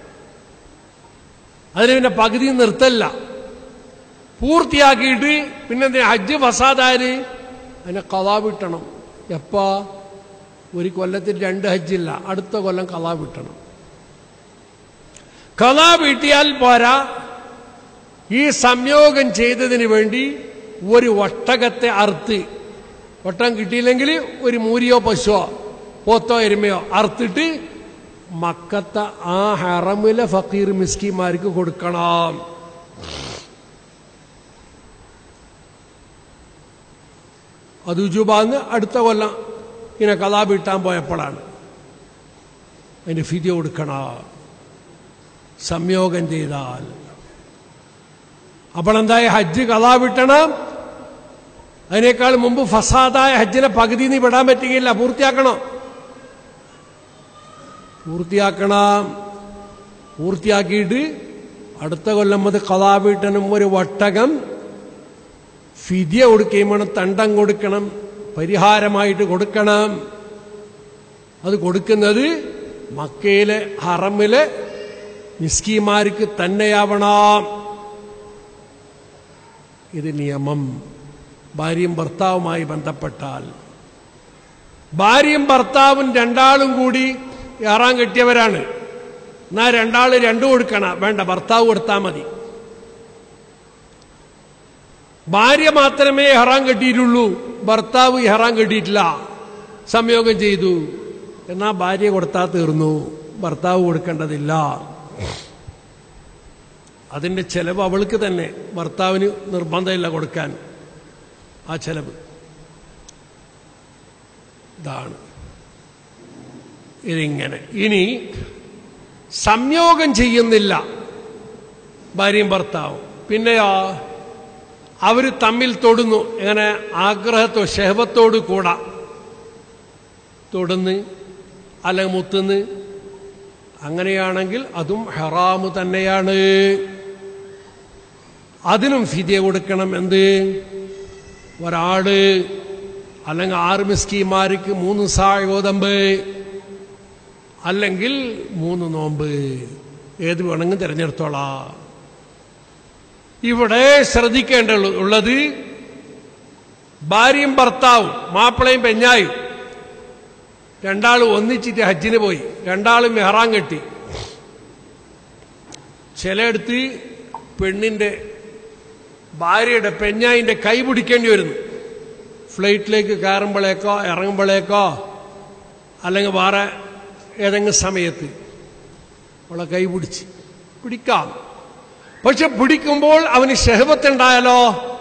അതിന് പിന്നെ പകുതി നിർത്തല്ല പൂർത്തിയാക്കിയിട്ട് പിന്നെ ഹജ്ജ് ഫസാദായാല് അതിനെ കലാ വിട്ടണം എപ്പാ ഒരു കൊല്ലത്തിൽ രണ്ട് ഹജ്ജില്ല അടുത്ത കൊല്ലം കലാ വിട്ടണം കലാ വീട്ടിയാൽ പോരാ ഈ സംയോഗം ചെയ്തതിന് വേണ്ടി ഒരു ഒട്ടകത്തെ അറുത്ത് ഒട്ടകം കിട്ടിയില്ലെങ്കിൽ ഒരു മൂരിയോ പശുവോ പോത്തോ എരുമയോ അറുത്തിട്ട് മക്കത്തെ ആ ഹറമിലെ ഫക്കീർ മിസ്കിമാർക്ക് കൊടുക്കണം
അത് ഉജുബാന്ന് അടുത്ത കൊല്ലം ഇങ്ങനെ കഥാ വീട്ടാൻ പോയപ്പോഴാണ് അതിന് ഫിതി കൊടുക്കണ സംയോഗം ചെയ്താൽ അപ്പോൾ എന്തായി ഹജ്ജ് കഥാ വിട്ടണം അതിനേക്കാൾ മുമ്പ് ഫസാദായ ഹജ്ജിനെ പകുതി നീ വിടാൻ പറ്റുകയില്ല പൂർത്തിയാക്കണം പൂർത്തിയാക്കണം പൂർത്തിയാക്കിയിട്ട് അടുത്ത കൊല്ലം അത് കഥാ വീട്ടനും ഒരു വട്ടകം ഫിദിയ കൊടുക്കുകയും വേണം തണ്ടം കൊടുക്കണം പരിഹാരമായിട്ട് കൊടുക്കണം അത് കൊടുക്കുന്നത് മക്കയിലെ ഹറമിലെ മിസ്കിമാർക്ക് തന്നെയാവണം ഇത് നിയമം ഭാര്യയും ഭർത്താവുമായി ബന്ധപ്പെട്ടാൽ ഭാര്യയും ഭർത്താവും രണ്ടാളും കൂടി ഏറാൻ കെട്ടിയവരാണ് എന്നാ രണ്ടാള് രണ്ടു കൊടുക്കണം വേണ്ട ഭർത്താവ് കൊടുത്താൽ മതി ഭാര്യ മാത്രമേ ഹറാൻ കെട്ടിയിട്ടുള്ളൂ ഭർത്താവ് ഹറാൻ കെട്ടിയിട്ടില്ല സംയോഗം ചെയ്തു എന്നാ ഭാര്യ കൊടുത്താൽ തീർന്നു ഭർത്താവ് കൊടുക്കേണ്ടതില്ല അതിന്റെ ചെലവ് അവൾക്ക് തന്നെ ഭർത്താവിന് നിർബന്ധമില്ല കൊടുക്കാൻ ആ ചെലവ് ഇതാണ് ഇതിങ്ങനെ ഇനി സംയോഗം ചെയ്യുന്നില്ല ഭാര്യയും ഭർത്താവും പിന്നെയോ അവർ തമ്മിൽ തൊടുന്നു എങ്ങനെ ആഗ്രഹത്തോ ഷഹബത്തോട് കൂടാ തൊടുന്ന് അല്ലെങ്കിൽ മുത്തുന്ന് അങ്ങനെയാണെങ്കിൽ അതും ഹറാമ് തന്നെയാണ് അതിനും ഫിദിയ കൊടുക്കണം എന്ത് ഒരാള് അല്ലെങ്കിൽ ആറ് മിസ്കിമാർക്ക് മൂന്ന് സായ് ഗോതമ്പ് അല്ലെങ്കിൽ മൂന്ന് നോമ്പ് ഏത് വേണമെങ്കിലും തിരഞ്ഞെടുത്തോളാം ഇവിടെ ശ്രദ്ധിക്കേണ്ട ഉള്ളത് ഭാര്യയും ഭർത്താവും മാപ്പിളയും പെഞ്ഞായും രണ്ടാളും ഒന്നിച്ചിട്ട് ഹജ്ജിന് പോയി രണ്ടാളും മെഹറാൻ കെട്ടി ചിലയിടത്ത് പെണ്ണിന്റെ ഭാര്യയുടെ പെഞ്ഞായിന്റെ കൈ പിടിക്കേണ്ടി വരുന്നു ഫ്ലൈറ്റിലേക്ക് കയറുമ്പോഴേക്കോ ഇറങ്ങുമ്പോഴേക്കോ അല്ലെങ്കിൽ വേറെ ഏതെങ്കിലും സമയത്ത് അവളെ കൈ പിടിച്ച് പിടിക്കാം പക്ഷെ പിടിക്കുമ്പോൾ അവന് ഷഹബത്തുണ്ടായാലോ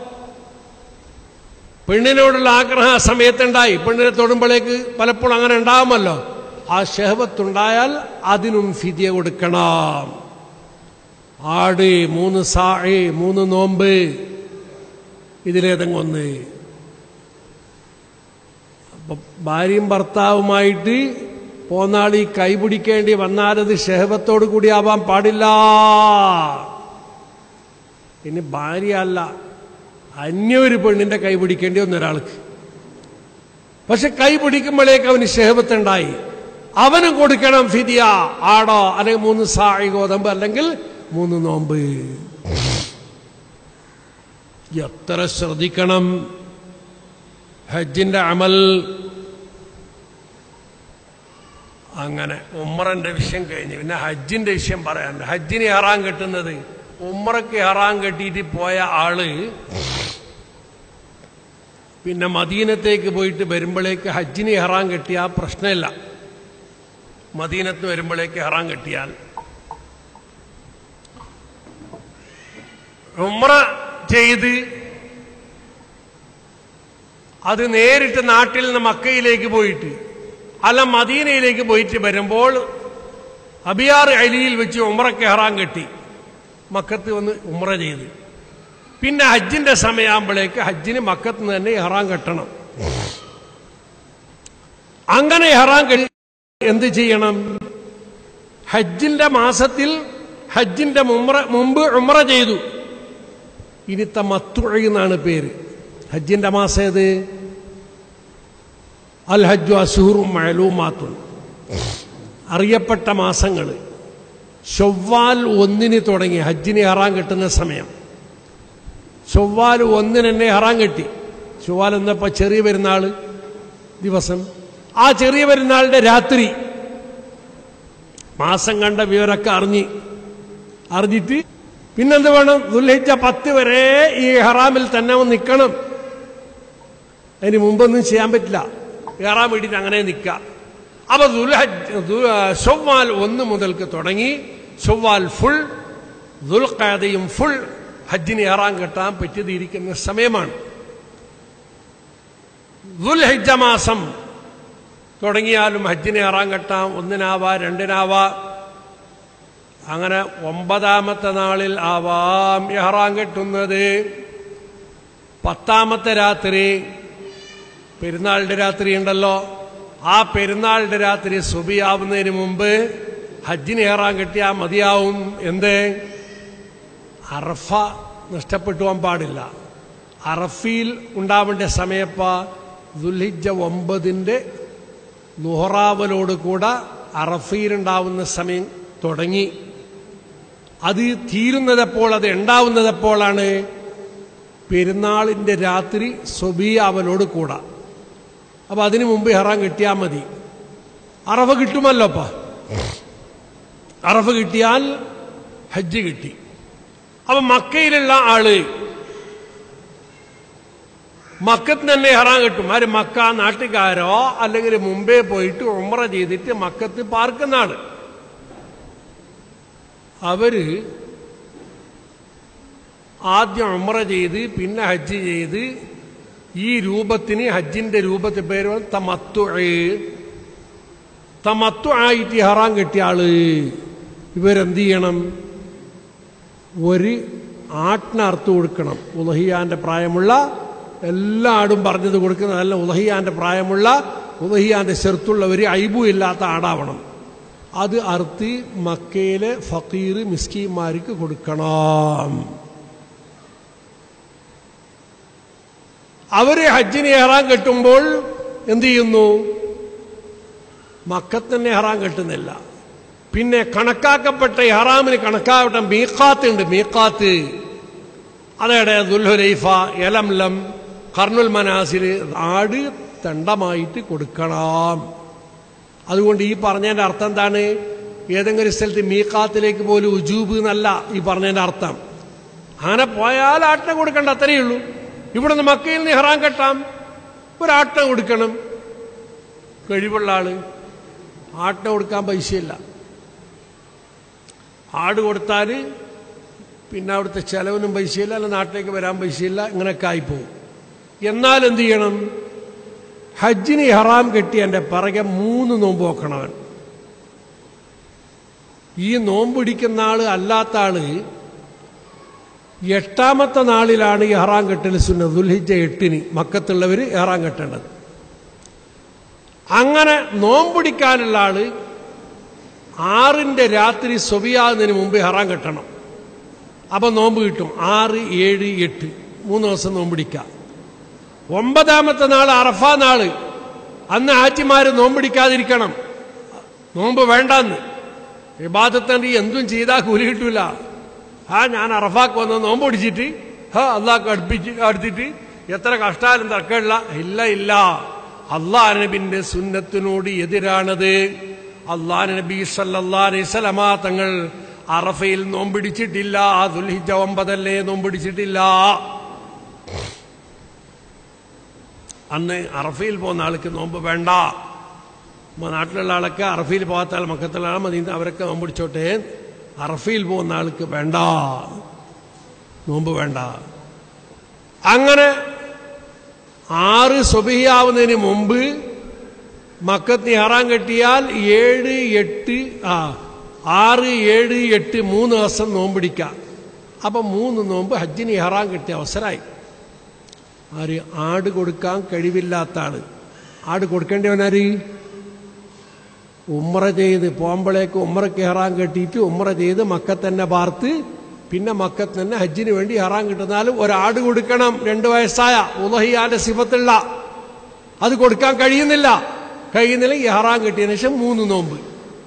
പെണ്ണിനോടുള്ള ആഗ്രഹം ആ സമയത്തുണ്ടായി പെണ്ണിനെ തൊടുമ്പോഴേക്ക് പലപ്പോഴും അങ്ങനെ ഉണ്ടാവുമല്ലോ ആ ഷഹബത്തുണ്ടായാൽ അതിനും ഫിദിയ കൊടുക്കണം ആട് മൂന്ന് സാഴ് മൂന്ന് നോമ്പ് ഇതിലേതെങ്കിലും ഒന്ന് അപ്പൊ ഭാര്യയും ഭർത്താവുമായിട്ട് പോന്നാൾ ഈ കൈ പിടിക്കേണ്ടി വന്നാലത് ഷഹബത്തോടു കൂടി ആവാൻ പാടില്ല ഇനി ഭാര്യ അല്ല അന്യ ഒരു പെണ്ണിന്റെ കൈ പിടിക്കേണ്ടി വന്ന ഒരാൾക്ക് പക്ഷെ കൈ പിടിക്കുമ്പോഴേക്ക് അവന് ഷേഹബത്തുണ്ടായി അവനും കൊടുക്കണം ഫിദിയ ആടോ അല്ലെങ്കിൽ മൂന്ന് സായി ഗോതമ്പ് അല്ലെങ്കിൽ മൂന്ന് നോമ്പ് എത്ര ശ്രദ്ധിക്കണം ഹജ്ജിന്റെ അമൽ അങ്ങനെ ഉമ്മറന്റെ വിഷയം കഴിഞ്ഞു പിന്നെ ഹജ്ജിന്റെ വിഷയം പറയാനുണ്ട് ഹജ്ജിന് ഹറാൻ കെട്ടുന്നത് ഉമ്മറയ്ക്ക് ഹറാൻ കെട്ടിയിട്ട് പോയ ആള് പിന്നെ മദീനത്തേക്ക് പോയിട്ട് വരുമ്പോഴേക്ക് ഹജ്ജിന് ഹറാൻ കെട്ടിയാൽ പ്രശ്നമില്ല മദീനത്ത് വരുമ്പോഴേക്ക് ഹറാൻ കെട്ടിയാൽ ഉമ്ര ചെയ്ത് അത് നേരിട്ട് നാട്ടിൽ നിന്ന് മക്കയിലേക്ക് പോയിട്ട് അല്ല മദീനയിലേക്ക് പോയിട്ട് വരുമ്പോൾ അബിയാർ അലിയിൽ വെച്ച് ഉമ്രക്ക് ഹറാൻ കെട്ടി മക്കത്ത് വന്ന് ഉമ്ര ചെയ്ത് പിന്നെ ഹജ്ജിന്റെ സമയമാകുമ്പോഴേക്ക് ഹജ്ജിന് മക്കത്ത് നിന്ന് തന്നെ ഹറാൻ കെട്ടണം അങ്ങനെ ഹറാൻ കെട്ടി എന്ത് ചെയ്യണം ഹജ്ജിന്റെ മാസത്തിൽ ഹജ്ജിന്റെ മുമ്ര മുമ്പ് ഉമ്ര ചെയ്തു ഇനി തമത്തുഴ എന്നാണ് പേര് ഹജ്ജിന്റെ മാസം ഏത് അൽ ഹജ്ജു അസൂറും മഴലൂമാത്തും അറിയപ്പെട്ട മാസങ്ങൾ ചൊവ്വാൽ ഒന്നിന് തുടങ്ങി ഹജ്ജിന് ഹറാൻ കിട്ടുന്ന സമയം ചൊവ്വാൽ ഒന്നിന് എന്നെ ഹറാൻ കെട്ടി ചൊവ്വാൽ എന്നപ്പോ ചെറിയ പെരുന്നാൾ ദിവസം ആ ചെറിയ പെരുന്നാളിന്റെ രാത്രി മാസം കണ്ട വിവരമൊക്കെ അറിഞ്ഞ് അറിഞ്ഞിട്ട് പിന്നെന്ത് വേണം ദുൽഹിജ പത്ത് വരെ ഈ ഹറാമിൽ തന്നെ നിൽക്കണം അതിന് മുമ്പൊന്നും ചെയ്യാൻ പറ്റില്ല കയറാൻ വേണ്ടിയിട്ട് അങ്ങനെ നിൽക്കുക അപ്പൊ ദുൽഹജ് ചൊവ്വാൽ ഒന്ന് മുതൽക്ക് തുടങ്ങി ചൊവ്വാൽ ഫുൾ ദുൽഖാദയും ഫുൾ ഹജ്ജിന് ഏറാൻ കെട്ടാൻ പറ്റിയതിരിക്കുന്ന സമയമാണ്
ദുൽഹിജ്ജ മാസം തുടങ്ങിയാലും ഹജ്ജിനെ ഇറാൻ കെട്ടാം ഒന്നിനാവാ രണ്ടിനാവാ അങ്ങനെ ഒമ്പതാമത്തെ നാളിൽ ആവാം ഇഹ്റാം കെട്ടുന്നത് പത്താമത്തെ രാത്രി പെരുന്നാളിന്റെ രാത്രി ഉണ്ടല്ലോ ആ പെരുന്നാളിന്റെ രാത്രി സുബിയാവുന്നതിന് മുമ്പ് ഹജ്ജിന് ഏറാൻ കിട്ടിയാൽ മതിയാവും എന്ത് അറഫ നഷ്ടപ്പെട്ടു പോകാൻ പാടില്ല അറഫയിൽ ഉണ്ടാവേണ്ട സമയപ്പ ദുൽഹിജ ഒമ്പതിൻ്റെ ലുഹറാവലോട് കൂടെ അറഫയിലുണ്ടാവുന്ന സമയം തുടങ്ങി അത് തീരുന്നതെപ്പോൾ അത് ഉണ്ടാവുന്നതെപ്പോഴാണ് പെരുന്നാളിന്റെ രാത്രി സ്വബിയാവലോട് കൂടാ അപ്പൊ അതിനു മുമ്പ് ഹറാം കിട്ടിയാൽ മതി അറഫ കിട്ടുമല്ലോ അപ്പ അറഫ കിട്ടിയാൽ ഹജ്ജ് കിട്ടി അപ്പൊ മക്കയിലുള്ള ആള് മക്കത്ത് തന്നെ ഹറാം കിട്ടും ആര് മക്ക നാട്ടുകാരോ അല്ലെങ്കിൽ മുമ്പേ പോയിട്ട് ഉമ്ര ചെയ്തിട്ട് മക്കത്ത് പാർക്കുന്ന ആള് അവര് ആദ്യം ഉമ്ര ചെയ്ത് പിന്നെ ഹജ്ജ് ചെയ്ത് ഈ രൂപത്തിന് ഹജ്ജിന്റെ രൂപത്തിൽ പേര് തമത്തു തമത്തു ആയിട്ട് ഹറാം കെട്ടിയ ആള് ഇവരെന്ത് ചെയ്യണം ഒരു ആട്ടിന് അറുത്ത് കൊടുക്കണം ഉലഹിയാന്റെ പ്രായമുള്ള എല്ലാ ആടും പറഞ്ഞത് കൊടുക്കുന്നതല്ല ഉലഹിയാന്റെ പ്രായമുള്ള ഉലഹിയാന്റെ ചെറുത്തുള്ളവർ ഐബും ഇല്ലാത്ത ആടാവണം അത് അറുത്ത് മക്കയിലെ ഫക്കീർ മിസ്കിമാർക്ക് കൊടുക്കണം അവര് ഹജ്ജിന് ഏറാൻ കെട്ടുമ്പോൾ എന്ത് ചെയ്യുന്നു മക്കത്ത് തന്നെ ഹറാം കെട്ടുന്നില്ല പിന്നെ കണക്കാക്കപ്പെട്ട ഹറാമിന് കണക്കാക്കപ്പെട്ട മീക്കാത്ത് ഉണ്ട് മീക്കാത്ത് അതേടെ ദുൽഹുലൈഫ എലംലം കർണുൽ മനാസിൽ ആട് തണ്ടമായിട്ട് കൊടുക്കണം അതുകൊണ്ട് ഈ പറഞ്ഞതിന്റെ അർത്ഥം എന്താണ് ഏതെങ്കിലും സ്ഥലത്ത് മീക്കാത്തിലേക്ക് പോലും ഉജൂബ് എന്നല്ല ഈ പറഞ്ഞതിന്റെ അർത്ഥം അങ്ങനെ പോയാൽ ആട്ടിനെ കൊടുക്കണ്ട അത്രയേ ഉള്ളൂ ഇവിടുന്ന് മക്കയിൽ നിന്ന് ഹറാം കെട്ടാം ഒരാട്ടിനെ കൊടുക്കണം കഴിവുള്ള ആള് ആട്ടിനെ കൊടുക്കാൻ പൈസയില്ല ആട് കൊടുത്താൽ പിന്നെ അവിടുത്തെ ചെലവിനും പൈസയില്ല അല്ല നാട്ടിലേക്ക് വരാൻ പൈസയില്ല ഇങ്ങനെയൊക്കെ ആയിപ്പോവും എന്നാൽ എന്ത് ചെയ്യണം ഹജ്ജിന് ഹറാം കെട്ടി എൻ്റെ പിറകെ മൂന്ന് നോമ്പ് നോക്കണവൻ ഈ നോമ്പ് പിടിക്കുന്ന ആള് അല്ലാത്ത ആള് എട്ടാമത്തെ നാളിലാണ് ഈ ഹറാം കെട്ടൽ സുന്ന ദുൽഹിജ എട്ടിന് മക്കത്തുള്ളവർ ഹറാം കെട്ടേണ്ടത് അങ്ങനെ നോമ്പുടിക്കാനുള്ള ആള് ആറിന്റെ രാത്രി സ്വബിയാകുന്നതിന് മുമ്പ് ഹറാം കെട്ടണം അപ്പൊ നോമ്പ് കിട്ടും ആറ് ഏഴ് എട്ട് മൂന്ന് ദിവസം നോമ്പിടിക്കാം ഒമ്പതാമത്തെ നാൾ അറഫ നാള് അന്ന് ആറ്റിമാര് നോമ്പിടിക്കാതിരിക്കണം നോമ്പ് വേണ്ടെന്ന് വിവാദത്തണ്ടി എന്തും ചെയ്താൽ കൂലി കിട്ടൂല ആ ഞാൻ അറഫാക്ക് വന്ന് നോമ്പ് പിടിച്ചിട്ട് ഹാ അള്ളാഹ് അടുപ്പിച്ച് അടുത്തിട്ട് എത്ര കഷ്ടാലും തർക്കമില്ല ഇല്ല ഇല്ല അള്ളാഹ് നബിന്റെ സുന്നത്തിനോട് എതിരാണത് അള്ളാഹ് നബി സല്ലാ അലൈസലമാ തങ്ങൾ അറഫയിൽ നോമ്പിടിച്ചിട്ടില്ല ദുൽഹിജ ഒമ്പതല്ലേ നോമ്പിടിച്ചിട്ടില്ല അന്ന് അറഫയിൽ പോകുന്ന ആൾക്ക് നോമ്പ് വേണ്ട നമ്മ നാട്ടിലുള്ള ആളൊക്കെ അറഫയിൽ പോകാത്ത ആൾ മക്കത്തുള്ള ആൾ മതി അവരൊക്കെ നോമ്പ് പിടിച്ചോട്ടെ അറഫയിൽ പോകുന്ന ആൾക്ക് വേണ്ട നോമ്പ് വേണ്ട അങ്ങനെ ആറ് സ്വബിയാവുന്നതിന് മുമ്പ് മക്കത്തിന് ഹറാൻ കെട്ടിയാൽ ഏഴ് എട്ട് ആ ആറ് ഏഴ് എട്ട് മൂന്ന് ദിവസം നോമ്പിടിക്കാം അപ്പൊ മൂന്ന് നോമ്പ് ഹജ്ജിന് ഹറാൻ കിട്ടിയ അവസരമായി ആര് ആട് കൊടുക്കാൻ കഴിവില്ലാത്ത ആള് ആട് കൊടുക്കേണ്ടവനാര് ഉമ്ര ചെയ്ത് പോകുമ്പോഴേക്ക് ഉമ്രക്ക് ഹറാൻ കെട്ടിയിട്ട് ഉമ്ര ചെയ്ത് മക്കത്ത് തന്നെ പാർത്ത് പിന്നെ മക്കത്ത് തന്നെ ഹജ്ജിന് വേണ്ടി ഹറാൻ കിട്ടുന്നാലും ഒരാട് കൊടുക്കണം രണ്ടു വയസ്സായ ഉലഹിയാന്റെ സിഫത്തുള്ള അത് കൊടുക്കാൻ കഴിയുന്നില്ല കഴിയുന്നില്ല ഈ ഹറാൻ കിട്ടിയതിനു ശേഷം മൂന്ന് നോമ്പ്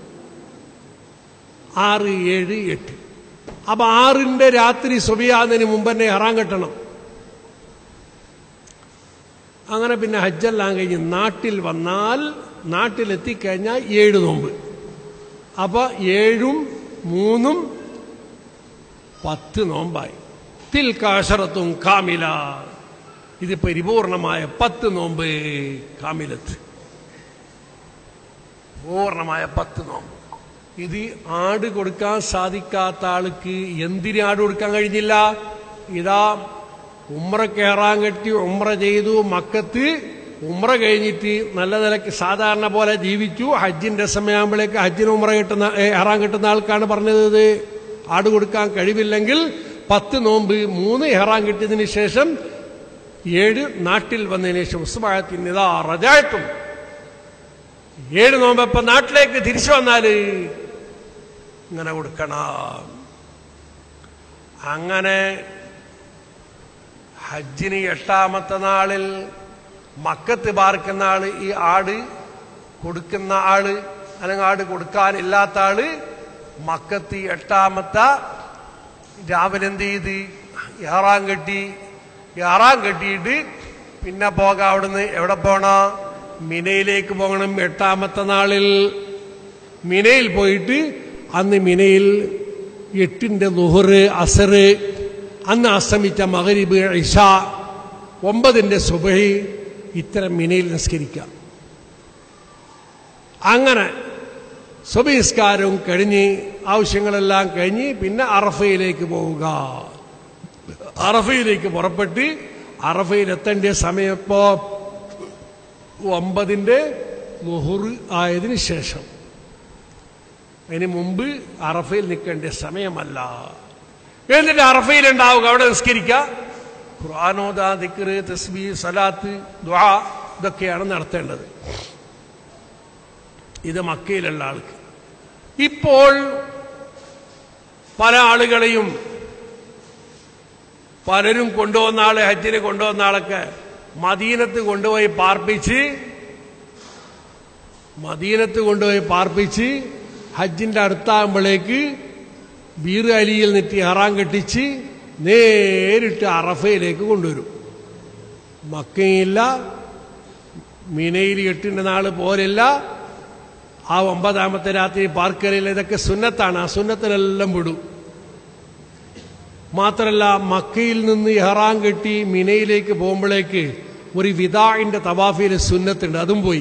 ആറ് ഏഴ് എട്ട് അപ്പൊ ആറിന്റെ രാത്രി സ്വബിയാകുന്നതിന് മുമ്പ് തന്നെ ഹറാൻ കെട്ടണം അങ്ങനെ പിന്നെ ഹജ്ജെല്ലാം കഴിഞ്ഞ് നാട്ടിൽ വന്നാൽ നാട്ടിലെത്തിക്കഴിഞ്ഞാൽ ഏഴ് നോമ്പ് അപ്പൊ ഏഴും മൂന്നും പത്ത് നോമ്പായി തിൽ കാശറത്തും കാമില ഇത് പരിപൂർണമായ പത്ത് നോമ്പ് കാമിലത്ത് പൂർണമായ പത്ത് നോമ്പ് ഇത് ആട് കൊടുക്കാൻ സാധിക്കാത്ത ആൾക്ക് എന്തിന് ആട് കൊടുക്കാൻ കഴിഞ്ഞില്ല ഇതാ ഉമ്ര കയറാൻ കെട്ടി ഉമ്ര ചെയ്തു മക്കത്ത്
ഉമ്ര കഴിഞ്ഞിട്ട് നല്ല നിലയ്ക്ക് സാധാരണ പോലെ ജീവിച്ചു ഹജ്ജിന്റെ സമയമാകുമ്പോഴേക്ക് ഹജ്ജിന് ഉമ്ര കിട്ടുന്ന ഏ, ഇഹ്റാം കിട്ടുന്ന ആൾക്കാണ് പറഞ്ഞത് ഇത് ആട് കൊടുക്കാൻ കഴിവില്ലെങ്കിൽ പത്ത് നോമ്പ് മൂന്ന് ഇഹ്റാം കിട്ടിയതിന് ശേഷം ഏഴ് നാട്ടിൽ വന്നതിന് ശേഷം ഉസ്മായത്തിന് ഇതാ റജായത്തും ഏഴ് നോമ്പപ്പം നാട്ടിലേക്ക് തിരിച്ചു വന്നാല് ഇങ്ങനെ കൊടുക്കണം അങ്ങനെ ഹജ്ജിന് എട്ടാമത്തെ നാളിൽ മക്കത്ത് പാർക്കുന്ന ആള് ഈ ആട് കൊടുക്കുന്ന ആള് അല്ലെങ്കിൽ ആട് കൊടുക്കാനില്ലാത്ത ആള് മക്കത്ത് എട്ടാമത്തെ രാവിലെ എന്ത് ചെയ്ത് ഏറാൻ കെട്ടി ഏറാൻ കെട്ടിയിട്ട് പിന്നെ പോകാം അവിടുന്ന് എവിടെ പോകണം മിനയിലേക്ക് പോകണം എട്ടാമത്തെ നാളിൽ മിനയിൽ പോയിട്ട് അന്ന് മിനയിൽ എട്ടിന്റെ ലുഹറ് അസറ് അന്ന് അസ്തമിച്ച മകരിബ് ഇഷ ഒമ്പതിന്റെ സുബഹി ഇത്തരം മിനയിൽ നിസ്കരിക്കാം അങ്ങനെ സുബഹിസ്കാരവും കഴിഞ്ഞ് ആവശ്യങ്ങളെല്ലാം കഴിഞ്ഞ് പിന്നെ അറഫയിലേക്ക് പോവുക അറഫയിലേക്ക് പുറപ്പെട്ട് അറഫയിൽ എത്തേണ്ട സമയം ഇപ്പോ ഒമ്പതിന്റെ മുഹുറ് ആയതിനു ശേഷം അതിന് മുമ്പ് അറഫയിൽ നിൽക്കേണ്ട സമയമല്ല എന്നിട്ട് അറഫയിൽ ഉണ്ടാവുക അവിടെ നിസ്കരിക്കുക ഖുർആാനോദ ദിക്റ് തസ്ബി സലാത്ത് ദ്വാ ഇതൊക്കെയാണ് നടത്തേണ്ടത് ഇത് മക്കയിലുള്ള ആൾക്ക് ഇപ്പോൾ പല ആളുകളെയും പലരും കൊണ്ടുവന്ന ആളെ ഹജ്ജിന് കൊണ്ടുവന്ന ആളൊക്കെ മദീനത്ത് കൊണ്ടുപോയി പാർപ്പിച്ച് മദീനത്ത് കൊണ്ടുപോയി പാർപ്പിച്ച് ഹജ്ജിന്റെ അടുത്താകുമ്പോഴേക്ക് ബീർ അലിയിൽ നിറ്റി ഹറാം കെട്ടിച്ച് നേരിട്ട് അറഫയിലേക്ക് കൊണ്ടുവരും മക്കയില്ല മിനയിൽ എട്ടിന്റെ നാള് പോരില്ല ആ ഒമ്പതാമത്തെ രാത്രി പാർക്കരയിൽ ഇതൊക്കെ സുന്നത്താണ് ആ സുന്നത്തിനെല്ലാം വിടും മാത്രല്ല മക്കയിൽ നിന്ന് ഇഹറാം കെട്ടി മിനയിലേക്ക് പോകുമ്പോഴേക്ക് ഒരു വിദാഇന്റെ തവാഫിയിൽ സുന്നത്തുണ്ട് അതും പോയി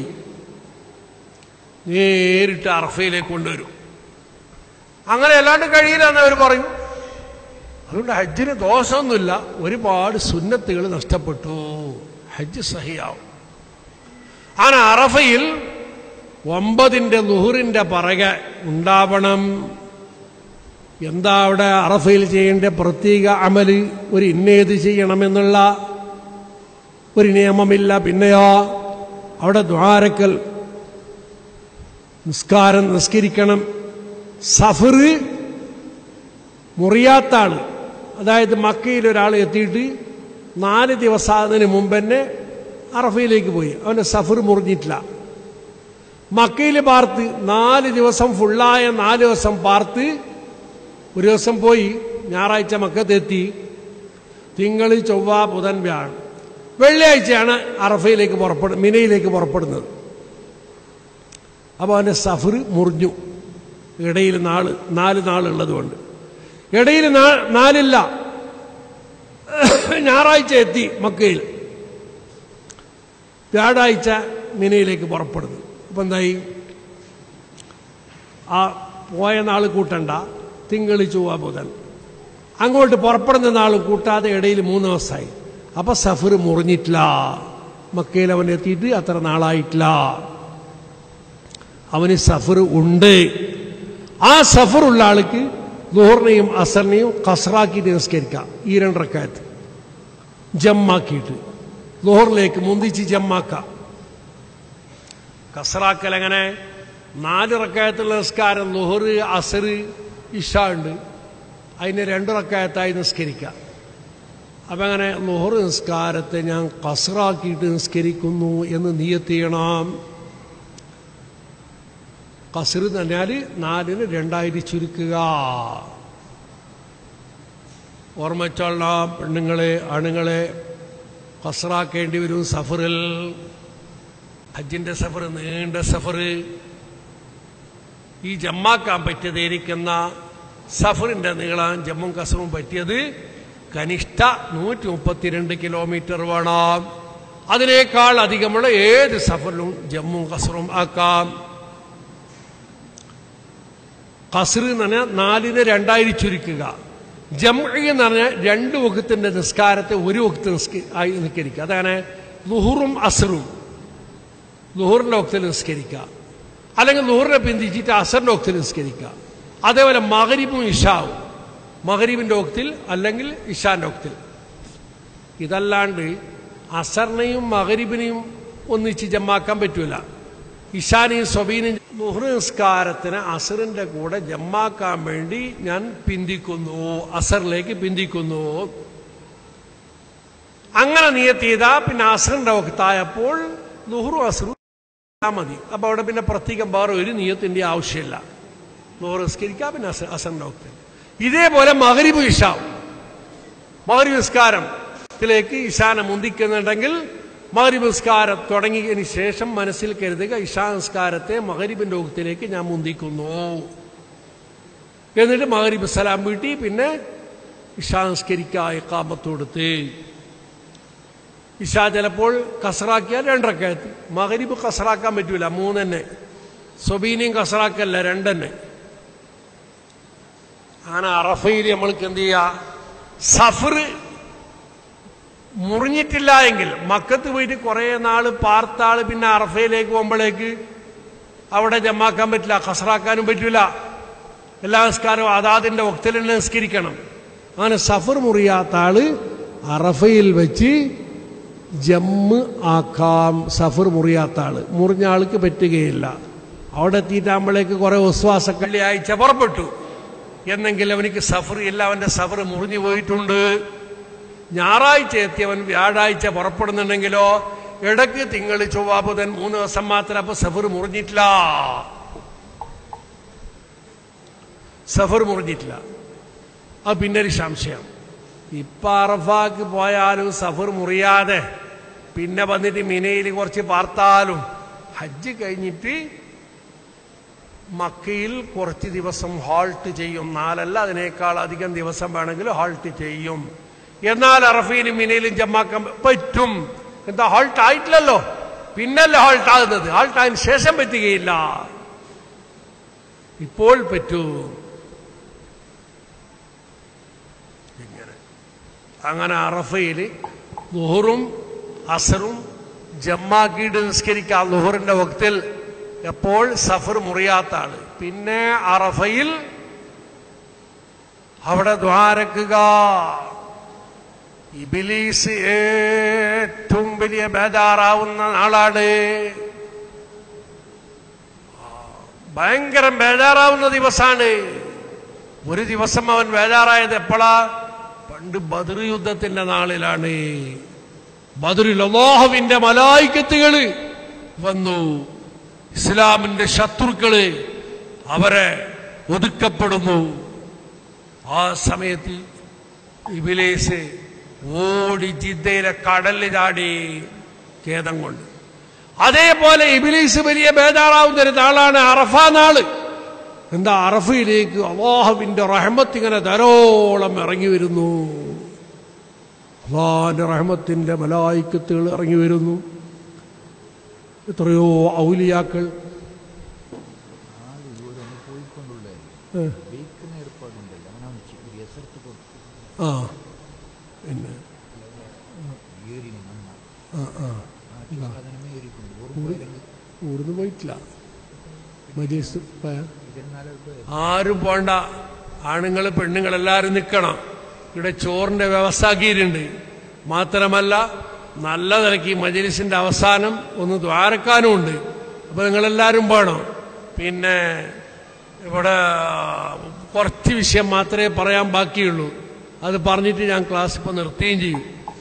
നേരിട്ട് അറഫയിലേക്ക് കൊണ്ടുവരും അങ്ങനെ അല്ലാണ്ട് കഴിയില്ല എന്ന് അവർ പറയും അതുകൊണ്ട് ഹജ്ജിന് ദോഷമൊന്നുമില്ല ഒരുപാട് സുന്നത്തുകൾ നഷ്ടപ്പെട്ടു ഹജ്ജ് സഹിയാവും അങ്ങനെ അറഫയിൽ ഒമ്പതിന്റെ ലുഹുറിന്റെ പറകെ ഉണ്ടാവണം എന്താ അവിടെ അറഫയിൽ ചെയ്യേണ്ട പ്രത്യേക അമല് ഒരു ഇന്നേത് ചെയ്യണമെന്നുള്ള ഒരു നിയമമില്ല പിന്നെയോ അവിടെ ദ്വാരക്കൽ നിസ്കാരം നിസ്കരിക്കണം സഫർ മുറിയാത്ത ആള് അതായത് മക്കയിൽ ഒരാൾ എത്തിയിട്ട് നാല് ദിവസത്തിന് മുമ്പ് തന്നെ അറഫയിലേക്ക് പോയി അവന്റെ സഫർ മുറിഞ്ഞിട്ടില്ല മക്കയിൽ പാർത്ത് നാല് ദിവസം ഫുള്ളായ നാല് ദിവസം പാർത്ത് ഒരു ദിവസം പോയി ഞായറാഴ്ച മക്കത്തെത്തി തിങ്കൾ ചൊവ്വ ബുധൻ വ്യാഴം വെള്ളിയാഴ്ചയാണ് അറഫയിലേക്ക് പുറപ്പെടു മിനയിലേക്ക് പുറപ്പെടുന്നത് അപ്പോൾ അവൻ്റെ സഫർ മുറിഞ്ഞു ഇടയിൽ നാള് നാല് നാളുള്ളത് കൊണ്ട് ഇടയിൽ നാ- നാലില്ല ഞായറാഴ്ച എത്തി മക്കയിൽ വ്യാഴാഴ്ച മിനയിലേക്ക് പുറപ്പെടുന്നു അപ്പം എന്തായി ആ പോയ നാൾ കൂട്ടണ്ട തിങ്കൾ ചൊവ്വ ബുധൻ അങ്ങോട്ട് പുറപ്പെടുന്ന നാൾ കൂട്ടാതെ ഇടയിൽ മൂന്ന് ദിവസമായി അപ്പൊ സഫർ മുറിഞ്ഞിട്ടില്ല മക്കയിൽ അവൻ എത്തിയിട്ട് അത്ര നാളായിട്ടില്ല അവന് സഫർ ഉണ്ട് ആ സഫറുള്ള ആൾക്ക് ദുഹറിനെയും അസറിനെയും കസറാക്കിയിട്ട് നിസ്കരിക്കാം ഈ രണ്ടരക്കാലത്ത് ജമ്മാക്കിയിട്ട് ദുഹറിലേക്ക് മുന്തിച്ച് ജമ്മാക്കാം കസറാക്കൽ എങ്ങനെ നാല് റക്കായത്തുള്ള നിസ്കാരം ലുഹർ അസർ ഇഷ ഉണ്ട് അതിന് രണ്ട് റക്കായത്തായി നിസ്കരിക്കാം അപ്പം അങ്ങനെ ലുഹർ നിസ്കാരത്തെ ഞാൻ കസറാക്കിയിട്ട് നിസ്കരിക്കുന്നു എന്ന് നീയത്ത് ചെയ്യണം കസർ എന്ന് പറഞ്ഞാൽ നാലിന് രണ്ടായിട്ട് ചുരുക്കുക ഓർമ്മച്ചോളണം പെണ്ണുങ്ങളെ ആണുങ്ങളെ കസറാക്കേണ്ടി വരും സഫറിൽ ഹജ്ജിന്റെ സഫർ നീണ്ട സഫർ ഈ ജമ്മാക്കാൻ പറ്റിയതായിരിക്കുന്ന സഫറിന്റെ നീളം ജമ്മും കസറും പറ്റിയത് കനിഷ്ഠ നൂറ്റി മുപ്പത്തിരണ്ട് കിലോമീറ്റർ വേണം അതിനേക്കാൾ അധികമുള്ള ഏത് സഫറിലും ജമ്മും കസറും ആക്കാം കസർ എന്ന് പറഞ്ഞാൽ നാലിന് രണ്ടായി ചുരുക്കുക ജംഇ എന്ന് പറഞ്ഞാൽ രണ്ട് വകുത്തിന്റെ നിസ്കാരത്തെ ഒരു വകുത്ത് നിസ്ക ആയി നിസ്കരിക്കുക അതാണ് ലുഹുറും അസറും ലുഹറിന്റെ വക്തിൽ നിസ്കരിക്കുക അല്ലെങ്കിൽ ലുഹറിനെ പിന്തിച്ചിട്ട് അസറിന്റെ വക്തിൽ നിസ്കരിക്കുക അതേപോലെ മകരിബും ഇഷാവും മകരിബിന്റെ വക്തിൽ അല്ലെങ്കിൽ ഇഷാന്റെ വക്തിൽ ഇതല്ലാണ്ട് അസറിനെയും മകരിബിനെയും ഒന്നിച്ച് ജമ്മാക്കാൻ പറ്റൂല ഇഷാനെയും സ്വബീനെയും ലുഹർ നിസ്കാരത്തിന് അസറിന്റെ കൂടെ ജമ്മാക്കാൻ വേണ്ടി ഞാൻ പിന്തിക്കുന്നു അസറിലേക്ക് പിന്തിക്കുന്നു അങ്ങനെ നിയത്ത് ചെയ്താ പിന്നെ അസറിന്റെ വക്തായപ്പോൾ ലുഹറും അസറും ചെയ്താ മതി അപ്പൊ അവിടെ പിന്നെ പ്രത്യേകം വേറെ ഒരു നിയത്തിന്റെ ആവശ്യമില്ല ലുഹർ നിസ്കരിക്കാം പിന്നെ അസ അസറിന്റെ വക്ത ഇതേപോലെ മകരിബ് ഇഷാവും മകരിബ് നിസ്കാരത്തിലേക്ക് ഇഷാനെ മുന്തിക്കുന്നുണ്ടെങ്കിൽ മകരിബ് നിസ്കാരം തുടങ്ങിയതിന് ശേഷം മനസ്സിൽ കരുതുക ഇഷാ നിസ്കാരത്തെ മകരിബിന്റെ വക്തിലേക്ക് ഞാൻ മുന്തിക്കുന്നു എന്നിട്ട് മകരിബ് സലാം വീട്ടി പിന്നെ ഇഷാ നിസ്കരിക്കുക ഇക്കാമത്ത് കൊടുത്ത് ഇഷ ചിലപ്പോൾ കസറാക്കിയാൽ രണ്ടരക്കയത്ത് മകരിബ് കസറാക്കാൻ പറ്റൂല മൂന്നെന്നെ സ്വബീനെയും കസറാക്കല്ല രണ്ടെന്നെ അങ്ങനെ അറഫയിൽ നമ്മൾക്ക് എന്ത് ചെയ്യുക സഫർ മുറിഞ്ഞിട്ടില്ല എങ്കിൽ മക്കത്ത് പോയിട്ട് കുറേ നാള് പാർത്താള് പിന്നെ അറഫയിലേക്ക് പോകുമ്പോഴേക്ക് അവിടെ ജമാക്കാൻ പറ്റില്ല കസറാക്കാനും പറ്റൂല എല്ലാ നിസ്കാരവും അതാതിന്റെ വക്തിൽ തന്നെ നിസ്കരിക്കണം അങ്ങനെ സഫർ മുറിയാത്ത ആള് അറഫയിൽ വെച്ച് ജമ്മ് ആക്കാം സഫർ മുറിയാത്ത ആള് മുറിഞ്ഞ ആൾക്ക് പറ്റുകയില്ല അവിടെ എത്തിയിട്ടാകുമ്പോഴേക്ക് കുറെ ഒസ്വാസ വെള്ളിയാഴ്ച പുറപ്പെട്ടു എന്നെങ്കിൽ അവനിക്ക് സഫർ ഇല്ല അവന്റെ സഫർ മുറിഞ്ഞു പോയിട്ടുണ്ട് ഞായറാഴ്ച എത്തിയവൻ വ്യാഴാഴ്ച പുറപ്പെടുന്നുണ്ടെങ്കിലോ ഇടയ്ക്ക് തിങ്കൾ ചൊവ്വ ബുധൻ മൂന്ന് ദിവസം മാത്രം അപ്പൊ സഫർ മുറിഞ്ഞിട്ടില്ല സഫർ മുറിഞ്ഞിട്ടില്ല അത് പിന്നെ ഒരു സംശയം ഇപ്പൊ അറഫാക്ക് പോയാലും സഫർ മുറിയാതെ പിന്നെ വന്നിട്ട് മിനയിൽ കുറച്ച് പാർത്താലും ഹജ്ജ് കഴിഞ്ഞിട്ട് മക്കയിൽ കുറച്ച് ദിവസം ഹാൾട്ട് ചെയ്യും നാലല്ല അതിനേക്കാൾ അധികം ദിവസം വേണമെങ്കിൽ ഹാൾട്ട് ചെയ്യും എന്നാൽ അറഫയിലും മിനയിലും ജമ്മാക്കാൻ പറ്റും എന്താ ഹാൾട്ട് ആയിട്ടില്ലല്ലോ പിന്നല്ല ഹാൾട്ട് ആകുന്നത് ഹാൾട്ട് ആയതിനു ശേഷം പറ്റുകയില്ല ഇപ്പോൾ പറ്റൂ ഇങ്ങനെ അങ്ങനെ അറഫയിൽ ലുഹറും അസറും ജമ്മാക്കിയിട്ട് നിസ്കരിക്കാം ലുഹറിന്റെ വക്തിൽ എപ്പോൾ സഫർ മുറിയാത്ത ആള് പിന്നെ അറഫയിൽ അവിടെ ദ്വാരക്കുക ഇബിലീസ് ഏറ്റവും വലിയ ബേജാറാവുന്ന നാളാണ് ഭയങ്കര ബേജാറാവുന്ന ദിവസമാണ് ഒരു ദിവസം അവൻ ബേജാറായത് എപ്പോഴാ പണ്ട് ബദർ യുദ്ധത്തിന്റെ നാളിലാണ് ബദറിൽ അള്ളാഹുവിന്റെ മലായിക്കത്തുകള് വന്നു ഇസ്ലാമിന്റെ ശത്രുക്കള് അവരെ ഒതുക്കപ്പെടുന്നു ആ സമയത്ത് ഇബിലേസ് ഓടി ജിദ്ദയിലെ കടലിൽ ചാടി ഖേദം കൊണ്ട് അതേപോലെ ഇബിലീസ് വലിയ ബേജാറാവുന്ന ഒരു നാളാണ് അറഫ നാള് എന്താ അറഫയിലേക്ക് അള്ളാഹുവിന്റെ റഹ്മത്ത് ഇങ്ങനെ ധാരോളം ഇറങ്ങി വരുന്നു അള്ളാഹിന്റെ റഹ്മത്തിന്റെ മലായിക്കത്തുകൾ ഇറങ്ങി വരുന്നു എത്രയോ ഔലിയാക്കൾ ഏ. ആ പിന്നെ ആ ആ ഊർന്ന് പോയിട്ടില്ല മജീസ് പോയ ആരും പോണ്ട ആണുങ്ങൾ പെണ്ണുങ്ങൾ എല്ലാവരും നിൽക്കണം ഇവിടെ ചോറിന്റെ വ്യവസ്ഥ ആക്കിയിട്ടുണ്ട് മാത്രമല്ല നല്ല നിലയ്ക്ക് ഈ മജലിസിന്റെ അവസാനം ഒന്ന് ദ്വാരക്കാനും ഉണ്ട് അപ്പൊ നിങ്ങളെല്ലാവരും വേണം പിന്നെ ഇവിടെ കുറച്ച് വിഷയം മാത്രമേ പറയാൻ ബാക്കിയുള്ളൂ അത് പറഞ്ഞിട്ട് ഞാൻ ക്ലാസ് ഇപ്പൊ നിർത്തുകയും ചെയ്യും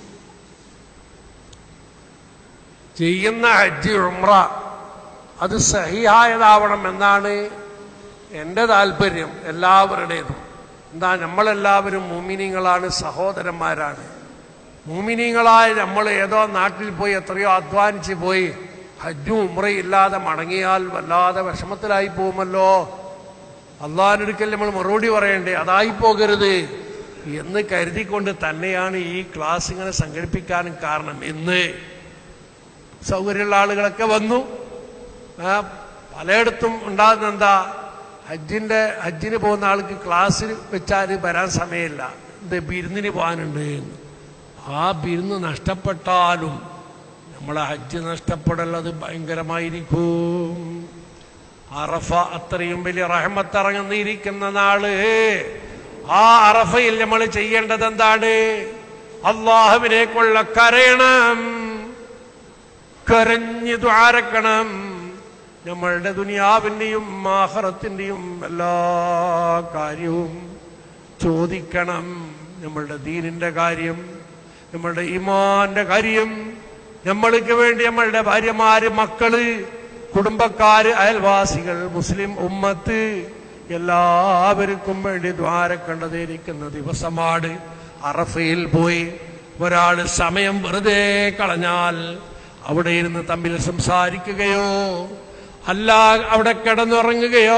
ചെയ്യുന്ന ഹജ്ജ് ഉംറ അത് സഹിയായതാവണം എന്നാണ് എൻ്റെ താല്പര്യം എല്ലാവരുടേതും എന്താ നമ്മളെല്ലാവരും മൂമിനിങ്ങളാണ് സഹോദരന്മാരാണ് മൂമിനിങ്ങളായ നമ്മൾ ഏതോ നാട്ടിൽ പോയി എത്രയോ അധ്വാനിച്ച് പോയി ഹജ്ജും ഉമ്രയും ഇല്ലാതെ മടങ്ങിയാൽ വല്ലാതെ വിഷമത്തിലായി പോകുമല്ലോ അള്ളാഹിനൊരിക്കൽ നമ്മൾ മറുപടി പറയണ്ടേ അതായി പോകരുത് എന്ന് കരുതിക്കൊണ്ട് തന്നെയാണ് ഈ ക്ലാസ് ഇങ്ങനെ സംഘടിപ്പിക്കാനും കാരണം ഇന്ന് സൗകര്യമുള്ള ആളുകളൊക്കെ വന്നു ആ, പലയിടത്തും ഉണ്ടാകുന്ന എന്താ ഹജ്ജിന്റെ ഹജ്ജിന് പോകുന്ന ആൾക്ക് ക്ലാസ്സിൽ വെച്ചാൽ വരാൻ സമയമില്ല ഇത് ബിരുന്നിന് പോകാനുണ്ട് എന്ന്. ആ ബിരുന്ന് നഷ്ടപ്പെട്ടാലും
നമ്മളെ ഹജ്ജ് നഷ്ടപ്പെടലത് ഭയങ്കരമായിരിക്കും അറഫ അത്രയും വലിയ റഹ്മത്ത് ഇറങ്ങുന്നിരിക്കുന്ന നാള് ആ അറഫയിൽ നമ്മൾ ചെയ്യേണ്ടത് എന്താണ് അള്ളാഹുവിനെ കൊള്ള കരയണം കരഞ്ഞു ദ്വാരക്കണം നമ്മളുടെ ദുനിയാവിൻ്റെയും ആഹറത്തിൻ്റെയും എല്ലാ കാര്യവും ചോദിക്കണം നമ്മളുടെ ദീനിന്റെ കാര്യം നമ്മളുടെ ഇമാന്റെ കാര്യം നമ്മൾക്ക് വേണ്ടി നമ്മളുടെ ഭാര്യമാര് മക്കള് കുടുംബക്കാര് അയൽവാസികൾ മുസ്ലിം ഉമ്മത്ത് എല്ലാവർക്കും വേണ്ടി ദ്വാരക്കണ്ടതിരിക്കുന്ന ദിവസമാണ് അറഫയിൽ പോയി ഒരാൾ സമയം വെറുതെ കളഞ്ഞാൽ അവിടെ ഇരുന്ന് തമ്മിൽ സംസാരിക്കുകയോ അല്ല അവിടെ കിടന്നുറങ്ങുകയോ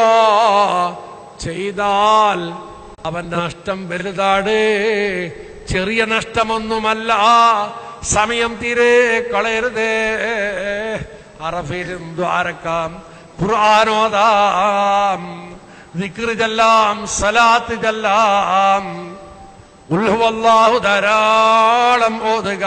ചെയ്താൽ അവൻ നഷ്ടം വലുതാണ് ചെറിയ നഷ്ടമൊന്നുമല്ല സമയം തീരെ കളയരുതേ അറഫയിലും ദ്വാരക്കാം ഖുർആാനോദാം ദിക്റ് ചെല്ലാം സലാത്ത് ചെല്ലാം ഉൽഹുവല്ലാഹു ധാരാളം ഓതുക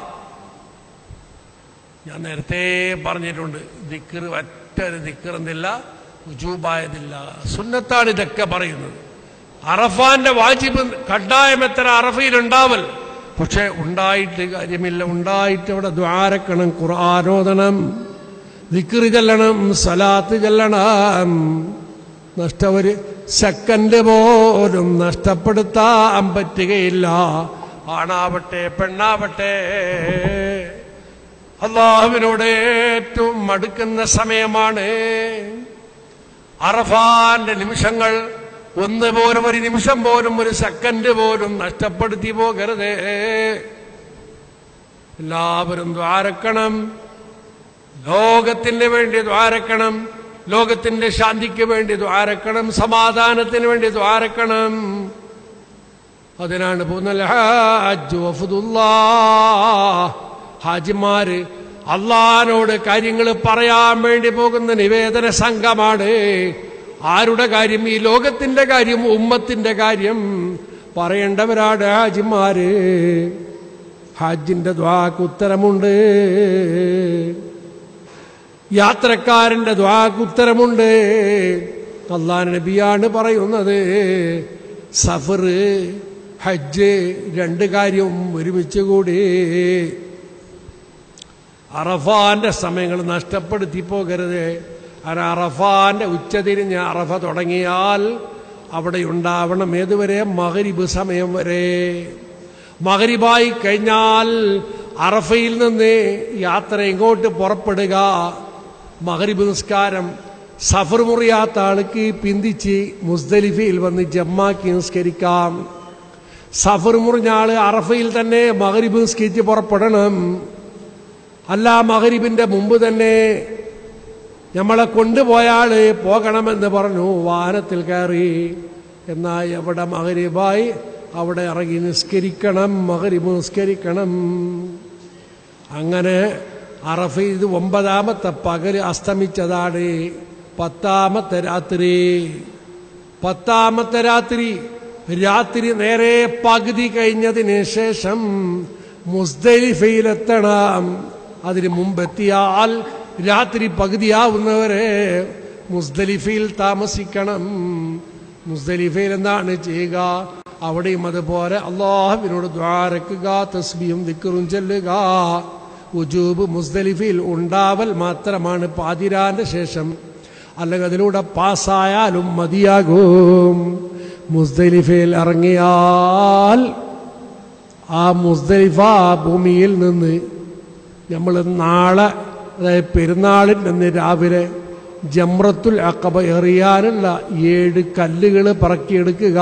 ഞാൻ നേരത്തെ പറഞ്ഞിട്ടുണ്ട് ദിക്കർ ഒറ്റൊരു ദിക്കറെന്നില്ല ഉജൂബായതില്ല സുന്നത്താണ് ഇതൊക്കെ പറയുന്നത് അറഫാന്റെ വാജിബ് കഡായം എത്ര അറഫയിൽ ഉണ്ടാവൽ പക്ഷെ ഉണ്ടായിട്ട് കാര്യമില്ല ഉണ്ടായിട്ട് അവിടെ ദ്വാരക്കണം ഖുർആാനോദനം ദിക്കറ് ചെല്ലണം സലാത്ത് ചെല്ലണം നഷ്ട ഒരു സെക്കൻഡ് പോലും നഷ്ടപ്പെടുത്താൻ പറ്റുകയില്ല ആണാവട്ടെ പെണ്ണാവട്ടെ അള്ളാഹുവിനോട് ഏറ്റവും മടുക്കുന്ന സമയമാണ് അറഫാന്റെ നിമിഷങ്ങൾ ഒന്ന് പോലും ഒരു നിമിഷം പോലും ഒരു സെക്കൻഡ് പോലും നഷ്ടപ്പെടുത്തി പോകരുതേ എല്ലാവരും ദ്വാരക്കണം ലോകത്തിന് വേണ്ടി ദ്വാരക്കണം ലോകത്തിന്റെ ശാന്തിക്ക് വേണ്ടി ദ്വാരക്കണം സമാധാനത്തിന് വേണ്ടി ദ്വാരക്കണം അതിനാണ് പോകുന്നത് ഹജ്ജ് വഫ്ദുല്ലാ. ഹാജിമാര് അള്ളഹാനോട് കാര്യങ്ങൾ പറയാൻ വേണ്ടി പോകുന്ന നിവേദന സംഘമാണ് ആരുടെ കാര്യം ഈ ലോകത്തിന്റെ കാര്യം ഉമ്മത്തിന്റെ കാര്യം പറയേണ്ടവരാണ് ഹാജിമാര് ഹാജിന്റെ ദ്വാക്ക് ഉത്തരമുണ്ട് യാത്രക്കാരന്റെ ദ്വാക്ക് ഉത്തരമുണ്ട് അള്ളാൻ നബിയാണ് പറയുന്നത് സഫർ ഹജ്ജ് രണ്ട് കാര്യവും ഒരുമിച്ച് കൂടി അറഫാന്റെ സമയങ്ങൾ നഷ്ടപ്പെടുത്തി പോകരുത് കാരണം അറഫാന്റെ ഉച്ചതിരിഞ്ഞ് അറഫ തുടങ്ങിയാൽ അവിടെ ഉണ്ടാവണം ഏതുവരെ മകരിബ് സമയം വരെ മകരിബായി കഴിഞ്ഞാൽ അറഫയിൽ നിന്ന് യാത്ര ഇങ്ങോട്ട് പുറപ്പെടുക മകരിബ് നിസ്കാരം സഫർ മുറിയാത്ത ആൾക്ക് പിന്തിച്ച് മുസ്ദലിഫയിൽ വന്ന് ജമ്മാക്കി നിസ്കരിക്കാം സഫർ മുറിഞ്ഞ ആള് അറഫയിൽ തന്നെ മകരിബ് നിസ്കരിച്ച് പുറപ്പെടണം അല്ല മകരിബിന്റെ മുമ്പ് തന്നെ നമ്മളെ കൊണ്ടുപോയാള് പോകണമെന്ന് പറഞ്ഞു വാഹനത്തിൽ കയറി എന്നാൽ എവിടെ മകരിബായി അവിടെ ഇറങ്ങി നിസ്കരിക്കണം മകരിബ് നിസ്കരിക്കണം അങ്ങനെ അറഫ ഇത് ഒമ്പതാമത്തെ പകല് അസ്തമിച്ചതാണ് പത്താമത്തെ രാത്രി പത്താമത്തെ രാത്രി രാത്രി നേരെ പകുതി കഴിഞ്ഞതിന് ശേഷം മുസ്ദലിഫയിലെത്തണം അതിന് മുമ്പെത്തിയാൽ രാത്രി പകുതിയാവുന്നവരെ മുസ്ദലിഫയിൽ താമസിക്കണം മുസ്ദലിഫയിൽ എന്താണ് ചെയ്യുക അവിടെയും അതുപോലെ അള്ളാഹുവിനോട് ദ്വാരക്കുക തസ്ബിയും ദിക്കറും ചെല്ലുക ഉജൂബ് മുസ്ദലിഫയിൽ ഉണ്ടാവൽ മാത്രമാണ് പാതിരാന്റെ ശേഷം അല്ലെങ്കിൽ അതിലൂടെ പാസ്സായാലും മതിയാകും മുസ്ദലിഫയിൽ ഇറങ്ങിയാൽ ആ മുസ്ദലിഫ ഭൂമിയിൽ നിന്ന് നമ്മൾ നാളെ അതായത് പെരുന്നാളിൻ്റെ അന്ന് രാവിലെ ജമ്രത്തുൽ അക്കബ എറിയാനുള്ള ഏഴ് കല്ലുകൾ പറക്കിയെടുക്കുക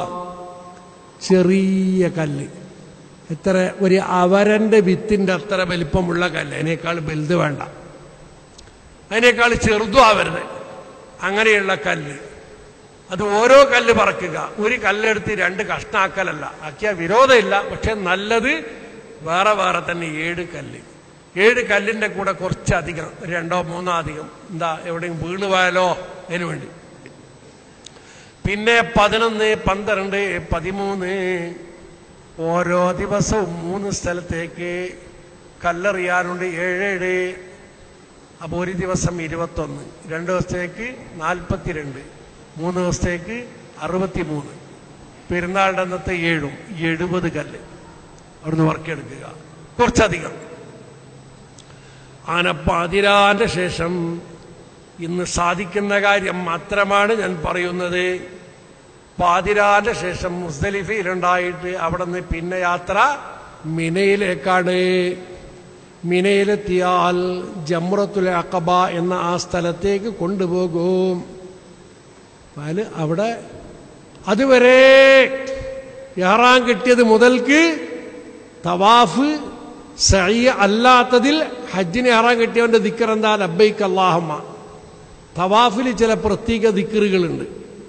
ചെറിയ കല്ല് എത്ര ഒരു അവരന്റെ വിത്തിന്റെ അത്ര വലിപ്പമുള്ള കല്ല് അതിനേക്കാൾ വലുത് വേണ്ട അതിനേക്കാൾ ചെറുതും ആവരുത് അങ്ങനെയുള്ള കല്ല് അത് ഓരോ കല്ല് പറക്കുക ഒരു കല്ലെടുത്ത് രണ്ട് കഷ്ണാക്കലല്ല ആക്കിയ വിരോധമില്ല പക്ഷെ നല്ലത് വേറെ വേറെ തന്നെ ഏഴ് കല്ല് ഏഴ് കല്ലിന്റെ കൂടെ കുറച്ചധികം രണ്ടോ മൂന്നോ അധികം എന്താ എവിടെയും വീണ് പോയാലോ അതിനു വേണ്ടി പിന്നെ പതിനൊന്ന് പന്ത്രണ്ട് പതിമൂന്ന് ഓരോ ദിവസവും മൂന്ന് സ്ഥലത്തേക്ക് കല്ലെറിയാനുണ്ട് ഏഴേഴ് അപ്പോൾ ഒരു ദിവസം ഇരുപത്തൊന്ന് രണ്ട് ദിവസത്തേക്ക് നാൽപ്പത്തിരണ്ട് മൂന്ന് ദിവസത്തേക്ക് അറുപത്തിമൂന്ന് പെരുന്നാളിൻ്റെ അന്നത്തെ ഏഴും എഴുപത് കല്ല് അവിടുന്ന് വർക്കെടുക്കുക കുറച്ചധികം അങ്ങനെ പാതിരാന്റെ ശേഷം ഇന്ന് സാധിക്കുന്ന കാര്യം മാത്രമാണ് ഞാൻ പറയുന്നത് പാതിരാന്റെ ശേഷം മുസ്ദലിഫയിലുണ്ടായിട്ട് അവിടെ നിന്ന് പിന്നെ യാത്ര മിനയിലേക്കാണ് മിനയിലെത്തിയാൽ ജമ്രത്തുൽ അക്കബ എന്ന ആ സ്ഥലത്തേക്ക് കൊണ്ടുപോകും അതിൽ അവിടെ അതുവരെ ഇഹ്റാം കിട്ടിയത് മുതൽക്ക് തവാഫ് സഹിയ അല്ലാത്തതിൽ ഹജ്ജിന് ഇഹ്റാം കിട്ടിയവന്റെ ദിക്കർ എന്താ ലബൈക്ക് അള്ളാഹമ്മ തവാഫിൽ ചില പ്രത്യേക ദിക്കറുകളുണ്ട്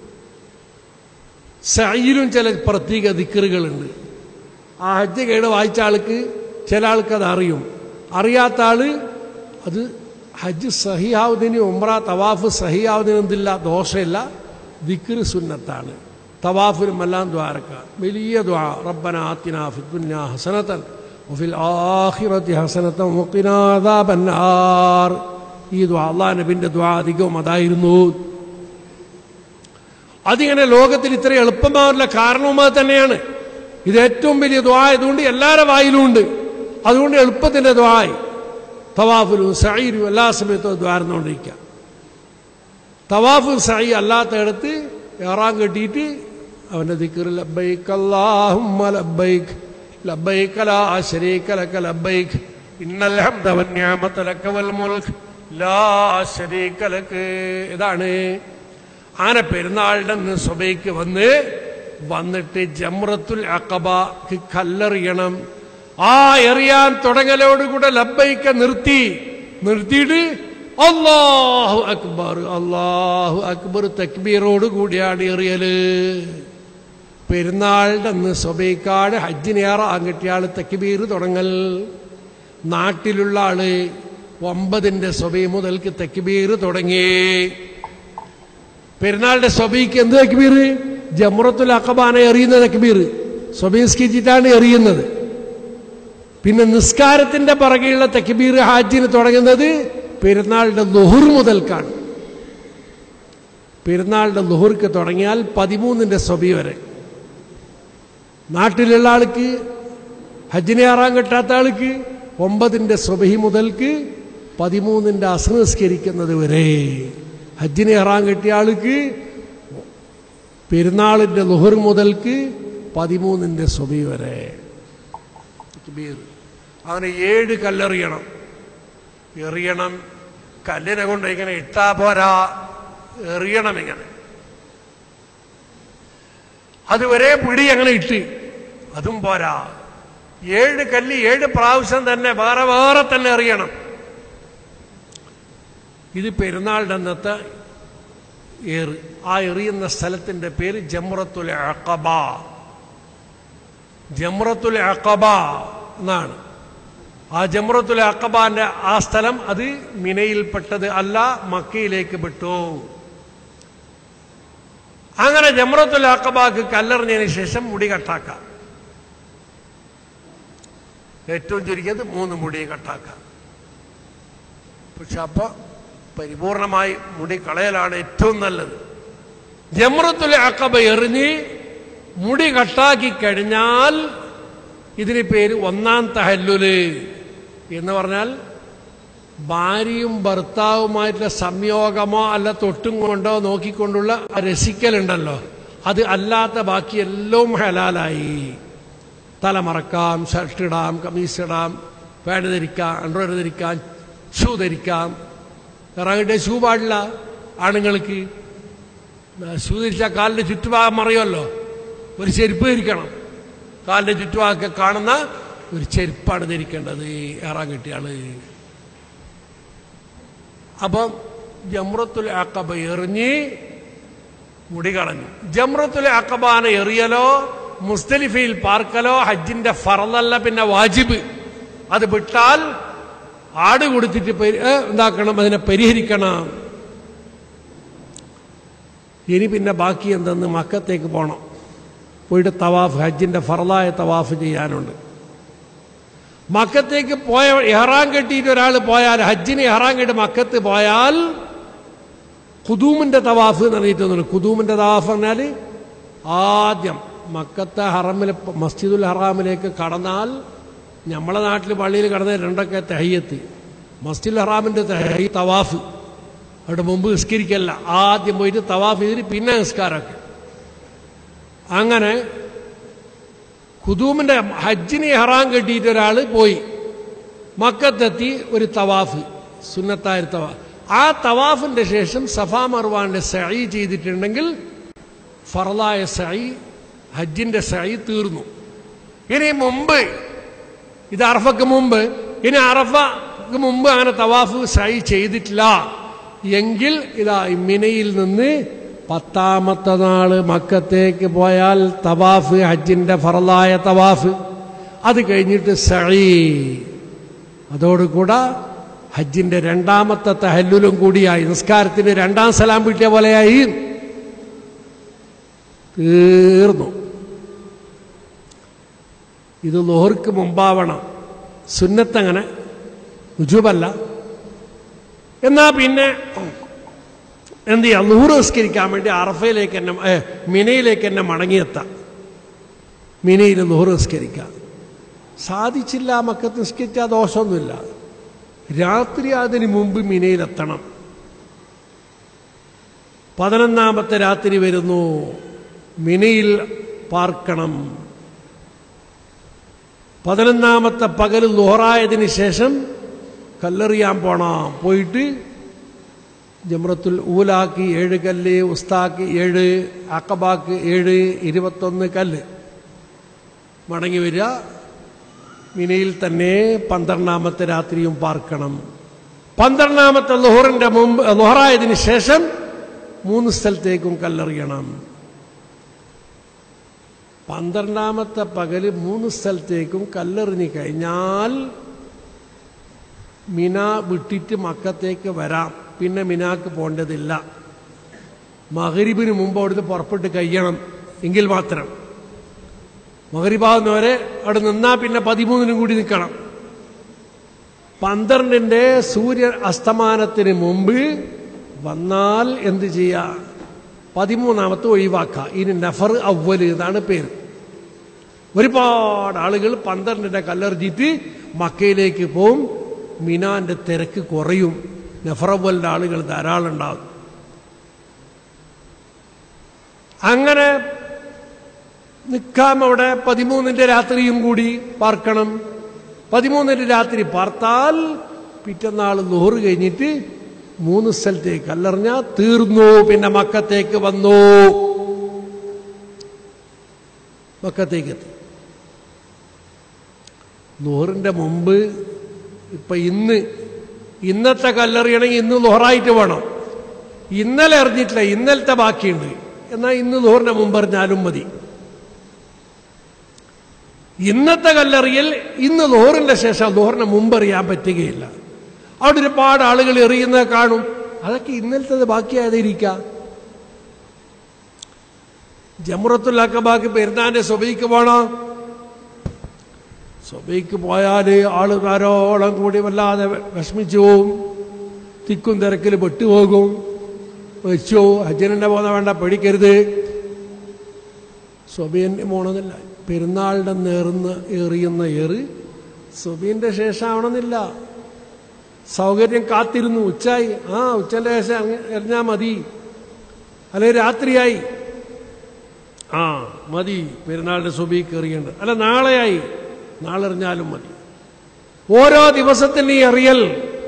സഹിയിലും ചില പ്രത്യേക ദിക്കറുകളുണ്ട് ആ ഹജ്ജ് കേട് വായിച്ച ആൾക്ക് ചില ആൾക്ക് അത് അറിയും അറിയാത്ത ആള് അത് ഹജ്ജ് സഹിയാവുന്നതിന് ഉമ്ര തവാഫ് സഹിയാവുന്നതിന് എന്തില്ല ദോഷമില്ല ദിക്റ് സുന്നത്താണ് തവാഫിലും എല്ലാം ദ്വാരക്ക വലിയ ദ്വാ റബ്ബന ആത്തിന ഫിദ്ദുന്യ ഹസനത്തൻ വഫിൽ ആഖിറത്തി ഹസനത്തൻ വഖിനാ അദാബന്നാർ ഈ ദ്വാ അള്ളാഹ് നബിന്റെ ദ്വാ അധികവും അതായിരുന്നു അതിങ്ങനെ ലോകത്തിൽ ഇത്ര എളുപ്പമാവില്ല കാരണവും അത് തന്നെയാണ് ഇത് ഏറ്റവും വലിയ ദ്വാ ആയതുകൊണ്ട് എല്ലാവരുടെ വായിലും ഉണ്ട് അതുകൊണ്ട് എളുപ്പത്തിന്റെ ദ്വായി തവാഫിലും സഹീരും എല്ലാ സമയത്തും ദ്വാരന്നുകൊണ്ടിരിക്കുക തവാഫ് സഹി അല്ലാത്തയിടത്ത് ഏറാൻ കെട്ടിയിട്ട് അവന്റെ ദിക്കർ ലബൈക്ക് അല്ലാഹുമ്മ ലബൈക്ക് ലബൈക്ക് ലാ ശരീക ലക ലബൈക്ക് ഇന്നൽ ഹംദ വന്നിഅമത ലക വൽ മുൽക്ക് ലാ ശരീക ലക ഇതാണ് ആന പെരുന്നാളിന്റെ അന്ന് സുബൈക്ക് വന്ന് വന്നിട്ട് ജമ്രത്തുൽ അക്കബക്ക് കല്ലെറിയണം ആ എറിയാൻ തുടങ്ങലോടുകൂടെ ലബൈക്ക നിർത്തി നിർത്തിയിട്ട് അള്ളാഹു അക്ബർ അള്ളാഹു അക്ബർ തക്ബീറോട് കൂടിയാണ് എറിയല് പെരുന്നാളിന്റെ അന്ന് സ്വബൈക്കാട് ഹജ്ജിനേറ കിട്ടിയ ആള് തക്ബീർ തുടങ്ങൽ നാട്ടിലുള്ള ആള് ഒമ്പതിന്റെ സ്വബൈ മുതൽക്ക് തക്ബീർ തുടങ്ങി പെരുന്നാളിന്റെ സ്വബൈക്ക് എന്ത് തക്ബീർ ജമുറത്തുൽ അക്കബാനെ എറിയുന്ന തക്ബീർ സ്വബൈസ്കിച്ചിട്ടാണ് എറിയുന്നത് പിന്നെ നിസ്കാരത്തിന്റെ പുറകെയുള്ള തക്ബീർ ഹാജിന് തുടങ്ങുന്നത് പെരുന്നാളിന്റെ ലുഹുർ മുതൽക്കാണ് പെരുന്നാളിന്റെ ലുഹുർക്ക് തുടങ്ങിയാൽ പതിമൂന്നിന്റെ സ്വബി വരെ നാട്ടിലുള്ള ആൾക്ക് ഹജ്ജിനെ ആറാൻ കിട്ടാത്ത ആൾക്ക് ഒമ്പതിന്റെ സ്വബഹി മുതൽക്ക് പതിമൂന്നിന്റെ അസംസ്കരിക്കുന്നത് വരെ ഹജ്ജിനെ ഇറാൻ കിട്ടിയ ആൾക്ക് പെരുന്നാളിന്റെ ലുഹർ മുതൽക്ക് പതിമൂന്നിന്റെ സ്വബി വരെ തക്ബീർ. അങ്ങനെ ഏഴ് കല്ലെറിയണം എറിയണം കല്ലിനെ കൊണ്ട് ഇങ്ങനെ ഇട്ടാ പോരാ എറിയണം ഇങ്ങനെ അതുവരെ പിടി അങ്ങനെ ഇട്ട് അതും പോരാ ഏഴ് കല്ല് ഏഴ് പ്രാവശ്യം തന്നെ വേറെ വേറെ തന്നെ എറിയണം ഇത് പെരുന്നാളിന്റെ അന്നത്തെ ഏറ് ആ എറിയുന്ന സ്ഥലത്തിന്റെ പേര് ജമ്രത്തുൽ അഖബ ജമ്രത്തുൽ അഖബ എന്നാണ് ആ ജമ്രത്തുൽ അഖബാന്റെ ആ സ്ഥലം അത് മിനയിൽപ്പെട്ടത് അല്ല മക്കയിലേക്ക് വിട്ടു അങ്ങനെ ജമ്രത്തുൽ അഖബാക്ക് കല്ലെറിഞ്ഞതിന് ശേഷം മുടി കട്ടാക്കാം ഏറ്റവും ചുരുക്കിയത് മൂന്ന് മുടി കട്ടാക്കാം പക്ഷെ അപ്പൊ പരിപൂർണമായി മുടി കളയലാണ് ഏറ്റവും നല്ലത് ജമ്രത്തുൽ അക്കബ എറിഞ്ഞ് മുടി കട്ടാക്കി കഴിഞ്ഞാൽ ഇതിന് പേര് ഒന്നാം തഹല്ലുല് എന്ന് പറഞ്ഞാൽ ഭാര്യയും ഭർത്താവുമായിട്ടുള്ള സംയോഗമോ അല്ല തൊട്ടും കൊണ്ടോ നോക്കിക്കൊണ്ടുള്ള ആ രസിക്കലുണ്ടല്ലോ അത് അല്ലാത്ത ബാക്കി എല്ലാം ഹലാലായി തലമറക്കാം ഷർട്ട് ഇടാം കമ്മീസ് ഇടാം പാഡ് ധരിക്കാം അണ്ടർവെയർ ധരിക്കാം ഷൂ ധരിക്കാം ഇറങ്ങിട്ട് ഷൂ പാടില്ല ആണുങ്ങൾക്ക് ഷൂ ധരിച്ചാൽ കാലിന്റെ ചുറ്റുഭാഗം മറിയുമല്ലോ ഒരു ചെരുപ്പ് ധരിക്കണം കാലിന്റെ ചുറ്റുഭാഗമൊക്കെ കാണുന്ന ഒരു ചെരുപ്പാണ് ധരിക്കേണ്ടത് ഏറാൻ കിട്ടിയാള് അപ്പം ജമ്രത്തുൽ അക്കബ എറിഞ്ഞ് മുടി കളഞ്ഞു ജമ്രത്തുൽ അക്കബാനെ എറിയലോ മുസ്തലിഫയിൽ പാർക്കലോ ഹജ്ജിന്റെ ഫറലല്ല പിന്നെ വാജിബ് അത് വിട്ടാൽ ആട് കൊടുത്തിട്ട് പരി- ഏ, എന്താക്കണം അതിനെ പരിഹരിക്കണം ഇനി പിന്നെ ബാക്കി എന്തെന്ന് മക്കത്തേക്ക് പോകണം പോയിട്ട് തവാഫ് ഹജ്ജിന്റെ ഫറലായ തവാഫ് ചെയ്യാനുണ്ട്
മക്കത്തേക്ക് പോയ ഇഹറാൻ കെട്ടിയിട്ട് ഒരാൾ പോയാൽ ഹജ്ജിന് ഇഹറാൻ കെട്ടി മക്കത്ത് പോയാൽ കുതൂമിന്റെ തവാഫ് എന്ന് പറഞ്ഞിട്ടൊന്നുമില്ല കുതൂമിന്റെ തവാഫ് പറഞ്ഞാൽ ആദ്യം മക്കത്തെ ഹറമിൽ മസ്ജിദുൽ ഹറാമിലേക്ക് കടന്നാൽ നമ്മളെ നാട്ടിൽ പള്ളിയിൽ കടന്ന രണ്ടൊക്കെ തെഹയ്യത്ത് മസ്ജിദുൽ ഹറാമിന്റെ തെഹയ്യ തവാഫ് അവിടെ മുമ്പ് നിസ്കരിക്കല്ല ആദ്യം പോയിട്ട് തവാഫ് ചെയ്തിട്ട് പിന്നെ നിസ്കാരമൊക്കെ അങ്ങനെ കുതൂമിന്റെ ഹജ്ജിന് ഹറാം കെട്ടിയിട്ട് ഒരാൾ പോയി മക്കത്തെത്തി ഒരു തവാഫ് സുന്നത്തായ തവാഫ് ആ തവാഫിന്റെ ശേഷം സഫാ മർവാന്റെ സഴി ചെയ്തിട്ടുണ്ടെങ്കിൽ ഫറലായ സഴി ഹജ്ജിന്റെ സഴി തീർന്നു ഇനി മുമ്പ് ഇത് അറഫക്ക് മുമ്പ് ഇനി അറഫക്ക് മുമ്പ് അങ്ങനെ തവാഫ് സഴി ചെയ്തിട്ടില്ല എങ്കിൽ ഇതാ മിനയിൽ നിന്ന് പത്താമത്തെ നാള് മക്കത്തേക്ക് പോയാൽ തവാഫ് ഹജ്ജിന്റെ ഫറലായ തവാഫ് അത് കഴിഞ്ഞിട്ട് സഴി അതോടുകൂടെ ഹജ്ജിന്റെ രണ്ടാമത്തെ തഹല്ലുലും കൂടിയായി നിസ്കാരത്തിന് രണ്ടാം സലാം വീട്ടിയ പോലെയായി തീർന്നു ഇത് ലോഹർക്ക് മുമ്പാവണം സുന്നത്തങ്ങനെ ഉജുബല്ല എന്നാ പിന്നെ എന്ത് ചെയ്യാം നൂറ് നിസ്കരിക്കാൻ വേണ്ടി അറഫയിലേക്ക് എന്നെ ഏ, മിനയിലേക്ക് എന്നെ മടങ്ങിയെത്താം മിനയിൽ നൂറ് നിസ്കരിക്കാം സാധിച്ചില്ല മക്കത്ത് നിസ്കരിച്ചാൽ ദോഷമൊന്നുമില്ല രാത്രി അതിന് മുമ്പ് മിനയിലെത്തണം പതിനൊന്നാമത്തെ രാത്രി വരുന്നു മിനയിൽ പാർക്കണം പതിനൊന്നാമത്തെ പകൽ ലോറായതിന് ശേഷം കല്ലെറിയാൻ പോണം പോയിട്ട് ജമ്രത്തുൽ ഊലാക്ക് ഏഴ് കല്ല് ഉസ്താക്ക് ഏഴ് അക്കബാക്ക് ഏഴ് ഇരുപത്തൊന്ന് കല്ല് മടങ്ങി വരിക മിനയിൽ തന്നെ പന്ത്രണ്ടാമത്തെ രാത്രിയും പാർക്കണം പന്ത്രണ്ടാമത്തെ ലുഹറിന്റെ മുമ്പ് ലുഹറായതിനു ശേഷം മൂന്ന് സ്ഥലത്തേക്കും കല്ലെറിയണം പന്ത്രണ്ടാമത്തെ പകല് മൂന്ന് സ്ഥലത്തേക്കും കല്ലെറിഞ്ഞു കഴിഞ്ഞാൽ മിന വിട്ടിട്ട് മക്കത്തേക്ക് വരാം പിന്നെ മിനാക്ക് പോണ്ടതില്ല മഹരിബിന് മുമ്പ് അവിടുന്ന് പുറപ്പെട്ട് കഴിയണം എങ്കിൽ മാത്രം മഹരിബാവുന്നവരെ അവിടെ നിന്നാ പിന്നെ പതിമൂന്നിനും കൂടി നിൽക്കണം പന്ത്രണ്ടിന്റെ സൂര്യ അസ്തമാനത്തിന് മുമ്പ് വന്നാൽ എന്ത് ചെയ്യാ പതിമൂന്നാമത്തെ ഒഴിവാക്കുക ഇനി നഫർ അവല് എന്നാണ് പേര് ഒരുപാട് ആളുകൾ പന്ത്രണ്ടിന്റെ കല്ലെറിഞ്ഞിട്ട് മക്കയിലേക്ക് പോവും മിനാന്റെ തിരക്ക് കുറയും നഫറവലിന്റെ ആളുകൾ ധാരാളം ഉണ്ടാകും അങ്ങനെ നിൽക്കാം അവിടെ പതിമൂന്നിന്റെ രാത്രിയും കൂടി പാർക്കണം പതിമൂന്നിന്റെ രാത്രി പാർത്താൽ പിറ്റന്നാൾ നൂറ് കഴിഞ്ഞിട്ട് മൂന്ന് സ്ഥലത്തേക്ക് കല്ലെറിഞ്ഞാ തീർന്നു പിന്നെ മക്കത്തേക്ക് വന്നു മക്കത്തേക്ക് എത്തി നൂറിന്റെ മുമ്പ് ഇപ്പൊ ഇന്ന് ഇന്നത്തെ കല്ലെറിയണമെങ്കിൽ ഇന്ന് ലോറായിട്ട് വേണം ഇന്നലെ അറിഞ്ഞിട്ടില്ല ഇന്നലത്തെ ബാക്കിയുണ്ട് എന്നാൽ ഇന്ന് ലോറിന്റെ മുമ്പ് അറിഞ്ഞാലും മതി ഇന്നത്തെ കല്ലെറിയൽ ഇന്ന് ലോറിന്റെ ശേഷം ലോറിന് മുമ്പ് അറിയാൻ പറ്റുകയില്ല അവിടെ ഒരുപാട് ആളുകൾ എറിയുന്നത് കാണും അതൊക്കെ ഇന്നലത്തത് ബാക്കിയായതിരിക്കാം ജമുറത്തുൽ അക്കബാക്ക് പെരുന്നാന്റെ സ്വബൈക്ക് പോണം സ്വബൈക്ക് പോയാൽ ആള് ധാരോളം കൂടി വല്ലാതെ വിഷമിച്ചു പോവും തിക്കും തിരക്കിൽ പെട്ടുപോകും വെച്ചു ഹജ്ജനെ പോകുന്ന വേണ്ട പേടിക്കരുത് സ്വബീൻ്റെ പോണമെന്നില്ല പെരുന്നാളിൻ്റെ നേർന്ന് എറിയുന്ന ഏറ് സ്വബീൻ്റെ ശേഷമാവണമെന്നില്ല സൗകര്യം കാത്തിരുന്നു ഉച്ചായി ആ ഉച്ചൻ്റെ ശേഷം അങ്ങ് എറിഞ്ഞാൽ മതി അല്ലെങ്കിൽ രാത്രിയായി ആ മതി പെരുന്നാളിന്റെ സുബീക്ക് എറിയേണ്ടത് അല്ല നാളെയായി നാളെ എറിഞ്ഞാലും മതി ഓരോ ദിവസത്തിന് ഈ എറിയൽ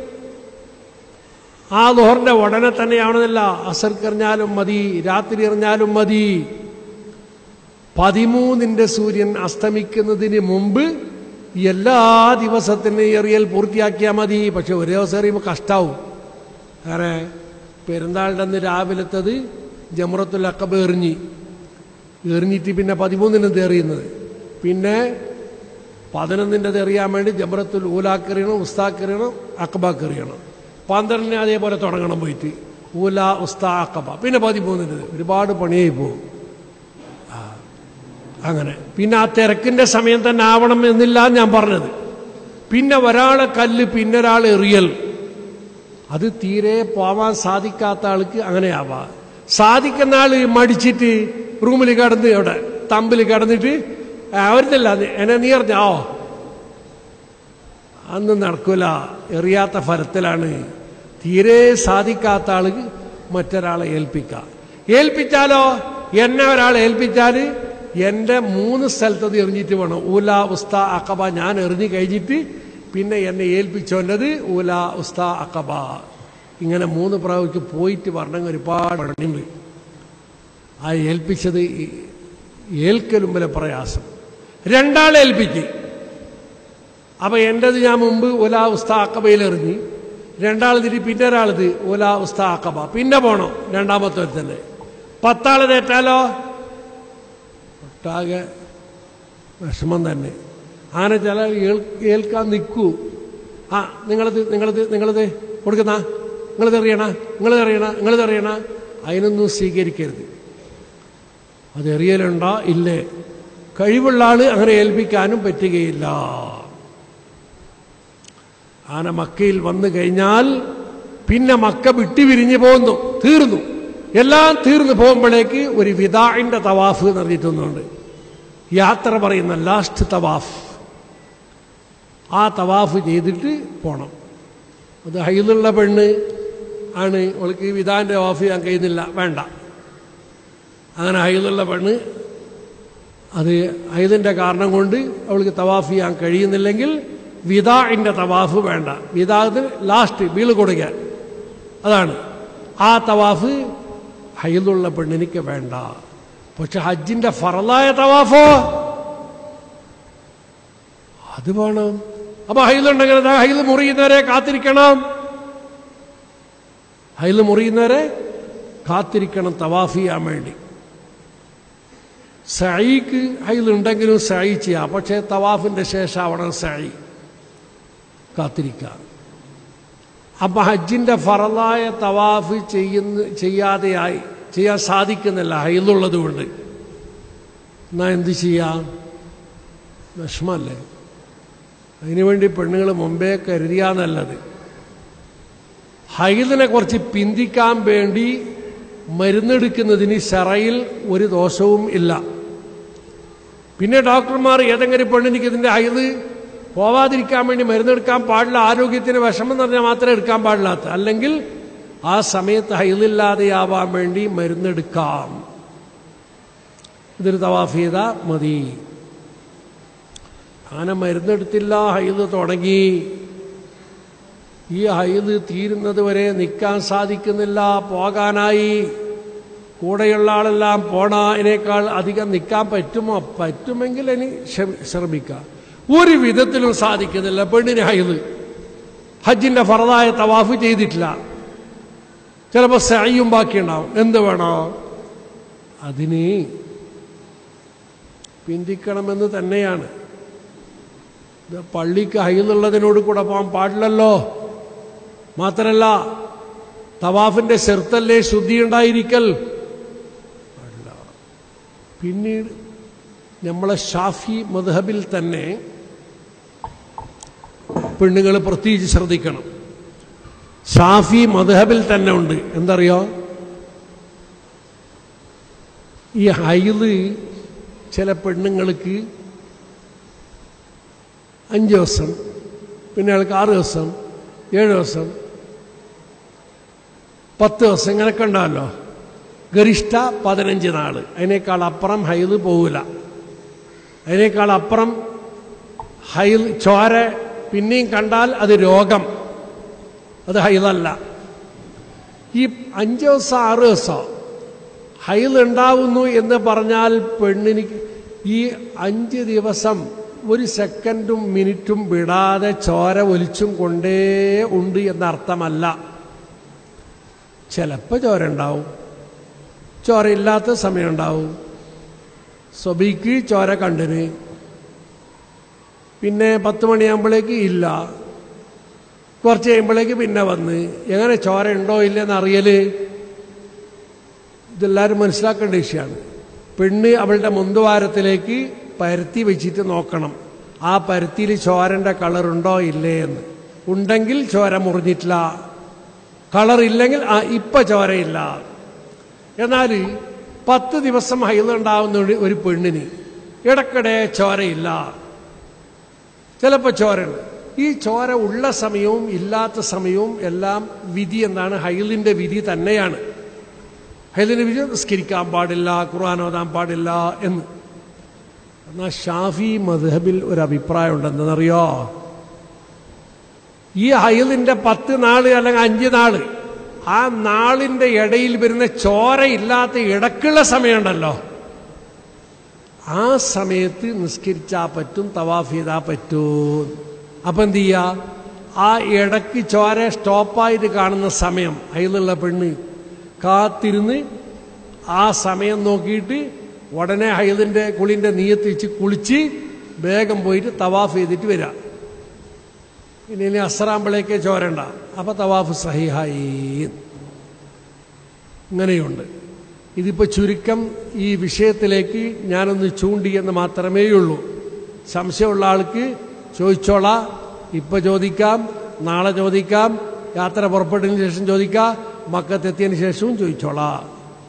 ആ ദോഹറിന്റെ ഉടനെ തന്നെയാണെന്നില്ല അസർക്ക് എറിഞ്ഞാലും മതി രാത്രി എറിഞ്ഞാലും മതി പതിമൂന്നിന്റെ സൂര്യൻ അസ്തമിക്കുന്നതിന് മുമ്പ് എല്ലാ ദിവസത്തിനും എറിയൽ പൂർത്തിയാക്കിയാൽ മതി പക്ഷെ ഒരു ദിവസം എറിയുമ്പോൾ കഷ്ടാവും വേറെ പെരുന്നാളിൻ്റെ അന്ന് രാവിലത്തത് ജമറത്തുൽ അക്കബ് എറിഞ്ഞി എറിഞ്ഞിട്ട് പിന്നെ പതിമൂന്നിനും എറിയുന്നത് പിന്നെ പതിനൊന്നിൻ്റെ എറിയാൻ വേണ്ടി ജമറത്തുൽ ഊലാക്കെറിയണം ഉസ്താക്കെറിയണം അക്കബാക്കെറിയണം പന്ത്രണ്ടിന് അതേപോലെ തുടങ്ങണം പോയിട്ട് ഊല ഉസ്താ അക്കബ പിന്നെ പതിമൂന്നിൻ്റെ ഒരുപാട് പണിയായി പോകും അങ്ങനെ പിന്നെ ആ തിരക്കിന്റെ സമയം തന്നെ ആവണം എന്നില്ല ഞാൻ പറഞ്ഞത് പിന്നെ ഒരാളെ കല്ല് പിന്നെ ഒരാൾ എറിയൽ അത് തീരെ പോവാൻ സാധിക്കാത്ത ആൾക്ക് അങ്ങനെയാവാം സാധിക്കുന്ന ആള് മടിച്ചിട്ട് റൂമിൽ കിടന്ന് അവിടെ തമ്പിൽ കിടന്നിട്ട് അവരുന്നില്ല എന്നെ നീ അറിഞ്ഞോ അന്ന് നടക്കൂല എറിയാത്ത ഫലത്തിലാണ് തീരെ സാധിക്കാത്ത ആൾക്ക് മറ്റൊരാളെ ഏൽപ്പിക്കാം ഏൽപ്പിച്ചാലോ എന്നെ ഒരാൾ ഏൽപ്പിച്ചാൽ എൻ്റെ മൂന്ന് സ്ഥലത്തത് എറിഞ്ഞിട്ട് വേണം ഊല ഉസ്ത അക്കബ ഞാൻ എറിഞ്ഞു കഴിഞ്ഞിട്ട് പിന്നെ എന്നെ ഏൽപ്പിച്ചോണ്ടത് ഊല ഉസ്ത അക്കബ ഇങ്ങനെ മൂന്ന് പ്രാവശ്യം പോയിട്ട് പറഞ്ഞ ഒരുപാട് പണിയുണ്ട് ആ ഏൽപ്പിച്ചത് ഈ- ഏൽക്കലും വരെ പ്രയാസം രണ്ടാളെ ഏൽപ്പിച്ച് അപ്പൊ എന്റേത് ഞാൻ മുമ്പ് ഒലാ ഉസ്ത അക്കബയിൽ എറിഞ്ഞ് രണ്ടാൾ തിരി പിന്നെ ഒരാളത് ഒലാ ഉസ്ത അക്കബ പിന്നെ പോണോ രണ്ടാമത്തെ തന്നെ പത്താള് തെറ്റാലോ ഒട്ടാകെ വിഷമം തന്നെ അങ്ങനെ ചില ഏൽ- ഏൽക്കാൻ നിൽക്കൂ ആ നിങ്ങളത് നിങ്ങളത് നിങ്ങളത് കൊടുക്കുന്ന നിങ്ങളത് എറിയണ നിങ്ങളത് എറിയണ നിങ്ങളത് എറിയണ അതിനൊന്നും സ്വീകരിക്കരുത് അത് എറിയലുണ്ടോ ഇല്ലേ കഴിവുള്ള ആള് അങ്ങനെ ഏൽപ്പിക്കാനും പറ്റുകയില്ല ആന മക്കയിൽ വന്നു കഴിഞ്ഞാൽ പിന്നെ മക്ക വിട്ടുപിരിഞ്ഞു പോകുന്നു തീർന്നു എല്ലാം തീർന്നു പോകുമ്പോഴേക്ക് ഒരു വിദാഇന്റെ തവാഫ് എന്ന് പറഞ്ഞിട്ടൊന്നുണ്ട് യാത്ര പറയുന്ന ലാസ്റ്റ് തവാഫ് ആ തവാഫ് ചെയ്തിട്ട് പോണം അത് ഹൈലുള്ള പെണ്ണ് ആണ് അവൾക്ക് വിധാന്റെ തവാഫ് ചെയ്യാൻ കഴിയുന്നില്ല വേണ്ട അങ്ങനെ ഹൈലുള്ള പെണ്ണ് അത് ഹൈദിന്റെ കാരണം കൊണ്ട് അവൾക്ക് തവാഫ് ചെയ്യാൻ കഴിയുന്നില്ലെങ്കിൽ വിദാഇന്റെ തവാഫ് വേണ്ട വിദാത്തിന് ലാസ്റ്റ് വീള് കൊടുക്കാൻ അതാണ് ആ തവാഫ് ഹൈദുള്ള പെണ്ണിനിക്ക് വേണ്ട പക്ഷെ ഹജ്ജിന്റെ ഫറലായ തവാഫോ അത് വേണം അപ്പൊ ഹൈലുണ്ടെങ്കിൽ എന്താ ഹൈല് മുറിയുന്നവരെ കാത്തിരിക്കണം ഹൈല് മുറിയുന്നവരെ കാത്തിരിക്കണം തവാഫ് ചെയ്യാൻ വേണ്ടി സൈക്ക് ഹൈലുണ്ടെങ്കിലും സൈ ചെയ്യാം പക്ഷേ തവാഫിന്റെ ശേഷം അവിടെ സൈ കാത്തിരിക്കാം അപ്പൊ ഹജ്ജിന്റെ ഫറലായ തവാഫ് ചെയ്യുന്ന ചെയ്യാതെയായി ചെയ്യാൻ സാധിക്കുന്നില്ല ഹൈലുള്ളത് കൊണ്ട് എന്നാ എന്ത് ചെയ്യാം വിഷമല്ലേ അതിനുവേണ്ടി പെണ്ണുങ്ങൾ മുമ്പേ കരുതിയാ നല്ലത് ഹൈദിനെ കുറച്ച് പിന്തിക്കാൻ വേണ്ടി മരുന്നെടുക്കുന്നതിന് ശറയിൽ ഒരു ദോഷവും ഇല്ല പിന്നെ ഡോക്ടർമാർ ഏതെങ്കിലും പെണ്ണിനിക്ക് ഇതിന്റെ ഹൈദ് പോവാതിരിക്കാൻ വേണ്ടി മരുന്നെടുക്കാൻ പാടില്ല ആരോഗ്യത്തിന് വിഷമം എന്ന് പറഞ്ഞാൽ മാത്രമേ എടുക്കാൻ പാടില്ലാത്ത അല്ലെങ്കിൽ ആ സമയത്ത് ഹൈദില്ലാതെയാവാൻ വേണ്ടി മരുന്നെടുക്കാം ഇതൊരു തവാഫ് ചെയ്താ മതി അങ്ങനെ മരുന്നെടുത്തില്ല ഹൈദ് തുടങ്ങി ഈ ഹൈദ് തീരുന്നത് വരെ നിൽക്കാൻ സാധിക്കുന്നില്ല പോകാനായി കൂടെയുള്ള ആളെല്ലാം പോണതിനേക്കാൾ അധികം നിൽക്കാൻ പറ്റുമോ പറ്റുമെങ്കിൽ ഇനി ശ്രമി- ശ്രമിക്കാം ഒരു വിധത്തിലും സാധിക്കുന്നില്ല പെണ്ണിന് ഹൈദ് ഹജ്ജിന്റെ ഫറദായ തവാഫ് ചെയ്തിട്ടില്ല ചിലപ്പോൾ സയ്യും ബാക്കിയുണ്ടാവും എന്ത് വേണോ അതിന് പിന്തിക്കണമെന്ന് തന്നെയാണ് ഇത് പള്ളിക്ക് ഹൈന്നുള്ളതിനോട് കൂടെ പോകാൻ പാടില്ലല്ലോ മാത്രല്ല തവാഫിന്റെ ചെറുത്തല്ലേ ശുദ്ധി ഉണ്ടായിരിക്കൽ പാടില്ല. പിന്നീട് നമ്മളെ ഷാഫി മദ്ഹബിൽ തന്നെ പെണ്ണുങ്ങൾ പ്രത്യേകിച്ച് ശ്രദ്ധിക്കണം ഷാഫി മദ്ഹബിൽ തന്നെ ഉണ്ട് എന്തറിയോ ഈ ഹൈദ് ചില പെണ്ണുങ്ങൾക്ക് അഞ്ച് ദിവസം പിന്നെ അയാൾക്ക് ആറ് ദിവസം ഏഴ് ദിവസം പത്ത് ദിവസം ഇങ്ങനെയൊക്കെ ഉണ്ടാവല്ലോ ഗരിഷ്ഠ പതിനഞ്ച് നാള് അതിനേക്കാൾ അപ്പുറം ഹൈദ് പോവില്ല അതിനേക്കാൾ അപ്പുറം ഹൈദ് ചോര പിന്നെയും കണ്ടാൽ അത് രോഗം അത് ഹൈദല്ല ഈ അഞ്ച് ദിവസം ആറ് ദിവസം ഹൈദ് ഉണ്ടാവുന്നു എന്ന് പറഞ്ഞാൽ പെണ്ണിന് ഈ അഞ്ച് ദിവസം ഒരു സെക്കൻഡും മിനിറ്റും വിടാതെ ചോര ഒലിച്ചും കൊണ്ടേ ഉണ്ട് എന്നർത്ഥമല്ല ചിലപ്പോൾ ചോര ഉണ്ടാവും ചോര ഇല്ലാത്ത സമയം ഉണ്ടാവും സ്വബിക്ക് ചോര കണ്ടിന് പിന്നെ പത്ത് മണിയാകുമ്പോഴേക്ക് ഇല്ല കുറച്ച് കഴിയുമ്പോഴേക്ക് പിന്നെ വന്ന് എങ്ങനെ ചോര ഉണ്ടോ ഇല്ലെന്ന് അറിയല് ഇതെല്ലാവരും മനസ്സിലാക്കേണ്ട വിഷയമാണ് പെണ്ണ് അവളുടെ മുന്തുവാരത്തിലേക്ക് പരത്തി വെച്ചിട്ട് നോക്കണം ആ പരുത്തിയിൽ ചോരൻ്റെ കളറുണ്ടോ ഇല്ലേ എന്ന് ഉണ്ടെങ്കിൽ ചോര മുറിഞ്ഞിട്ടില്ല കളർ ഇല്ലെങ്കിൽ ആ ഇപ്പം ചോരയില്ല എന്നാൽ പത്ത് ദിവസം ഹൈലുണ്ടാവുന്ന ഒരു- ഒരു പെണ്ണിന് ഇടയ്ക്കിടെ ചോരയില്ല ചിലപ്പോൾ ചോരയുണ്ട് ഈ ചോര ഉള്ള സമയവും ഇല്ലാത്ത സമയവും എല്ലാം വിധി എന്താണ് ഹൈലിന്റെ വിധി തന്നെയാണ് ഹൈലിന്റെ വിധി നിസ്കരിക്കാൻ പാടില്ല ഖുർആൻ ഓതാൻ പാടില്ല എന്ന് എന്നാൽ ഷാഫി മദ്ഹബിൽ ഒരു അഭിപ്രായം ഉണ്ടെന്നറിയോ ഈ ഹൈലിന്റെ പത്ത് നാള് അല്ലെങ്കിൽ അഞ്ച് നാള് ആ നാളിന്റെ ഇടയിൽ വരുന്ന ചോര ഇല്ലാത്ത ഇടക്കുള്ള സമയമുണ്ടല്ലോ ആ സമയത്ത് നിസ്കരിച്ചാൽ പറ്റും തവാഫ് ചെയ്താൽ പറ്റൂ അപ്പം എന്ത് ചെയ്യുക ആ ഇടയ്ക്ക് ചോര സ്റ്റോപ്പായിട്ട് കാണുന്ന സമയം അതിലുള്ള പെണ്ണ് കാത്തിരുന്ന് ആ സമയം നോക്കിയിട്ട് ഉടനെ ഹൈദിൻ്റെ കുളിൻ്റെ നീയത്ത് വെച്ച് കുളിച്ച് വേഗം പോയിട്ട് തവാഫ് ചെയ്തിട്ട് വരാം പിന്നെ ഇനി അസറാമ്പളേക്ക് ചോരണ്ട അപ്പം തവാഫ് സഹിഹായി ഇങ്ങനെയുണ്ട് ഇതിപ്പോൾ ചുരുക്കം ഈ വിഷയത്തിലേക്ക് ഞാനൊന്ന് ചൂണ്ടി എന്ന് മാത്രമേ ഉള്ളൂ സംശയമുള്ള ആൾക്ക് ചോദിച്ചോളാം ഇപ്പൊ ചോദിക്കാം നാളെ ചോദിക്കാം യാത്ര പുറപ്പെട്ടതിന് ശേഷം ചോദിക്കാം മക്കത്തെത്തിയതിന് ശേഷവും ചോദിച്ചോളാം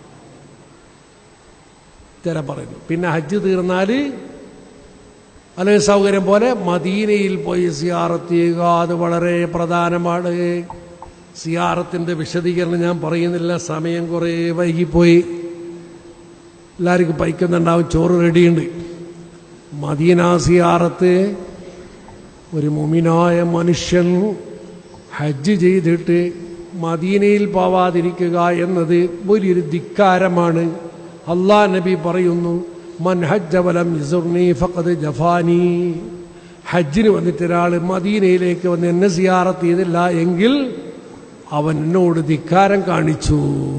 ഇത്തരം പറയുന്നു പിന്നെ ഹജ്ജ് തീർന്നാൽ അല്ലെങ്കിൽ സൗകര്യം പോലെ മദീനയിൽ പോയി സിയാറത്ത് ചെയ്യുക അത് വളരെ പ്രധാനമാണ് സിയാറത്തിൻ്റെ വിശദീകരണം ഞാൻ പറയുന്നില്ല സമയം കുറേ വൈകിപ്പോയി എല്ലാവർക്കും പൈക്കുന്നുണ്ടാവും ചോറ് റെഡിയുണ്ട് മദീന സിയാറത്ത് ഒരു മുമിനായ മനുഷ്യൻ ഹജ്ജ് ചെയ്തിട്ട് മദീനയിൽ പോവാതിരിക്കുക എന്നത് വലിയൊരു ധിക്കാരമാണ് അള്ളാ നബി പറയുന്നു മൻ ഹജ്ജ വലം യസുർനി ഫഖദ് ജഫാനി ഹജ്ജിന് വന്നിട്ട് ഒരാൾ മദീനയിലേക്ക് വന്ന് എന്നെ സിയാറത്ത് ചെയ്തില്ല എങ്കിൽ അവൻ എന്നോട് ധിക്കാരം കാണിച്ചു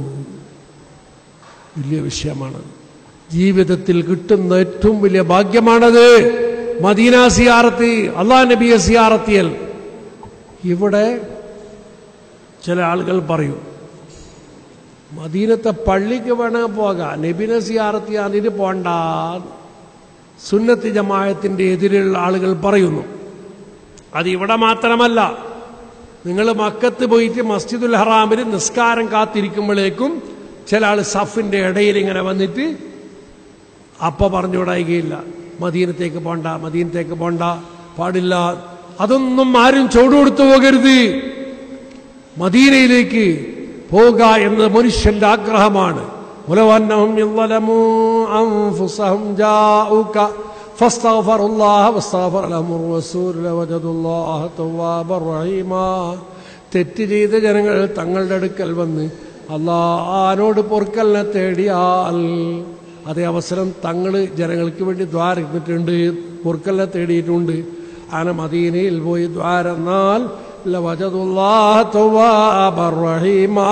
വലിയ വിഷയമാണ് ജീവിതത്തിൽ കിട്ടുന്ന ഏറ്റവും വലിയ ഭാഗ്യമാണത് മദീന സിയാറത്ത് അള്ളാ നബിയെ സിയാറത്തിയൽ ഇവിടെ ചില ആളുകൾ പറയും മദീനത്തെ പള്ളിക്ക് വേണേ പോകാം നബിനെ സിയാറത്ത് ചെയ്യാൻ പോണ്ട സുന്നത്ത് ജമായത്തിന്റെ എതിരുള്ള ആളുകൾ പറയുന്നു അത് ഇവിടെ മാത്രമല്ല നിങ്ങൾ മക്കത്ത് പോയിട്ട് മസ്ജിദുൽ ഹറാമിൽ നിസ്കാരം കാത്തിരിക്കുമ്പോഴേക്കും ചില ആൾ സഫിന്റെ ഇടയിൽ ഇങ്ങനെ വന്നിട്ട് അപ്പ പറഞ്ഞു വിടായികയില്ല മദീനത്തേക്ക് പോണ്ട മദീനത്തേക്ക് പോണ്ട പാടില്ല അതൊന്നും ആരും ചോട് കൊടുത്തു പോകരുത് മദീനയിലേക്ക് പോവുക എന്നത് മനുഷ്യന്റെ ആഗ്രഹമാണ് ولو أنهم إذ ظلموا أنفسهم جاءوك فاستغفروا الله واستغفر لهم الرسول لوجدوا الله توابا رحيما തെറ്റ് ചെയ്ത ജനങ്ങൾ തങ്ങളുടെ അടുക്കൽ വന്ന് അള്ളാഹാനോട് പൊറുക്കലിനെ തേടിയാൽ അതേ അവസരം തങ്ങൾ ജനങ്ങൾക്ക് വേണ്ടി ദ്വാരിട്ടിട്ടുണ്ട് പൊറുക്കലിനെ തേടിയിട്ടുണ്ട് അങ്ങനെ മദീനയിൽ പോയി ദ്വാരെന്നാൽ ലവജതുല്ലാഹ തൗവാബർ റഹീമാ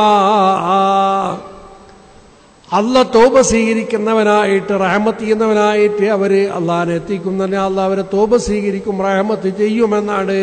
അല്ല തോപ സ്വീകരിക്കുന്നവനായിട്ട് റഹമത്ത് ചെയ്യുന്നവനായിട്ട് അവര് അള്ളാഹിനെ എത്തിക്കുന്നതിനെ അല്ല അവരെ തോപ സ്വീകരിക്കും റഹമത്ത് ചെയ്യുമെന്നാണ്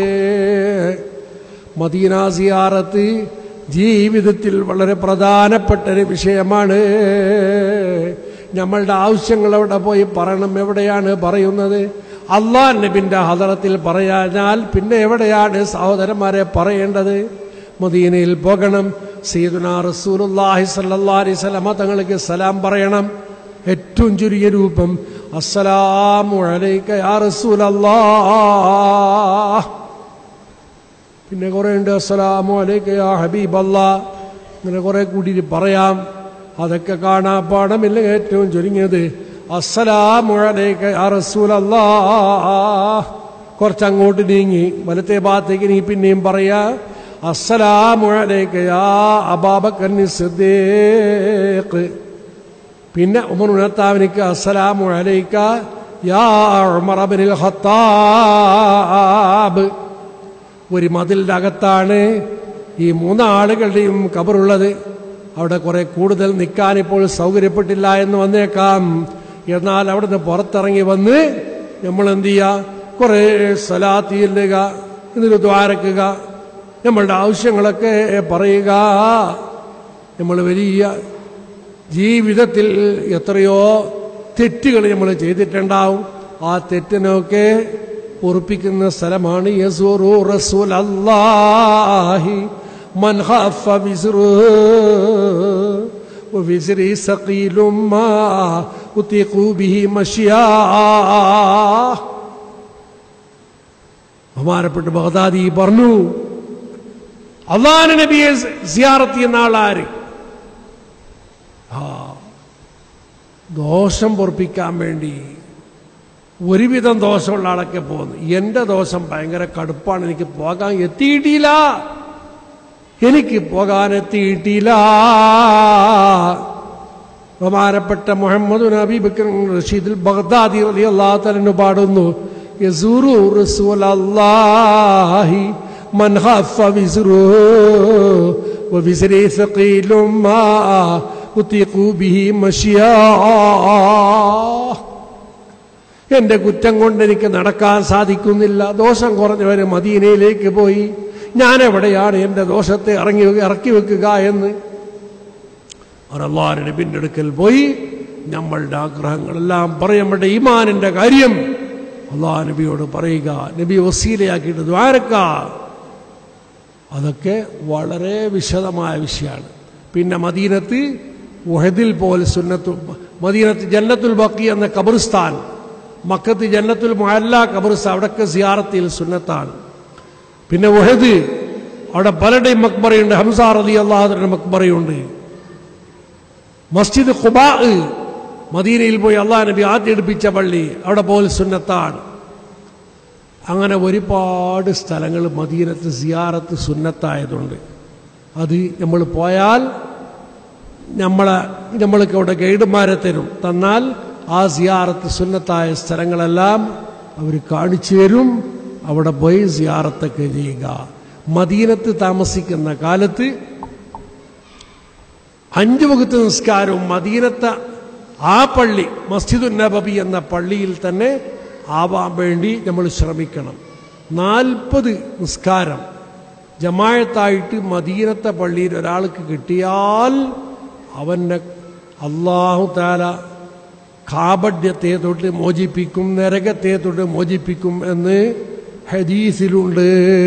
മദീന സിയാറത്ത് ജീവിതത്തിൽ വളരെ പ്രധാനപ്പെട്ട ഒരു വിഷയമാണ് നമ്മളുടെ ആവശ്യങ്ങൾ അവിടെ പോയി പറയണം എവിടെയാണ് പറയുന്നത് അള്ളാഹ് നബിന്റെ ഹദറത്തിൽ പറയാഞ്ഞാൽ പിന്നെ എവിടെയാണ് സഹോദരന്മാരെ പറയേണ്ടത് മദീനയിൽ പോകണം സീദുന റസൂലുള്ളാഹി സല്ലല്ലാഹി അലൈഹി വസല്ലമ തങ്ങൾക്ക് സലാം പറയണം ഏറ്റവും ചുരുങ്ങിയ രൂപം അസ്സലാമു അലൈക യാ റസൂലല്ലാഹ് പിന്നെ കുറേ ഉണ്ട് അസ്സലാമു അലൈക യാ ഹബീബല്ലാ ഇങ്ങനെ കുറേ കൂടി പറയാം അതൊക്കെ കാണാ പാടമില്ല ഏറ്റവും ചുരുങ്ങിയത് അസ്സലാമു അലൈക യാ റസൂലല്ലാഹ് കുറച്ചങ്ങോട്ട് നീങ്ങി വലത്തെ ഭാഗത്തേക്ക് നീ പിന്നെയും പറയാ അസ്സലാമു അലൈക യാ അബാബക്കർ സിദ്ദീഖ് പിന്നെ ഉമർ ഉണത്താവിനിക്ക് അസ്സലാമു അലൈക യാ ഉമർ അബ്നുൽ ഖത്താബ് ഒരു മതിലിന്റെ അകത്താണ് ഈ മൂന്നാളുകളുടെയും കബറുള്ളത് അവിടെ കുറെ കൂടുതൽ നിൽക്കാൻ ഇപ്പോൾ സൗകര്യപ്പെട്ടില്ല എന്ന് വന്നേക്കാം എന്നാൽ അവിടുന്ന് പുറത്തിറങ്ങി വന്ന് നമ്മൾ എന്ത് ചെയ്യുക കുറെ സ്വലാത്തിയില്ലുക എന്നിട്ട് ദ്വാരക്കുക നമ്മളുടെ ആവശ്യങ്ങളൊക്കെ പറയുക നമ്മൾ വലിയ ജീവിതത്തിൽ എത്രയോ തെറ്റുകൾ നമ്മൾ ചെയ്തിട്ടുണ്ടാവും ആ തെറ്റിനൊക്കെ ഉറപ്പിക്കുന്ന സ്ഥലമാണ് യസൂറു റസൂൽ അല്ലാഹി മൻ ഖാഫ വിസ്റു ووزري ثقيل ما أطيق به مشياه ബഹുമാനപ്പെട്ട ബഗ്ദാദി പറഞ്ഞു അള്ളാഹ് നബിയെ സിയാറത്ത് ചെയ്യുന്ന ആളാര് ആ ദോഷം പൊറപ്പിക്കാൻ വേണ്ടി ഒരുവിധം ദോഷമുള്ള ആളൊക്കെ പോകുന്നു എന്റെ ദോഷം ഭയങ്കര കടുപ്പാണ് എനിക്ക് പോകാൻ എത്തിയിട്ടില്ല എനിക്ക് പോകാൻ എത്തിയിട്ടില്ല ബഹുമാനപ്പെട്ട മുഹമ്മദ് നബി ബക്കർ റഷീദുൽ ബഗ്ദാദി അലി അള്ളാഹു തലന് പാടുന്നു യസൂറു റസൂൽ അല്ലാഹി من خف وزره ووزري ثقيل ما أطيق به مشياه എന്റെ കുറ്റം കൊണ്ട് എനിക്ക് നടക്കാൻ സാധിക്കുന്നില്ല ദോഷം കുറഞ്ഞവര് മദീനയിലേക്ക് പോയി ഞാൻ എവിടെയാണ് എന്റെ ദോഷത്തെ ഇറങ്ങി ഇറക്കി വെക്കുക എന്ന് അള്ളാഹ് നബിന്റെ അടുക്കൽ പോയി നമ്മളുടെ ആഗ്രഹങ്ങളെല്ലാം പറയും നമ്മുടെ ഈമാനിന്റെ കാര്യം അള്ളാഹ് നബിയോട് പറയുക നബി വസീലയാക്കിയിട്ട് ദ്വാരക്ക അതൊക്കെ വളരെ വിശദമായ വിഷയമാണ് പിന്നെ മദീനത്ത് ഉഹദിൽ പോലെ സുന്നത്തു മദീനത്ത് ജന്നത്തുൽ ബക്കി എന്ന കബറിസ്ഥാൻ മക്കത്ത് ജന്നത്തുൽ മുഹല്ല കബറിസ്ഥാൻ അവിടൊക്കെ സിയാറത്തിൽ സുന്നത്താണ് പിന്നെ ഉഹദ് അവിടെ പലരുടെയും മക്ബറയുണ്ട് ഹംസാർ അലി അള്ളാഹുന്റെ മക്ബറയുണ്ട് മസ്ജിദ് ഖുബാ മദീനയിൽ പോയി അള്ളാഹ് നബി ആദ്യം എടുപ്പിച്ച പള്ളി അവിടെ പോലെ സുന്നത്താണ് അങ്ങനെ ഒരുപാട് സ്ഥലങ്ങൾ മദീനത്ത് സിയാറത്ത് സുന്നത്തായതുണ്ട് അത് നമ്മൾ പോയാൽ നമ്മളെ നമ്മൾക്ക് അവിടെ ഗൈഡുമാരെ തരും തന്നാൽ ആ സിയാറത്ത് സുന്നത്തായ സ്ഥലങ്ങളെല്ലാം അവർ കാണിച്ചു തരും അവിടെ പോയി സിയാറത്തൊക്കെ ചെയ്യുക മദീനത്ത് താമസിക്കുന്ന കാലത്ത് അഞ്ചു വകുത്ത് നിസ്കാരവും മദീനത്തെ ആ പള്ളി മസ്ജിദുൻ നബബി എന്ന പള്ളിയിൽ തന്നെ ആവാൻ വേണ്ടി നമ്മൾ ശ്രമിക്കണം നാൽപ്പത് നിസ്കാരം ജമായത്തായിട്ട് മദീനത്തെ പള്ളിയിൽ ഒരാൾക്ക് കിട്ടിയാൽ അവനെ അള്ളാഹു താല കാപഡ്യത്തെ തൊട്ട് മോചിപ്പിക്കും നരകത്തെ തൊട്ട് മോചിപ്പിക്കും എന്ന് ഹദീസിലുണ്ട്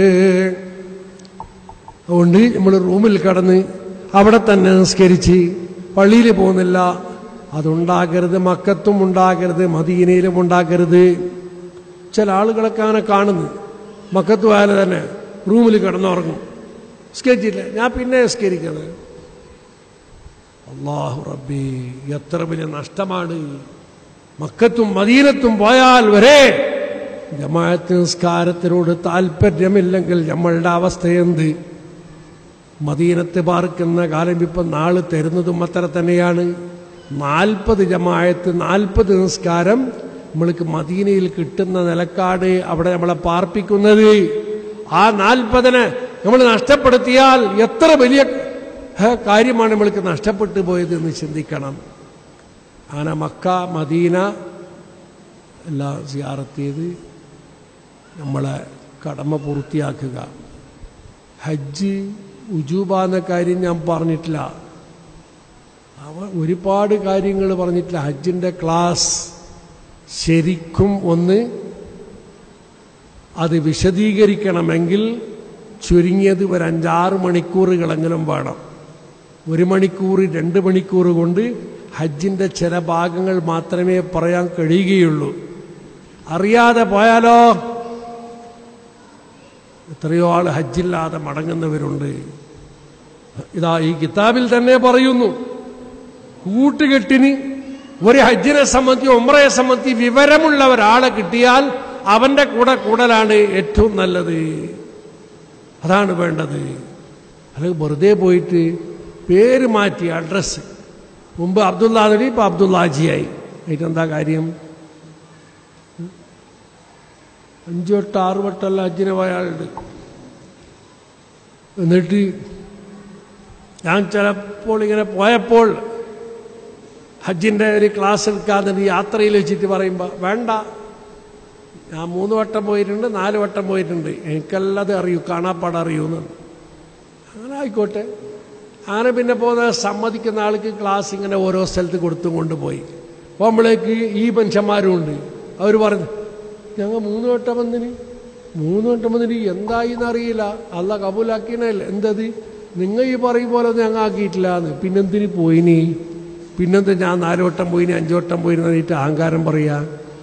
അതുകൊണ്ട് നമ്മൾ റൂമിൽ കടന്ന് അവിടെ തന്നെ നിസ്കരിച്ച് പള്ളിയിൽ പോകുന്നില്ല അതുണ്ടാകരുത് മക്കത്തും ഉണ്ടാകരുത് മദീനയിലും ഉണ്ടാകരുത് ചില ആളുകളൊക്കെ അങ്ങനെ കാണുന്നു മക്കത്ത് പോയാലും തന്നെ റൂമിൽ കിടന്നുറങ്ങും സ്കെച്ചില്ല ഞാൻ പിന്നെ സ്കരിക്കുന്നത് അള്ളാഹു റബ്ബി എത്ര വലിയ നഷ്ടമാണ് മക്കത്തും മദീനത്തും പോയാൽ വരെ ജമാഅത്ത് നിസ്കാരത്തിനോട് താല്പര്യമില്ലെങ്കിൽ നമ്മളുടെ അവസ്ഥ എന്ത് മദീനത്ത് പാർക്കുന്ന കാലം ഇപ്പം നാള് തരുന്നതും അത്ര തന്നെയാണ് നാൽപ്പത് ജമായത്ത് നാൽപ്പത് നിസ്കാരം നമ്മൾക്ക് മദീനയിൽ കിട്ടുന്ന നിലക്കാട് അവിടെ നമ്മളെ പാർപ്പിക്കുന്നത് ആ നാൽപ്പതിന് നമ്മൾ നഷ്ടപ്പെടുത്തിയാൽ എത്ര വലിയ ഹ, കാര്യമാണ് നമ്മൾക്ക് നഷ്ടപ്പെട്ടു പോയത് എന്ന് ചിന്തിക്കണം അങ്ങനെ മക്ക മദീന എല്ലാം സിയാറത്ത് ചെയ്ത് നമ്മളെ കടമ പൂർത്തിയാക്കുക ഹജ്ജ് ഉജൂബ എന്ന കാര്യം ഞാൻ പറഞ്ഞിട്ടില്ല അവ ഒരുപാട് കാര്യങ്ങൾ പറഞ്ഞിട്ടില്ല ഹജ്ജിൻ്റെ ക്ലാസ് ശരിക്കും ഒന്ന് അത് വിശദീകരിക്കണമെങ്കിൽ ചുരുങ്ങിയത് ഒരു അഞ്ചാറ് മണിക്കൂറുകളെങ്കിലും വേണം ഒരു മണിക്കൂർ രണ്ട് മണിക്കൂർ കൊണ്ട് ഹജ്ജിൻ്റെ ചില ഭാഗങ്ങൾ മാത്രമേ പറയാൻ കഴിയുകയുള്ളൂ അറിയാതെ പോയാലോ എത്രയോ ആൾ ഹജ്ജില്ലാതെ മടങ്ങുന്നവരുണ്ട് ഇതാ ഈ കിതാബിൽ തന്നെ പറയുന്നു കൂട്ടുകെട്ടിന് ഒരു ഹജ്ജിനെ സംബന്ധിച്ച് ഉമ്രയെ സംബന്ധിച്ച് വിവരമുള്ള ഒരാളെ കിട്ടിയാൽ അവന്റെ കൂടെ കൂടലാണ് ഏറ്റവും നല്ലത് അതാണ് വേണ്ടത് അല്ലെങ്കിൽ വെറുതെ പോയിട്ട് പേര് മാറ്റി അഡ്രസ്സ് മുമ്പ് അബ്ദുള്ള നബി ഇപ്പൊ അബ്ദുള്ളാജിയായി അതിനെന്താ കാര്യം അഞ്ചു വട്ടം ആറ് വട്ടമല്ല ഹജ്ജിന് പോയ ആളുണ്ട് എന്നിട്ട് ഞാൻ ചിലപ്പോൾ ഇങ്ങനെ പോയപ്പോൾ ഹജ്ജിൻ്റെ ഒരു ക്ലാസ് എടുക്കാതെ യാത്രയിൽ വെച്ചിട്ട് പറയുമ്പോൾ വേണ്ട ഞാൻ മൂന്ന് വട്ടം പോയിട്ടുണ്ട് നാല് വട്ടം പോയിട്ടുണ്ട് എനിക്കെല്ലാം അറിയൂ കാണാപ്പാട് അറിയൂന്ന് അങ്ങനെ ആയിക്കോട്ടെ അങ്ങനെ പിന്നെ പോകുന്ന സമ്മതിക്കുന്ന ആൾക്ക് ക്ലാസ് ഇങ്ങനെ ഓരോ സ്ഥലത്ത് കൊടുത്തും കൊണ്ടുപോയി പോകുമ്പോഴേക്ക് ഈ മനുഷ്യന്മാരും ഉണ്ട് അവർ പറഞ്ഞു ഞങ്ങൾ മൂന്ന് വട്ടം വന്നിന് മൂന്ന് വട്ടം വന്നിന് എന്തായി എന്നറിയില്ല അല്ല കബൂലാക്കിയനല്ല എന്തത് നിങ്ങൾ ഈ പറയും പോലെ ഒന്നും ഞങ്ങൾ ആക്കിയിട്ടില്ല എന്ന് പിന്നെന്തിന് പോയിനി പിന്നെന്ത് ഞാൻ നാല് വട്ടം പോയിനി അഞ്ചു വട്ടം പോയിന് പറഞ്ഞിട്ട് അഹങ്കാരം പറയാ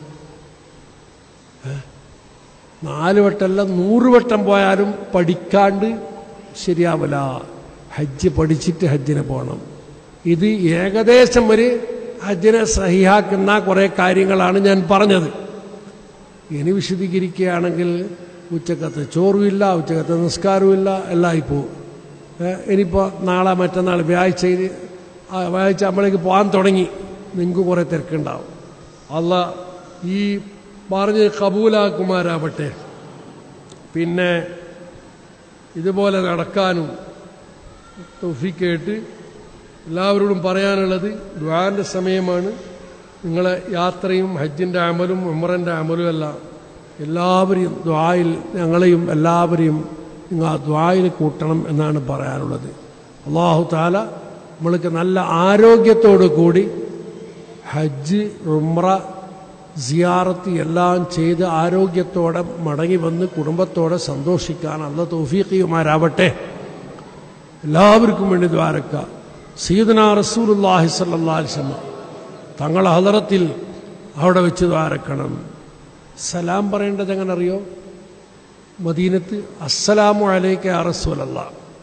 ഏ? നാല് വട്ടമല്ല നൂറ് വട്ടം പോയാലും പഠിക്കാണ്ട് ശരിയാവില്ല ഹജ്ജ് പഠിച്ചിട്ട് ഹജ്ജിന് പോകണം ഇത് ഏകദേശം ഒരു ഹജ്ജിനെ സഹിയാക്കുന്ന കുറേ കാര്യങ്ങളാണ് ഞാൻ പറഞ്ഞത് ഇനി വിശദീകരിക്കുകയാണെങ്കിൽ ഉച്ചക്കത്തെ ചോറുമില്ല ഉച്ചക്കത്തെ നിസ്കാരവുമില്ല എല്ലാം ഇപ്പോൾ ഇനിയിപ്പോൾ നാളെ മറ്റന്നാൾ വ്യാഴ്ചയിൽ ആ വ്യാഴ്ച നമ്മളേക്ക് പോകാൻ തുടങ്ങി നിങ്ങൾക്ക് കുറേ തിരക്കുണ്ടാവും അല്ല ഈ പറഞ്ഞ് കബൂലാക്കുമാരാവട്ടെ പിന്നെ ഇതുപോലെ നടക്കാനും തൊഫിക്കേട്ട് എല്ലാവരോടും പറയാനുള്ളത് ദ്വാന്റെ സമയമാണ് നിങ്ങളെ യാത്രയും ഹജ്ജിൻ്റെ അമലും ഉമറിൻ്റെ അമലും എല്ലാം എല്ലാവരെയും ദ്വായിൽ ഞങ്ങളെയും എല്ലാവരെയും നിങ്ങൾ ആ ദ്വായിൽ കൂട്ടണം എന്നാണ് പറയാനുള്ളത് അള്ളാഹു താല നമ്മൾക്ക് നല്ല ആരോഗ്യത്തോടു കൂടി ഹജ്ജ് ഉമ്ര സിയാറത്ത് എല്ലാം ചെയ്ത് ആരോഗ്യത്തോടെ മടങ്ങി വന്ന് കുടുംബത്തോടെ സന്തോഷിക്കാൻ അല്ല തൗഫീഖിയുമാരാവട്ടെ എല്ലാവർക്കും വേണ്ടി ദ്വാരക്ക സീദന റസൂലുല്ലാഹി സല്ലല്ലാഹി അലൈഹി വസല്ലം തങ്ങളെ ഹദറത്തിൽ അവിടെ വെച്ച് ദ്വാരക്കണം സലാം പറയേണ്ടത് എങ്ങനെ അറിയോ മദീനത്ത് അസ്സലാമു അലൈക്ക യാ റസൂലല്ലാ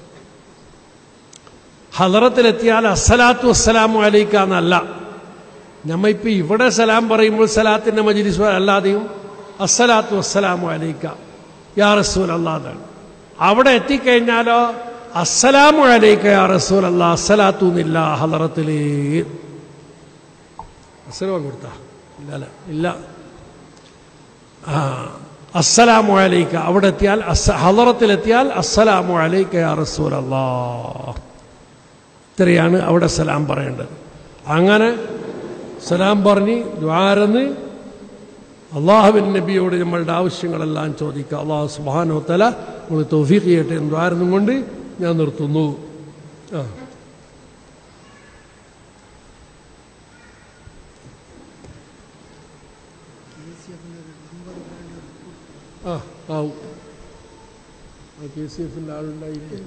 ഹദറത്തിലെത്തിയാൽ അസ്സലാത്തു വസ്സലാമു അലൈക്ക എന്നല്ല നമ്മ ഇപ്പം ഇവിടെ സലാം പറയുമ്പോൾ സലാത്തിൻ്റെ മജിലിസ് അല്ലാതെയും അസ്സലാത്തു വസ്സലാമു അലൈക്ക യാ റസൂൽ അല്ലാതാണ് അവിടെ എത്തിക്കഴിഞ്ഞാലോ അസ്സലാമു അലൈക്ക യാ റസൂൽ അല്ലാ അസ്സലാത്തു എന്നില്ല ഹലറത്തിലേ അസ്സലാം കൊടുത്ത ഇല്ല അല്ല ഇല്ല ആ അസ്സലാമു അലൈക്ക അവിടെ എത്തിയാൽ അസ്സ ഹലറത്തിലെത്തിയാൽ അസ്സലാമു അലൈക്ക യാ റസൂൽ അല്ലാ ഇത്രയാണ് അവിടെ സലാം പറയേണ്ടത് അങ്ങനെ സലാം പറഞ്ഞ് ദ്വാരന്ന് അള്ളാഹുവിൻ നബിയോട് നമ്മളുടെ ആവശ്യങ്ങളെല്ലാം ചോദിക്കുക അള്ളാഹു സുബാനോ തല നമ്മൾ തൗഫീഖ് ചെയ്യട്ടെ എന്ന് ദ്വാരന്നും കൊണ്ട് ഞാൻ നിർത്തുന്നു ആ ആ ആവും ആ കെ സി എഫിൻ്റെ ആളുണ്ടായില്ലേ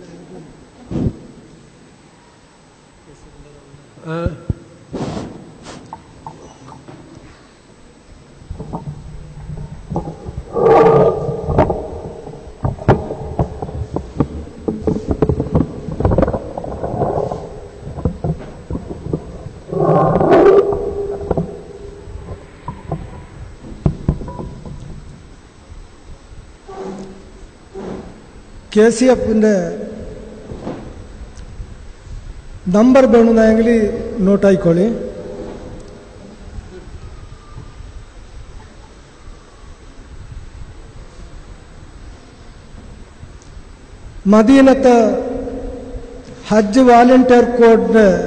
ആ
ಕೆ ಸಿ ಎಫಿൻ്റെ ನಂಬರ್ ಬೇണമെങ്കിൽ ನೋಟ್ ಆಯ್ಕೊಳ್ಳಿ മദീനത്ത് ഹജ്ജ് വാലണ്ടിയർ കോഡിന്